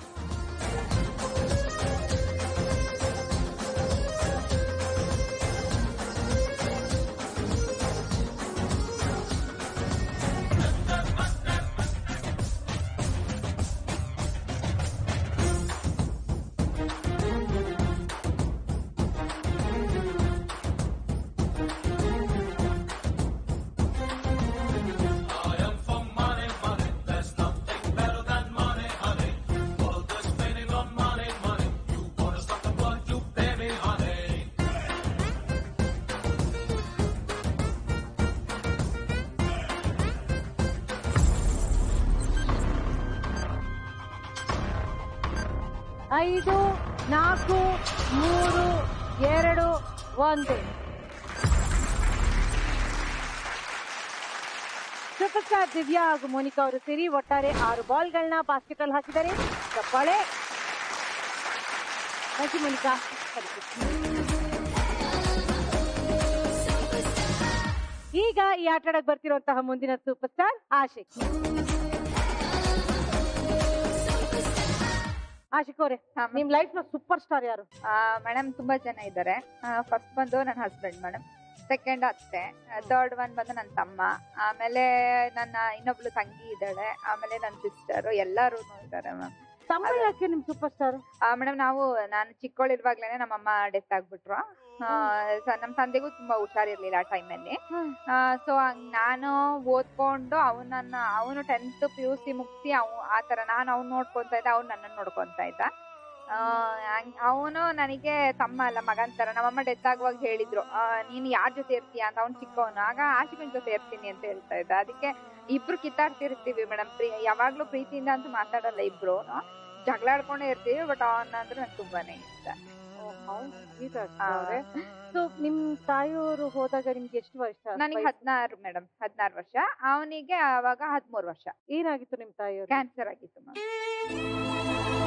ಐದು ನಾಲ್ಕು ಮೂರು ಎರಡು ಒಂದು ಸೂಪರ್ ಸ್ಟಾರ್ ದಿವ್ಯಾ ಹಾಗೂ ಮೋನಿಕಾ ಅವರು ಸೇರಿ ಒಟ್ಟಾರೆ ಆರು ಬಾಲ್ಗಳನ್ನ ಬಾಸ್ಕೆಟ್ ಅಲ್ಲಿ ಹಾಕಿದ್ದಾರೆ ಚಪ್ಪಾಳೆ ಥ್ಯಾಂಕ್ ಯು ಮೋನಿಕಾ ಈಗ ಈ ಆಟ ಆಡಕ್ ಬರ್ತಿರುವಂತಹ ಮುಂದಿನ ಸೂಪರ್ ಸ್ಟಾರ್ ಆಶಿಕ್ ಆಶಿಕ್ ಅವರೇ ನಿಮ್ ಲೈಫ್ ನ ಸೂಪರ್ ಸ್ಟಾರ್ ಯಾರು ಮೇಡಮ್ ತುಂಬಾ ಜನ ಇದ್ದಾರೆ ಫಸ್ಟ್ ಬಂದು ನನ್ನ ಹಸ್ಬೆಂಡ್ ಮೇಡಮ್ ಸೆಕೆಂಡ್ ಅತ್ತೆ ಥರ್ಡ್ ಒನ್ ಬಂದು ನನ್ನ ತಮ್ಮ ಆಮೇಲೆ ನನ್ನ ಇನ್ನೊಬ್ಳು ತಂಗಿ ಇದ್ದಾಳೆ ಆಮೇಲೆ ನನ್ನ ಸಿಸ್ಟರ್ ಎಲ್ಲರೂ ಇದ್ದಾರೆ ಮ್ಯಾಮ್ ತಮ್ಮ ಯಾಕೆ ನಿಮ್ ಸೂಪರ್ ಸ್ಟಾರ್ ಮೇಡಮ್ ನಾವು ನಾನು ಚಿಕ್ಕವಳಿರುವಾಗ್ಲೇನೆ ನಮ್ಮಮ್ಮ ಡೆತ್ ಆಗ್ಬಿಟ್ರು ಆ, ಸ- ನಮ್ ತಂದೆಗೂ ತುಂಬಾ ಹುಷಾರಿರ್ಲಿಲ್ಲ ಆ ಟೈಮಲ್ಲಿ ಸೊ ನಾನು ಓದ್ಕೊಂಡು ಅವನನ್ನ ಅವನು ಟೆಂತ್ ಪಿ ಯು ಸಿ ಮುಗಿಸಿ ಅವ್ ಆ ತರ ನಾನು ಅವ್ನು ನೋಡ್ಕೊಂತ ಇದ್ದ ಅವ್ನು ನನ್ನನ್ನು ನೋಡ್ಕೊಂತ ಇದ್ದ ಅವನು ನನಗೆ ತಮ್ಮ ಅಲ್ಲ ಮಗನ್ ತರ ನಮ್ಮಮ್ಮ ಡೆತ್ ಆಗುವಾಗ ಹೇಳಿದ್ರು ಆ, ನೀನು ಯಾರ ಜೊತೆ ಇರ್ತೀಯ ಅಂತ ಅವ್ನು ಚಿಕ್ಕವನು ಆಗ ಆಶಿಕನ್ ಜೊತೆ ಇರ್ತೀನಿ ಅಂತ ಹೇಳ್ತಾ ಇದ್ದ ಅದಕ್ಕೆ ಇಬ್ರು ಕಿತ್ತಾಡ್ತಿರ್ತೀವಿ ಮೇಡಮ್ ಪ್ರೀ ಯಾವಾಗ್ಲೂ ಪ್ರೀತಿಯಿಂದ ಅಂತೂ ಮಾತಾಡಲ್ಲ ಇಬ್ರು ಜಗಳ ಆಡ್ಕೊಂಡೇ ಇರ್ತೀವಿ ಬಟ್ ಅವನ ಅಂದ್ರೆ ನಂಗೆ ತುಂಬಾನೇ ಇಷ್ಟ ಸೊ ನಿಮ್ ತಾಯಿಯವರು ಹೋದಾಗ ನಿಮ್ಗೆ ಎಷ್ಟು ವರ್ಷ ನನಗೆ ಹದಿನಾರು ಮೇಡಮ್ ಹದಿನಾರು ವರ್ಷ ಅವನಿಗೆ ಅವಾಗ ಹದಿಮೂರು ವರ್ಷ ಏನಾಗಿತ್ತು ನಿಮ್ ತಾಯಿಯವರು ಕ್ಯಾನ್ಸರ್ ಆಗಿತ್ತು ಮ್ಯಾಮ್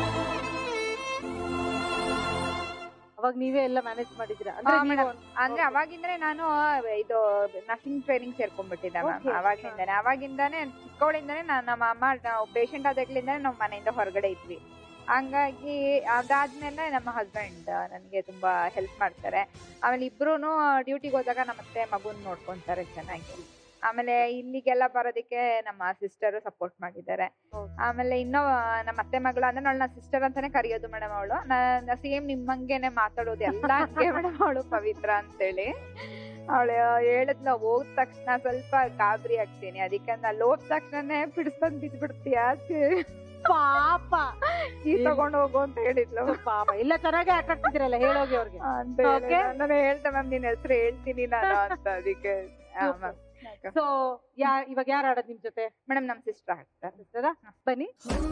ಅವಾಗ ನೀವೇ ಎಲ್ಲ ಮ್ಯಾನೇಜ್ ಮಾಡಿದ್ರ ಹಾ, madam. ಅಂದ್ರೆ ಅವಾಗಿಂದ್ರೆ ನಾನು ಇದು ನರ್ಸಿಂಗ್ ಟ್ರೈನಿಂಗ್ ಸೇರ್ಕೊಂಡ್ಬಿಟ್ಟಿದ್ದೆ ಮ್ಯಾಮ್ Okay. ಅವಾಗಿಂದಾನೆ ಅವಾಗಿಂದಾನೆ ಚಿಕ್ಕವಳಿಂದಾನೆ ನಾನು ನಮ್ಮ ಅಮ್ಮ ಪೇಷಂಟ್ ಆದಾಗ್ಲಿಂದಾನೆ ನಾವು ಮನೆಯಿಂದ ಹೊರಗಡೆ ಇದ್ವಿ ಹಂಗಾಗಿ ಅದಾದ್ಮೇಲೆ ನಮ್ಮ ಹಸ್ಬೆಂಡ್ ನನಗೆ ತುಂಬಾ ಹೆಲ್ಪ್ ಮಾಡ್ತಾರೆ ಆಮೇಲೆ ಇಬ್ರು ಡ್ಯೂಟಿಗೆ ಹೋದಾಗ ನಮ್ಮ ಅತ್ತೆ ಮಗುನ್ ನೋಡ್ಕೊಂತಾರೆ ಚೆನ್ನಾಗಿ ಆಮೇಲೆ ಇಲ್ಲಿಗೆಲ್ಲ ಬರೋದಕ್ಕೆ ನಮ್ಮ ಸಿಸ್ಟರ್ ಸಪೋರ್ಟ್ ಮಾಡಿದ್ದಾರೆ ಆಮೇಲೆ ಇನ್ನೂ ನಮ್ಮ ಅತ್ತೆ ಮಗಳು ಅಂದ್ರೆ ಅವಳು ನನ್ನ ಸಿಸ್ಟರ್ ಅಂತಾನೆ ಕರೆಯೋದು ಮೇಡಮ್ ಅವಳು ಸೇಮ್ ನಿಮ್ಮಂಗೆನೆ ಮಾತಾಡೋದು ಎಲ್ಲ ಹಂಗೆ ಮೇಡಮ್ ಅವಳು ಪವಿತ್ರ ಅಂತೇಳಿ ಅವಳು ಹೇಳಿದ್ಲ ಹೋದ ತಕ್ಷಣ ಸ್ವಲ್ಪ ಗಾಬರಿ ಆಗ್ತೀನಿ ಅದಕ್ಕೆ ಅಲ್ಲಿ ಹೋದ ತಕ್ಷಣನೇ ಬಿಡಿಸ್ಕೊಂಡ್ ಬಿದ್ಬಿಡ್ತೀಯ ಪಾಪ ಈ ತಗೊಂಡ್ ಹೋಗು ಅಂತ ಹೇಳಿದ್ಲು ಪಾಪ ಇಲ್ಲ ಚೆನ್ನಾಗಿ ಆಟ ಆಡ್ತಿದ್ರಲ್ಲ ಹೇಳೋಗಿ ಅವ್ರಿಗೆ ಅಂತ Okay. ನಾನು ಹೇಳ್ದೆ ಮ್ಯಾಮ್ ನಿನ್ ಹೆಸರು ಹೇಳ್ತೀನಿ ನಾನು ಅಂತ ಅದಕ್ಕೆ ಸೊ ಯಾ ಇವಾಗ ಯಾರು ಆಡೋದು ನಿಮ್ ಜೊತೆ ಮೇಡಮ್ ನಮ್ ಸಿಸ್ಟರ್ ಆಗ್ತಾರೆ ಸಿಸ್ಟರಾ ಬನ್ನಿ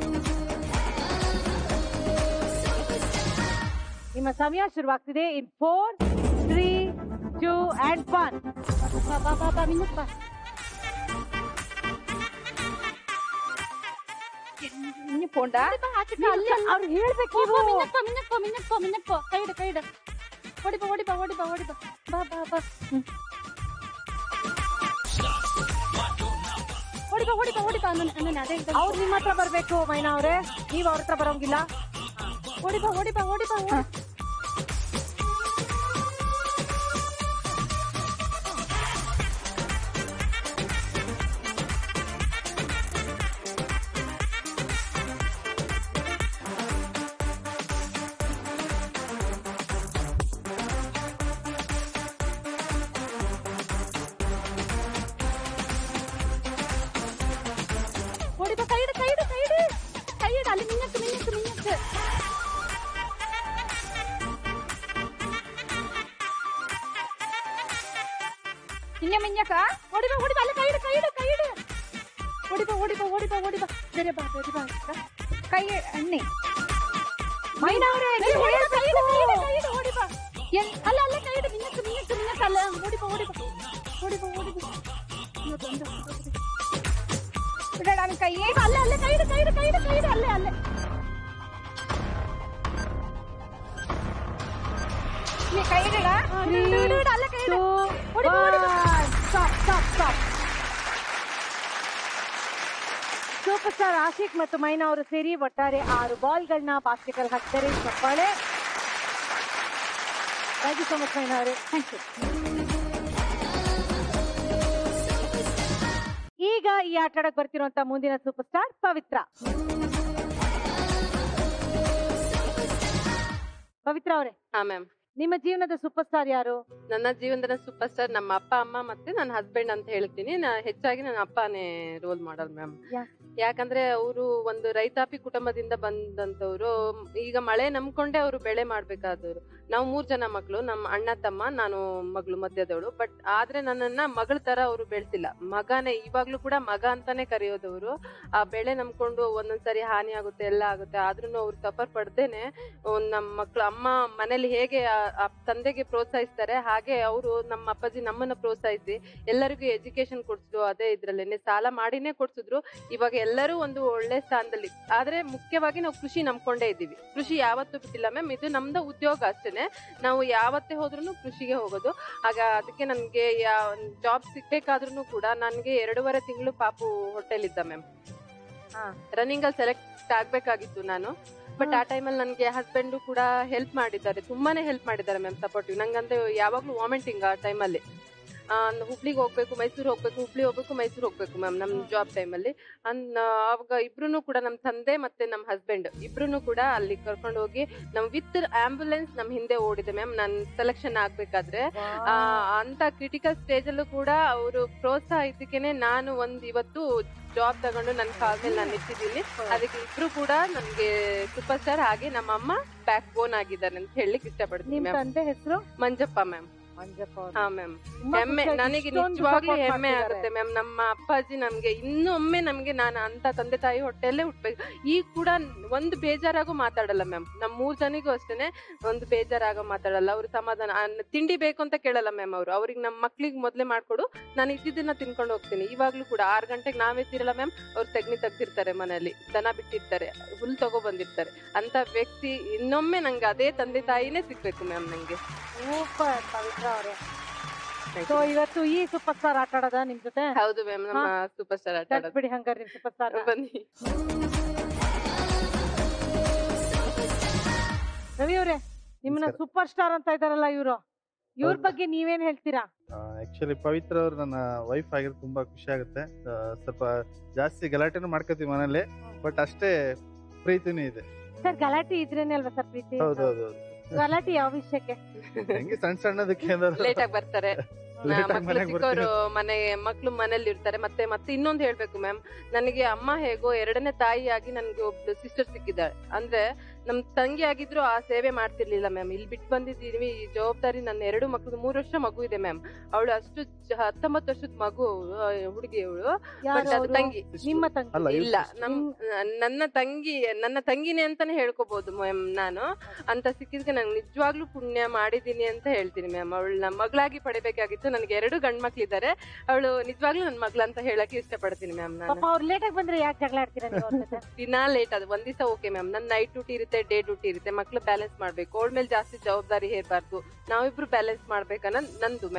ನಿಮ್ಮ ಸಮಯ ಶುರುವಾಗ್ತಿದೆ in four three two and one ಬಾ ಬಾ ಬಾ ಬಾ ಮಿನ್ನಕ್ ಬಾ ನೀ ಪೋಂಡ ಅವ್ರು ಹೇಳ್ಬೇಕು ಹೋಗೋ, ಮಿನ್ನಕ್ಕೋ ಮಿನ್ನಕ್ಕೋ ಮಿನ್ನಕ್ಕೋ ಮಿನ್ನಕ್ಕೋ ಕೈ ಇಡು ಕೈ ಇಡು ಹೊಡಿ ಬಾ ಹೊಡಿ ಬಾ ಹೊಡಿ ಬಾ ಹೊಡಿ ಬಾ ಬಾ ಬಾ ಬಾ ಹ್ಮ್. ಹೊಡಿ ಹೊಡಿಬಾ ಹೊಡಿಬಾ ಹೊಡಿಬಾ ನಾನು ನಾನು ಅದೇ ಹೇಳ್ದೆ. ಅವ್ರು ನಿಮ್ಮ ಹತ್ರ ಬರ್ಬೇಕು ಮೈನಾ ಅವ್ರೆ ನೀವ್ ಅವ್ರ ಹತ್ರ ಬರೋಂಗಿಲ್ಲ ಹೊಡಿಬಾ ಹೊಡಿಬಾ ಹೊಡಿಬಾ ಹೊಡಿ- ಹೊಡಿಬಾ ಕೈ ಇಡು ಕೈ ಇಡು ಕೈ ಇಡು ಕೈ ಇಡು ಅಲ್ಲಿ ಮಿನ್ನಕ್ಕೆ ಮಿನ್ನಕ್ಕೆ ಮಿನ್ನಕ್ಕೆ ಹಿಂಗೆ ಮಿಂಜಕ ಹೊಡಿಬಾ ಹೊಡಿಬಾ ಅಲ್ಲಿ ಕೈ ಇಡು ಕೈ ಇಡು ಕೈ ಇಡು ಹೊಡಿಬಾ ಹೊಡಿಬಾ ಹೊಡಿಬಾ ಹೊಡಿಬಾ ಬೇರೆ ಬಾ ಬೇರೆ ಬಾ ಕೈ ಎಣ್ಣೆ ಮೈನಾ ಅವ್ರೆ ನೀವು ಹೊಡಿಬಾ, ಕೈ ಇಡು ಕೈ ಇಡು ಕೈ ಇಡು ಹೊಡಿಬಾ ಎಲ್- ಅಲ್ಲ ಅಲ್ಲ ಕೈ ಇಡು ಮಿನ್ನಕ್ಕೆ ಮಿನ್ನಕ್ಕೆ ಮಿನ್ನಕ್ಕೆ ಅಲ್ಲ ಹೊಡಿಬಾ ಹೊಡಿಬಾ ಹೊಡಿಬಾ ಹೊಡಿಬಾ ಇವತ್ತು ಒಂದು ಬಿಡ ನನ್ ಕೈ ಅಲ್ಲೇ ಅಲ್ಲೇ ಕೈ ಇಡು ಕೈ ಇಡು ಕೈ ಇಡು ಕೈ ಇಡು ಅಲ್ಲೇ ಅಲ್ಲೇ ನೀ ಕೈ ಇಡ ಇಡು, ಇಡು, ಇಡು, ಅಲ್ಲೇ ಕೈ ಇಡು ಹೊಡಿಬಾ ಹೊಡಿಬಾ stop stop stop super star Ashiq ಮತ್ತು ಮೈನಾ ಅವರು ಸೇರಿ ಒಟ್ಟಾರೆ ಆರು ಬಾಲ್ಗಳನ್ನ ಬಾಸ್ಕೆಟ್ ಅಲ್ಲಿ ಹಾಕ್ತಾರೆ ಚಪ್ಪಾಳೆ thank you so much Maina ಅವರೇ ಥ್ಯಾಂಕ್ ಯು ಈಗ ಈ ಆಟ ಆಡಕ್ ಬರ್ತಿರುವಂತ ಮುಂದಿನ ಸೂಪರ್ ಸ್ಟಾರ್ ಪವಿತ್ರ ಪವಿತ್ರ ಅವರೇ ಹಾ ಮ್ಯಾಮ್ ನಿಮ್ಮ ಜೀವನದ ಸೂಪರ್ ಸ್ಟಾರ್ ಯಾರು ನನ್ನ ಜೀವನದ ಸೂಪರ್ ಸ್ಟಾರ್ ನಮ್ಮ ಅಪ್ಪ ಅಮ್ಮ ಮತ್ತೆ ನನ್ನ ಹಸ್ಬೆಂಡ್ ಅಂತ ಹೇಳ್ತೀನಿ ನಾ ಹೆಚ್ಚಾಗಿ ನನ್ನ ಅಪ್ಪನೇ ರೋಲ್ ಮಾಡಲ್ ಮ್ಯಾಮ್ ಯಾಕಂದ್ರೆ ಅವರು ಒಂದು ರೈತಾಪಿ ಕುಟುಂಬದಿಂದ ಬಂದಂತವ್ರು ಈಗ ಮಳೆ ನಂಬ್ಕೊಂಡೆ ಅವರು ಬೆಳೆ ಮಾಡ್ಬೇಕಾದವ್ರು ನಾವು ಮೂರ್ ಜನ ಮಕ್ಳು ನಮ್ಮ ಅಣ್ಣ ತಮ್ಮ ನಾನು ಮಗಳು ಮಧ್ಯದವಳು ಬಟ್ ಆದ್ರೆ ನನ್ನನ್ನ ಮಗಳ ತರ ಅವರು ಬೆಳ್ಸಿಲ್ಲ ಮಗನೇ ಇವಾಗ್ಲೂ ಕೂಡ ಮಗ ಅಂತಾನೆ ಕರೆಯೋದವ್ರು ಆ ಬೆಳೆ ನಂಬ್ಕೊಂಡು ಒಂದೊಂದ್ಸರಿ ಹಾನಿ ಆಗುತ್ತೆ ಎಲ್ಲ ಆಗುತ್ತೆ ಆದ್ರೂ ಅವ್ರು ಸಫರ್ ಪಡ್ದೇನೆ ಒಂದ್ ನಮ್ಮ ಮಕ್ಳು ಅಮ್ಮ ಮನೇಲಿ ಹೇಗೆ ಆ- ಆ ತಂದೆಗೆ ಪ್ರೋತ್ಸಾಹಿಸ್ತಾರೆ ಹಾಗೆ ಅವರು ನಮ್ಮ ಅಪ್ಪಾಜಿ ನಮ್ಮನ್ನ ಪ್ರೋತ್ಸಾಹಿಸಿ ಎಲ್ಲರಿಗೂ ಎಜುಕೇಶನ್ ಕೊಡ್ಸಿದ್ರು ಅದೇ ಇದ್ರಲ್ಲೇನೆ ಸಾಲ ಮಾಡಿನೇ ಕೊಡ್ಸಿದ್ರು ಇವಾಗ ಎಲ್ಲರೂ ಒಂದು ಒಳ್ಳೆ ಸ್ಥಾನದಲ್ಲಿ ಆದ್ರೆ ಮುಖ್ಯವಾಗಿ ನಾವು ಕೃಷಿ ನಂಬ್ಕೊಂಡೇ ಇದ್ದೀವಿ ಕೃಷಿ ಯಾವತ್ತೂ ಬಿಟ್ಟಿಲ್ಲ ಮ್ಯಾಮ್ ಇದು ನಮ್ದು ಉದ್ಯೋಗ ಅಷ್ಟೇನೆ ನಾವು ಯಾವತ್ತೇ ಹೋದ್ರೂ ಕೃಷಿಗೆ ಹೋಗೋದು ಆಗ ಅದಕ್ಕೆ ನನ್ಗೆ ಜಾಬ್ ಸಿಗ್ಬೇಕಾದ್ರೂ ಕೂಡ ನನ್ಗೆ ಎರಡೂವರೆ ತಿಂಗಳು ಪಾಪು ಹೊಟ್ಟೆಲಿದ್ದ ಮ್ಯಾಮ್ ರನ್ನಿಂಗ್ ಅಲ್ಲಿ ಸೆಲೆಕ್ಟ್ ಆಗ್ಬೇಕಾಗಿತ್ತು ನಾನು ಬಟ್ ಆ ಟೈಮಲ್ಲಿ ನನಗೆ ಹಸ್ಬೆಂಡು ಕೂಡ ಹೆಲ್ಪ್ ಮಾಡಿದ್ದಾರೆ ತುಂಬಾನೇ ಹೆಲ್ಪ್ ಮಾಡಿದ್ದಾರೆ ಮ್ಯಾಮ್ ಸಪೋರ್ಟಿವ್ ನಂಗಂದ್ರೆ ಯಾವಾಗ್ಲೂ ವಾಮಿಟಿಂಗ್ ಆ ಟೈಮಲ್ಲಿ ಹುಬ್ಳಿಗೆ ಹೋಗ್ಬೇಕು ಮೈಸೂರು ಹೋಗ್ಬೇಕು ಹುಬ್ಳಿ ಹೋಗ್ಬೇಕು ಮೈಸೂರು ಹೋಗ್ಬೇಕು ಮ್ಯಾಮ್ ನಮ್ ಜಾಬ್ ಟೈಮಲ್ಲಿ ಅನ್ ಅವಾಗ ಇಬ್ರು ಕೂಡ ನಮ್ ತಂದೆ ಮತ್ತೆ ನಮ್ ಹಸ್ಬೆಂಡ್ ಇಬ್ರು ಕೂಡ ಅಲ್ಲಿ ಕರ್ಕೊಂಡು ಹೋಗಿ ನಮ್ ವಿತ್ ಆಂಬುಲೆನ್ಸ್ ನಮ್ ಹಿಂದೆ ಓಡಿದೆ ಮ್ಯಾಮ್ ನನ್ ಸೆಲೆಕ್ಷನ್ ಆಗ್ಬೇಕಾದ್ರೆ ಆ, ಅಂತ ಕ್ರಿಟಿಕಲ್ ಸ್ಟೇಜ್ ಅಲ್ಲೂ ಕೂಡ ಅವರು ಪ್ರೋತ್ಸಾಹ ಇದ್ದಕ್ಕೇನೆ ನಾನು ಒಂದ್ ಇವತ್ತು ಜಾಬ್ ತಗೊಂಡು ನನ್ನ ಕಾಲ್ ಮೇಲೆ ನಾನು ನಿಂತಿದ್ದೀನಿ ಅದಕ್ಕೆ ಇಬ್ರು ಕೂಡ ನನ್ಗೆ ಸೂಪರ್ ಸ್ಟಾರ್ ಹಾಗೆ ನಮ್ಮ ಅಮ್ಮ ಬ್ಯಾಕ್ ಬೋನ್ ಆಗಿದ್ದಾರೆ ಅಂತ ಹೇಳಲಿಕ್ಕೆ ಇಷ್ಟಪಡ್ತೀನಿ ನಿಮ್ ಮ್ಯಾಮ್ ತಂದೆ ಹೆಸರು ಮಂಜಪ್ಪ ಮ್ಯಾಮ್ ಮಂಜಪ್ಪ ಅವ್ರು. ಹಾ ಮ್ಯಾಮ್ ತುಂಬಾ ಹೆಮ್ಮೆ ಖುಷಿಯಾಗಿ ನನಗೆ ಇಷ್ಟೊಂದು ನಿಜವಾಗ್ಲೂ support ಹೆಮ್ಮೆ ಮಾಡ್ತಿದ್ದಾರೆ. ಆಗುತ್ತೆ ಮ್ಯಾಮ್ ನಮ್ಮ ಅಪ್ಪಾಜಿ ನಮ್ಗೆ ಇನ್ನೊಮ್ಮೆ ನಮ್ಗೆ ನಾನು ಅಂತ ತಂದೆ ತಾಯಿ ಹೊಟ್ಟೆಲ್ಲೇ ಹುಟ್ಬೇಕು ಈಗ ಕೂಡ ಒಂದು ಬೇಜಾರಾಗೂ ಮಾತಾಡಲ್ಲ ಮ್ಯಾಮ್ ನಮ್ ಮೂರ್ ಜನಿಗೂ ಅಷ್ಟೇನೆ ಒಂದು ಬೇಜಾರಾಗೋ ಮಾತಾಡಲ್ಲ ಅವ್ರು ಸಮಾಧಾನ ಆ, ತಿಂಡಿ ಬೇಕು ಅಂತ ಕೇಳಲ್ಲ ಮ್ಯಾಮ್ ಅವ್ರು ಅವ್ರಿಗೆ ನಮ್ಮ ಮಕ್ಳಿಗೆ ಮೊದ್ಲೇ ಮಾಡ್ಕೊಡು ನಾನು ಇದ್ದಿದ್ದನ್ನ ತಿನ್ಕೊಂಡು ಹೋಗ್ತೀನಿ ಇವಾಗ್ಲೂ ಕೂಡ ಆರ್ ಗಂಟೆಗೆ ನಾವೆತ್ತಿರಲ್ಲ ಮ್ಯಾಮ್ ಅವ್ರು ತೆಗ್ನಿ ತೆಗ್ದಿರ್ತಾರೆ ಮನೇಲಿ ದನ ಬಿಟ್ಟಿರ್ತಾರೆ ಹುಲ್ ತಗೋ ಬಂದಿರ್ತಾರೆ ಅಂತ ವ್ಯಕ್ತಿ ಇನ್ನೊಮ್ಮೆ ನಂಗೆ ಅದೇ ತಂದೆ ತಾಯಿನೇ ಸಿಗ್ಬೇಕು ಮ್ಯಾಮ್ ನಂಗೆ ಸೂಪರ್ ಪವಿತ್ರ ಅವರೇ ಸೊ ಇವತ್ತು ಈ ಸೂಪರ್ ಸ್ಟಾರ್ ಆಟ ಆಡೋದ ನಿಮ್ ಜೊತೆ ಹೌದು ಮ್ಯಾಮ್ ನಮ್ಮ ಸೂಪರ್ ಸ್ಟಾರ್ ಆಟ ಆಡೋದು. ಬಿಡಿ ಹಂಗಾರೆ ನಿಮ್ ಸೂಪರ್ ಸ್ಟಾರ್ ಬನ್ನಿ ರವಿ ಅವರೇ ನಿಮ್ಮನ್ನ ಸೂಪರ್ ಸ್ಟಾರ್ ಅಂತ ಇದಾರಲ್ಲ ಇವ್ರು ಇವ್ರ ಬಗ್ಗೆ ನೀವೇನ್ ಹೇಳ್ತೀರಾ ಆಕ್ಚುಲಿ ಪವಿತ್ರ ಅವ್ರು ನನ್ನ ವೈಫ್ ಆಗಿರೋದು ತುಂಬಾ ಖುಷಿ ಆಗುತ್ತೆ ಆ, ಸ್ವಲ್ಪ ಜಾಸ್ತಿ ಗಲಾಟೆನೂ ಮಾಡ್ಕೋತೀವಿ ಮನೇಲಿ ಬಟ್ ಅಷ್ಟೇ ಪ್ರೀತಿನೂ ಇದೆ ಸರ್ ಗಲಾಟೆ ಇದ್ರೇನೆ ಅಲ್ವಾ ಸರ್ ಪ್ರೀತಿ ಹೌದೌದು ಗಲಾಟೆ ಯಾವ ವಿಷಯಕ್ಕೆ ಹೆಂಗೆ ಸಣ್ಣ ಸಣ್ಣದಕ್ಕೆ ಏನಾದ್ರು ಲೇಟ್ ಆಗಿ ಬರ್ತಾರೆ Late ಆಗಿ ಮಕ್ಳು ಮನೆಗ್ ಚಿಕ್ಕವರು ಬರ್ತಾರೆ. ಮನೆ ಮಕ್ಳು ಮನೇಲಿ ಇರ್ತಾರೆ ಮತ್ತೆ ಮತ್ತೆ ಇನ್ನೊಂದು ಹೇಳ್ಬೇಕು ಮ್ಯಾಮ್ ನನಗೆ ಅಮ್ಮ ಹೇಗೋ ಎರಡನೇ ತಾಯಿಯಾಗಿ ನನ್ಗೆ ಒಬ್ಳು ಸಿಸ್ಟರ್ ಸಿಕ್ಕಿದ್ದಾಳೆ ಅಂದ್ರೆ ನಮ್ ತಂಗಿ ಆಗಿದ್ರು ಆ ಸೇವೆ ಮಾಡ್ತಿರ್ಲಿಲ್ಲ ಮ್ಯಾಮ್ ಇಲ್ಲಿ ಬಿಟ್ಟು ಬಂದಿದ್ದೀವಿ ಈ ಜವಾಬ್ದಾರಿ ನನ್ನ ಎರಡು ಮಕ್ಳು ಮೂರು ವರ್ಷ ಮಗು ಇದೆ ಮ್ಯಾಮ್ ಅವಳು ಅಷ್ಟು ಚ- ಹತ್ತೊಂಬತ್ತು ವರ್ಷದ ಮಗು ಹುಡುಗಿ ಅವಳು ಯಾರು ಬಟ್ ಅದು ಅವ್ರು? ತಂಗಿ ನಿಮ್ಮ ತಂಗಿ? ಅಲ್ಲ, ಇವ್ರ ಇಲ್ಲ sister. ನಮ್ ನನ್ನ ತಂಗಿ ನನ್ನ ತಂಗಿನೇ ಅಂತಾನೆ ಹೇಳ್ಕೊಬಹುದು ಮ್ಯಾಮ್ ನಾನು ಅಂತ ಸಿಕ್ಕಿದ್ಕೆ ನಂಗೆ ನಿಜವಾಗ್ಲೂ ಪುಣ್ಯ ಮಾಡಿದೀನಿ ಅಂತ ಹೇಳ್ತೀನಿ ಮ್ಯಾಮ್ ಅವಳು ನಮ್ಮ ಮಗಳಾಗಿ ಪಡಿಬೇಕಾಗಿತ್ತು ನನಗೆ ಎರಡು ಗಂಡ್ ಮಕ್ಳಿದ್ದಾರೆ ಅವಳು ನಿಜವಾಗ್ಲೂ ನನ್ನ ಮಗ್ಳು ಅಂತ ಹೇಳಕ್ಕೆ ಇಷ್ಟಪಡ್ತೀನಿ ಮ್ಯಾಮ್ ಪಾಪ ನಾನು ಅವ್ರು ಲೇಟ್ ಆಗಿ ಬಂದ್ರೆ ಯಾಕೆ ಜಗಳ ಆಡ್ತೀರಾ ನೀವು ಅವ್ರ ಜೊತೆ ದಿನಾ ಲೇಟ್ ಅದು ಒಂದ್ ದಿವಸ ಓಕೆ ಮ್ಯಾಮ್ ನನ್ ನೈಟ್ ಡ್ಯೂಟಿ ಇರುತ್ತೆ ಡೇ ಡ್ಯೂಟಿ ಇರುತ್ತೆ ಮಕ್ಳು ಬ್ಯಾಲೆನ್ಸ್ ಮಾಡ್ಬೇಕು ಅವಳ ಮೇಲೆ ಜಾಸ್ತಿ ಜವಾಬ್ದಾರಿ ಹೇರ್ಬಾರ್ದು ನಾವಿಬ್ರು ಬ್ಯಾಲೆನ್ಸ್ ಮಾಡ್ಬೇಕನ್ನ ನಂದು ಮ್ಯಾಮ್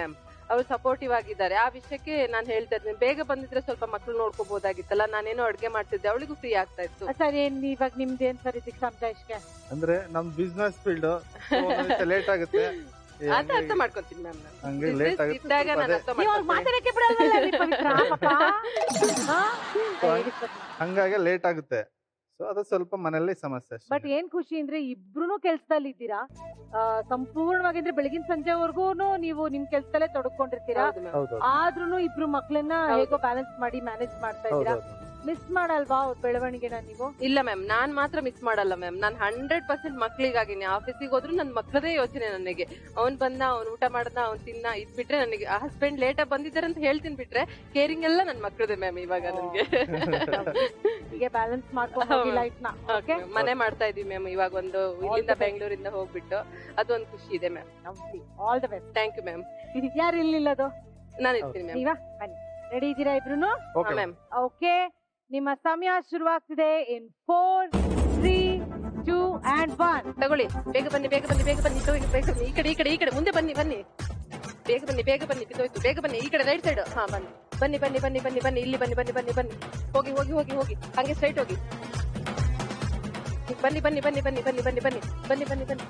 ಅವ್ರು ಸಪೋರ್ಟಿವ್ ಆಗಿದ್ದಾರೆ ಆ ವಿಷಯಕ್ಕೆ ನಾನು ಹೇಳ್ತಾ ಇದ್ದೀನಿ ಬೇಗ ಬಂದಿದ್ರೆ ಸ್ವಲ್ಪ ಮಕ್ಳು ನೋಡ್ಕೋಬಹುದಾಗಿತ್ತಲ್ಲ ನಾನೇನೋ ಅಡ್ಗೆ ಮಾಡ್ತಿದ್ದೆ ಅವಳಿಗೂ ಫ್ರೀ ಆಗ್ತಾ ಇತ್ತು ಸರ್ ಏನ್ ಇವಾಗ ನಿಮ್ದು ಏನ್ ಸರ್ ಇದಕ್ಕೆ ಸಂತೋಷಕ್ಕೆ ಅಂದ್ರೆ ನಮ್ ಬಿಸ್ನೆಸ್ ಫೀಲ್ಡ್ ಲೇಟ್ ಆಗುತ್ತೆ ಈ ಅದ ಹಂಗಾಗಿ- ಅರ್ಥ ಮಾಡ್ಕೊತೀನಿ ಮ್ಯಾಮ್ ಹಂಗೆ ಲೇಟ್ ಆಗುತ್ತೆ ಇದ್ದಾಗ ಸ್ವಲ್ಪ ನಾನು ಅದೇ. ಅರ್ಥ ನೀವು ಮಾಡ್ಕೊತೀನಿ ಮಾತಾಡಕ್ಕೆ ಬಿಡಲ್ವಲ್ಲ ರೀ ಪವಿತ್ರ ಪಾಪ ಹಾ? ಹೇಳಿ sir. ಹಂಗಾಗಿ ಲೇಟ್ ಆಗುತ್ತೆ ಸೊ ಅದು ಸ್ವಲ್ಪ ಮನೆಯಲ್ಲಿ ಸಮಸ್ಯೆ ಅಷ್ಟೇ ಬಟ್ ಏನ್ ಖುಷಿ ಅಂದ್ರೆ ಇಬ್ರು ಕೆಲ್ಸದಲ್ಲಿ ಇದ್ದೀರಾ ಆ, ಸಂಪೂರ್ಣವಾಗಿ ಅಂದ್ರೆ ಬೆಳಗಿನ ಸಂಜೆವರೆಗೂ ನೀವು ನಿಮ್ ಕೆಲ್ಸದಲ್ಲೇ ತೊಡಕೊಂಡಿರ್ತೀರಾ ಹೌದು ma'am. ಹೌದು ಆದ್ರೂನು ಇಬ್ರು ಮಕ್ಳನ್ನ ಹೇಗೋ ಬ್ಯಾಲೆನ್ಸ್ ಮಾಡಿ ಮ್ಯಾನೇಜ್ ಮಾಡ್ತಾ ಇದ್ದೀರಾ ಹೌದು ಮಿಸ್ ಮಾಡಲ್ವಾ ಅವ್ರ ಬೆಳವಣಿಗೆನ ನೀವು ಇಲ್ಲ ಮ್ಯಾಮ್ ನಾನ್ ಮಾತ್ರ ಮಿಸ್ ಮಾಡಲ್ಲ ಮ್ಯಾಮ್ ನಾನ್ ಹಂಡ್ರೆಡ್ ಪರ್ಸೆಂಟ್ ಮಕ್ಳಿಗಾಗಿನಿ ಆಫೀಸಿಗೆ ಹೋದ್ರು ನನ್ ಮಕ್ಳದೇ ಯೋಚನೆ ನನಗೆ ಅವ್ನ್ ಬಂದ ಅವ್ನ್ ಊಟ ಮಾಡ್ದ ಅವ್ನ್ ತಿನ್ನ ಇದ್ ಬಿಟ್ರೆ ನನಗೆ ಹಸ್ಬೆಂಡ್ ಲೇಟ್ ಆಗಿ ಬಂದಿದ್ದಾರೆ ಅಂತ ಹೇಳ್ತೀನಿ ಬಿಟ್ರೆ ಕೇರಿಂಗ್ ಎಲ್ಲ ನನ್ ಮಕ್ಳದೇ ಮ್ಯಾಮ್ ಇವಾಗ ನನ್ಗೆ ಹೀಗೆ ಬ್ಯಾಲೆನ್ಸ್ ಮಾಡ್ಕೊಂಡು ಹೋಗಿ ಲೈಫ್ ನ Okay, ma'am. ಮನೆ ಮಾಡ್ತಾ ಇದೀವಿ ಮ್ಯಾಮ್ ಇವಾಗ ಒಂದು ಇಲ್ಲಿಂದ best. ಬೆಂಗಳೂರಿಂದ ಹೋಗ್ಬಿಟ್ಟು ಅದೊಂದು ಖುಷಿ ಇದೆ ma'am all the best thank you ma'am ಯಾರು ಇಲ್ಲಿಲ್ಲದು ನಾನು ಇರ್ತೀನಿ ಮ್ಯಾಮ್ ನೀವಾ ಬನ್ನಿ ರೆಡಿ ಇದ್ದೀರಾ ಇಬ್ರು Okay, ಮ್ಯಾಮ್ ಓಕೆ ನಿಮ್ಮ ಸಮಯ ಶುರುವಾಗ್ತಿದೆ in four three two and one ತಗೊಳ್ಳಿ ಬೇಗ ಬನ್ನಿ ಬೇಗ ಬನ್ನಿ ಬೇಗ ಬನ್ನಿ ಬೇಗ ಬೇಗ ಬನ್ನಿ ಈ ಕಡೆ ಈ ಕಡೆ ಈ ಕಡೆ ಮುಂದೆ ಬನ್ನಿ ಬನ್ನಿ ಬೇಗ ಬನ್ನಿ ಬೇಗ ಬನ್ನಿ ಬಿದ್ದೋಯ್ತು ಬೇಗ ಬನ್ನಿ ಈ ಕಡೆ ರೈಟ್ ಸೈಡ್ ಹಾ ಬನ್ನಿ ಬನ್ನಿ ಬನ್ನಿ ಬನ್ನಿ ಬನ್ನಿ ಬನ್ನಿ ಇಲ್ಲಿ ಬನ್ನಿ ಬನ್ನಿ ಬನ್ನಿ ಬನ್ನಿ ಹೋಗಿ ಹೋಗಿ ಹೋಗಿ ಹೋಗಿ ಹಂಗೆ ಸ್ಟ್ರೈಟ್ ಹೋಗಿ ಬನ್ನಿ ಬನ್ನಿ ಬನ್ನಿ ಬನ್ನಿ ಬನ್ನಿ ಬನ್ನಿ ಬನ್ನಿ ಬನ್ನಿ ಬನ್ನಿ ಬನ್ನಿ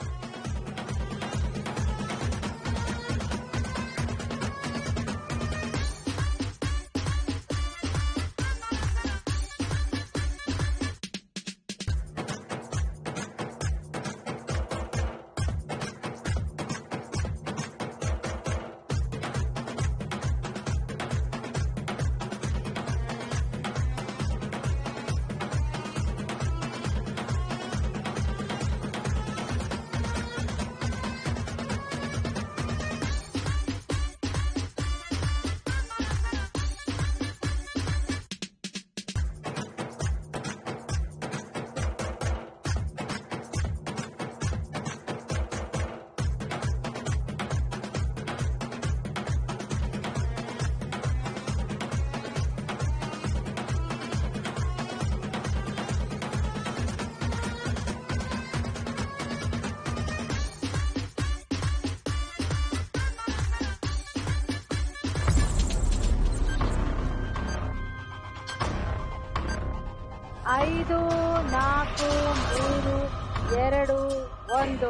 ಐದು ನಾಲ್ಕು ಮೂರು ಎರಡು ಒಂದು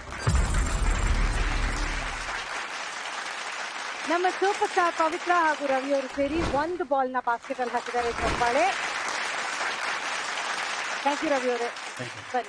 ನಮ್ಮ ಸೂಪರ್ ಸ್ಟಾರ್ ಪವಿತ್ರ ಹಾಗೂ ರವಿ ಅವರು ಸೇರಿ ಒಂದು ಬಾಲ್ ನ ಬಾಸ್ಕೆಟ್ ಅಲ್ಲಿ ಹಾಕಿದ್ದಾರೆ ಚಪ್ಪಾಳೆ ಥ್ಯಾಂಕ್ ಯು ರವಿ ಅವರೇ ಬನ್ನಿ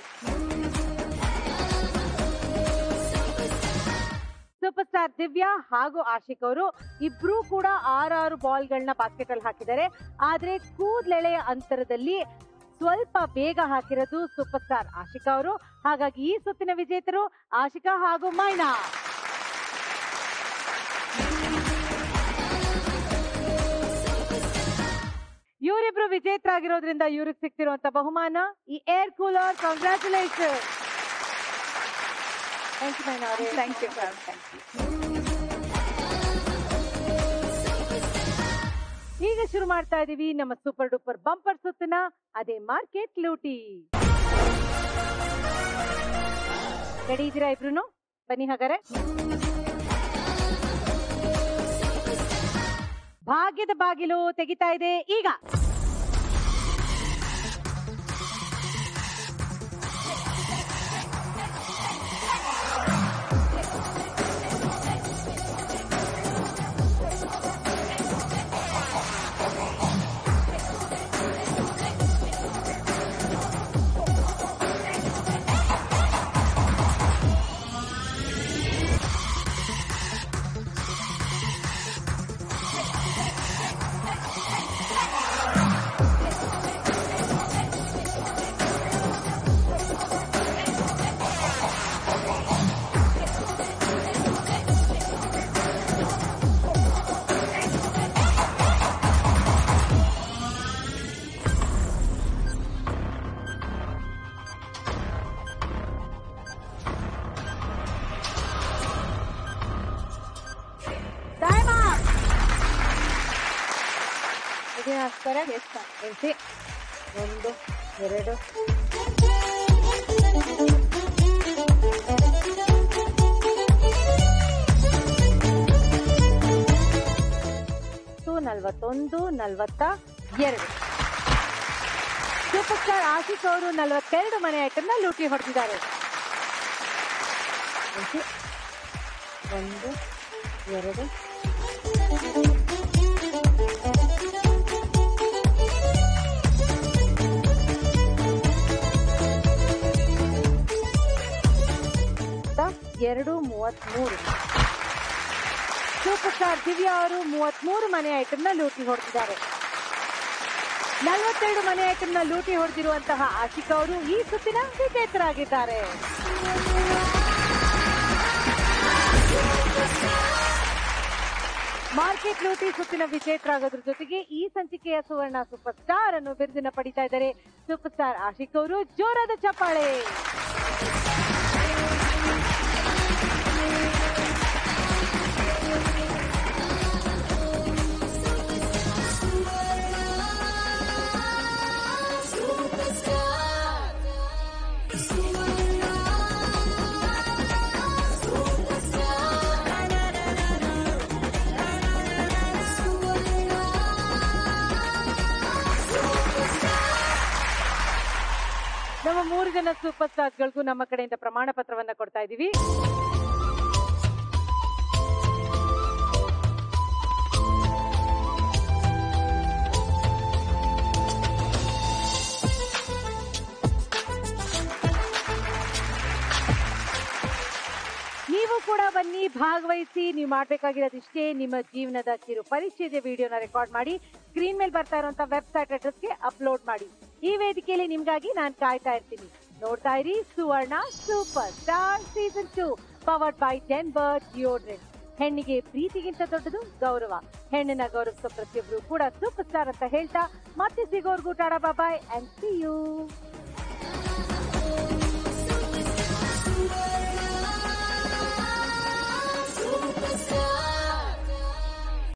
ಸೂಪರ್ ಸ್ಟಾರ್ ದಿವ್ಯಾ ಹಾಗೂ ಆಶಿಕ್ ಅವರು ಇಬ್ರು ಕೂಡ ಆರಾರು ಬಾಲ್ಗಳನ್ನ ಬಾಸ್ಕೆಟ್ ಅಲ್ಲಿ ಹಾಕಿದ್ದಾರೆ ಆದ್ರೆ ಕೂದ್ಲೆಳೆಯ ಅಂತರದಲ್ಲಿ ಸ್ವಲ್ಪ ಬೇಗ ಹಾಕಿರೋದು ಸೂಪರ್ ಸ್ಟಾರ್ ಆಶಿಕಾ ಅವರು ಹಾಗಾಗಿ ಈ ಸುತ್ತಿನ ವಿಜೇತರು ಆಶಿಕಾ ಹಾಗೂ ಮೈನಾ ಇವರಿಬ್ರು ವಿಜೇತರಾಗಿರೋದ್ರಿಂದ ಇವ್ರಿಗೆ ಸಿಗ್ತಿರುವಂತ ಬಹುಮಾನ ಈ air cooler congratulation thank you Maina ಅವರೇ thank you ma'am thank you ಈಗ ಶುರು ಮಾಡ್ತಾ ಇದೀವಿ ನಮ್ಮ ಸೂಪರ್ ಡೂಪರ್ ಬಂಪರ್ ಸುತ್ತನ ಅದೇ ಮಾರ್ಕೆಟ್ ಲೂಟಿ ರೆಡಿ ಇದ್ದೀರಾ ಇಬ್ರು ಬನ್ನಿ ಹಾಗಾರೆ ಭಾಗ್ಯದ ಬಾಗಿಲು ತೆಗಿತಾ ಇದೆ ಈಗ Time up! ಇದನ್ನ ಹಾಕ್ತಾರೆ ಎಣಿಸಿ ಒಂದು ಎರಡು ನಲವತ್ತೊಂದು ನಲವತ್ತ ಎರಡು ಸೂಪರ್ ಸ್ಟಾರ್ ಆಶಿಕ್ ಅವರು ನಲವತ್ತೆರಡು ಮನೆ ಐಟಮ್ನ ಲೂಟಿ ಹೊಡೆದಿದ್ದಾರೆ ಒಂದು, ಒಂದು ಎರಡು ಎರಡು ಮೂವತ್ಮೂರು ಸೂಪರ್ ಸ್ಟಾರ್ ದಿವ್ಯಾ ಅವರು ಮೂವತ್ಮೂರು ಮನೆ ಐಟಮ್ನ ಲೂಟಿ ಹೊಡೆದಿದ್ದಾರೆ ನಲವತ್ತೆರಡು ಮನೆ ಐಟಮ್ನ ಲೂಟಿ ಹೊಡೆದಿರುವಂತಹ ಆಶಿಕ್ ಅವರು ಈ ಸುತ್ತಿನ ವಿಜೇತರಾಗಿದ್ದಾರೆ ಮಾರ್ಕೆಟ್ ಲೂಟಿ ಸುತ್ತಿನ ವಿಜೇತರಾಗೋದ್ರ ಜೊತೆಗೆ ಈ ಸಂಚಿಕೆಯ ಸುವರ್ಣ ಸೂಪರ್ ಸ್ಟಾರ್ ಅನ್ನು ಬಿರುದಿನ ಪಡಿತಾ ಇದ್ದಾರೆ ಸೂಪರ್ ಸ್ಟಾರ್ ಆಶಿಕ್ ಅವರು ಜೋರಾದ ಚಪ್ಪಾಳೆ ನಮ್ಮ ಮೂರು ಜನ ಸೂಪರ್ ಸ್ಟಾರ್ಸ್ಗಳಿಗೂ ನಮ್ಮ ಕಡೆಯಿಂದ ಪ್ರಮಾಣ ಪತ್ರವನ್ನ ಕೊಡ್ತಾ ಇದೀವಿ ನೀವು ಕೂಡ ಬನ್ನಿ ಭಾಗವಹಿಸಿ ನೀವು ಮಾಡ್ಬೇಕಾಗಿರೋದಿಷ್ಟೇ ನಿಮ್ಮ ಜೀವನದ ಕಿರು ಪರಿಚಯದ ವಿಡಿಯೋನ ರೆಕಾರ್ಡ್ ಮಾಡಿ ಸ್ಕ್ರೀನ್ ಮೇಲೆ ಬರ್ತಾ ಇರುವಂತ ವೆಬ್ಸೈಟ್ ಅಡ್ರೆಸ್ಗೆ ಅಪ್ಲೋಡ್ ಮಾಡಿ ಈ ವೇದಿಕೆಯಲ್ಲಿ ನಿಮ್ಗಾಗಿ ನಾನು ಕಾಯ್ತಾ ಇರ್ತೀನಿ ನೋಡ್ತಾ ಇರಿ Suvarna super star season two powered by Denver deodorant ಹೆಣ್ಣಿಗೆ ಪ್ರೀತಿಗಿಂತ ದೊಡ್ಡದು ಗೌರವ ಹೆಣ್ಣನ್ನ ಗೌರವಿಸೋ ಪ್ರತಿಯೊಬ್ರು ಕೂಡ ಸೂಪರ್ ಸ್ಟಾರ್ ಅಂತ ಹೇಳ್ತಾ ಮತ್ತೆ ಸಿಗೋರ್ಗೂ tata bye and see you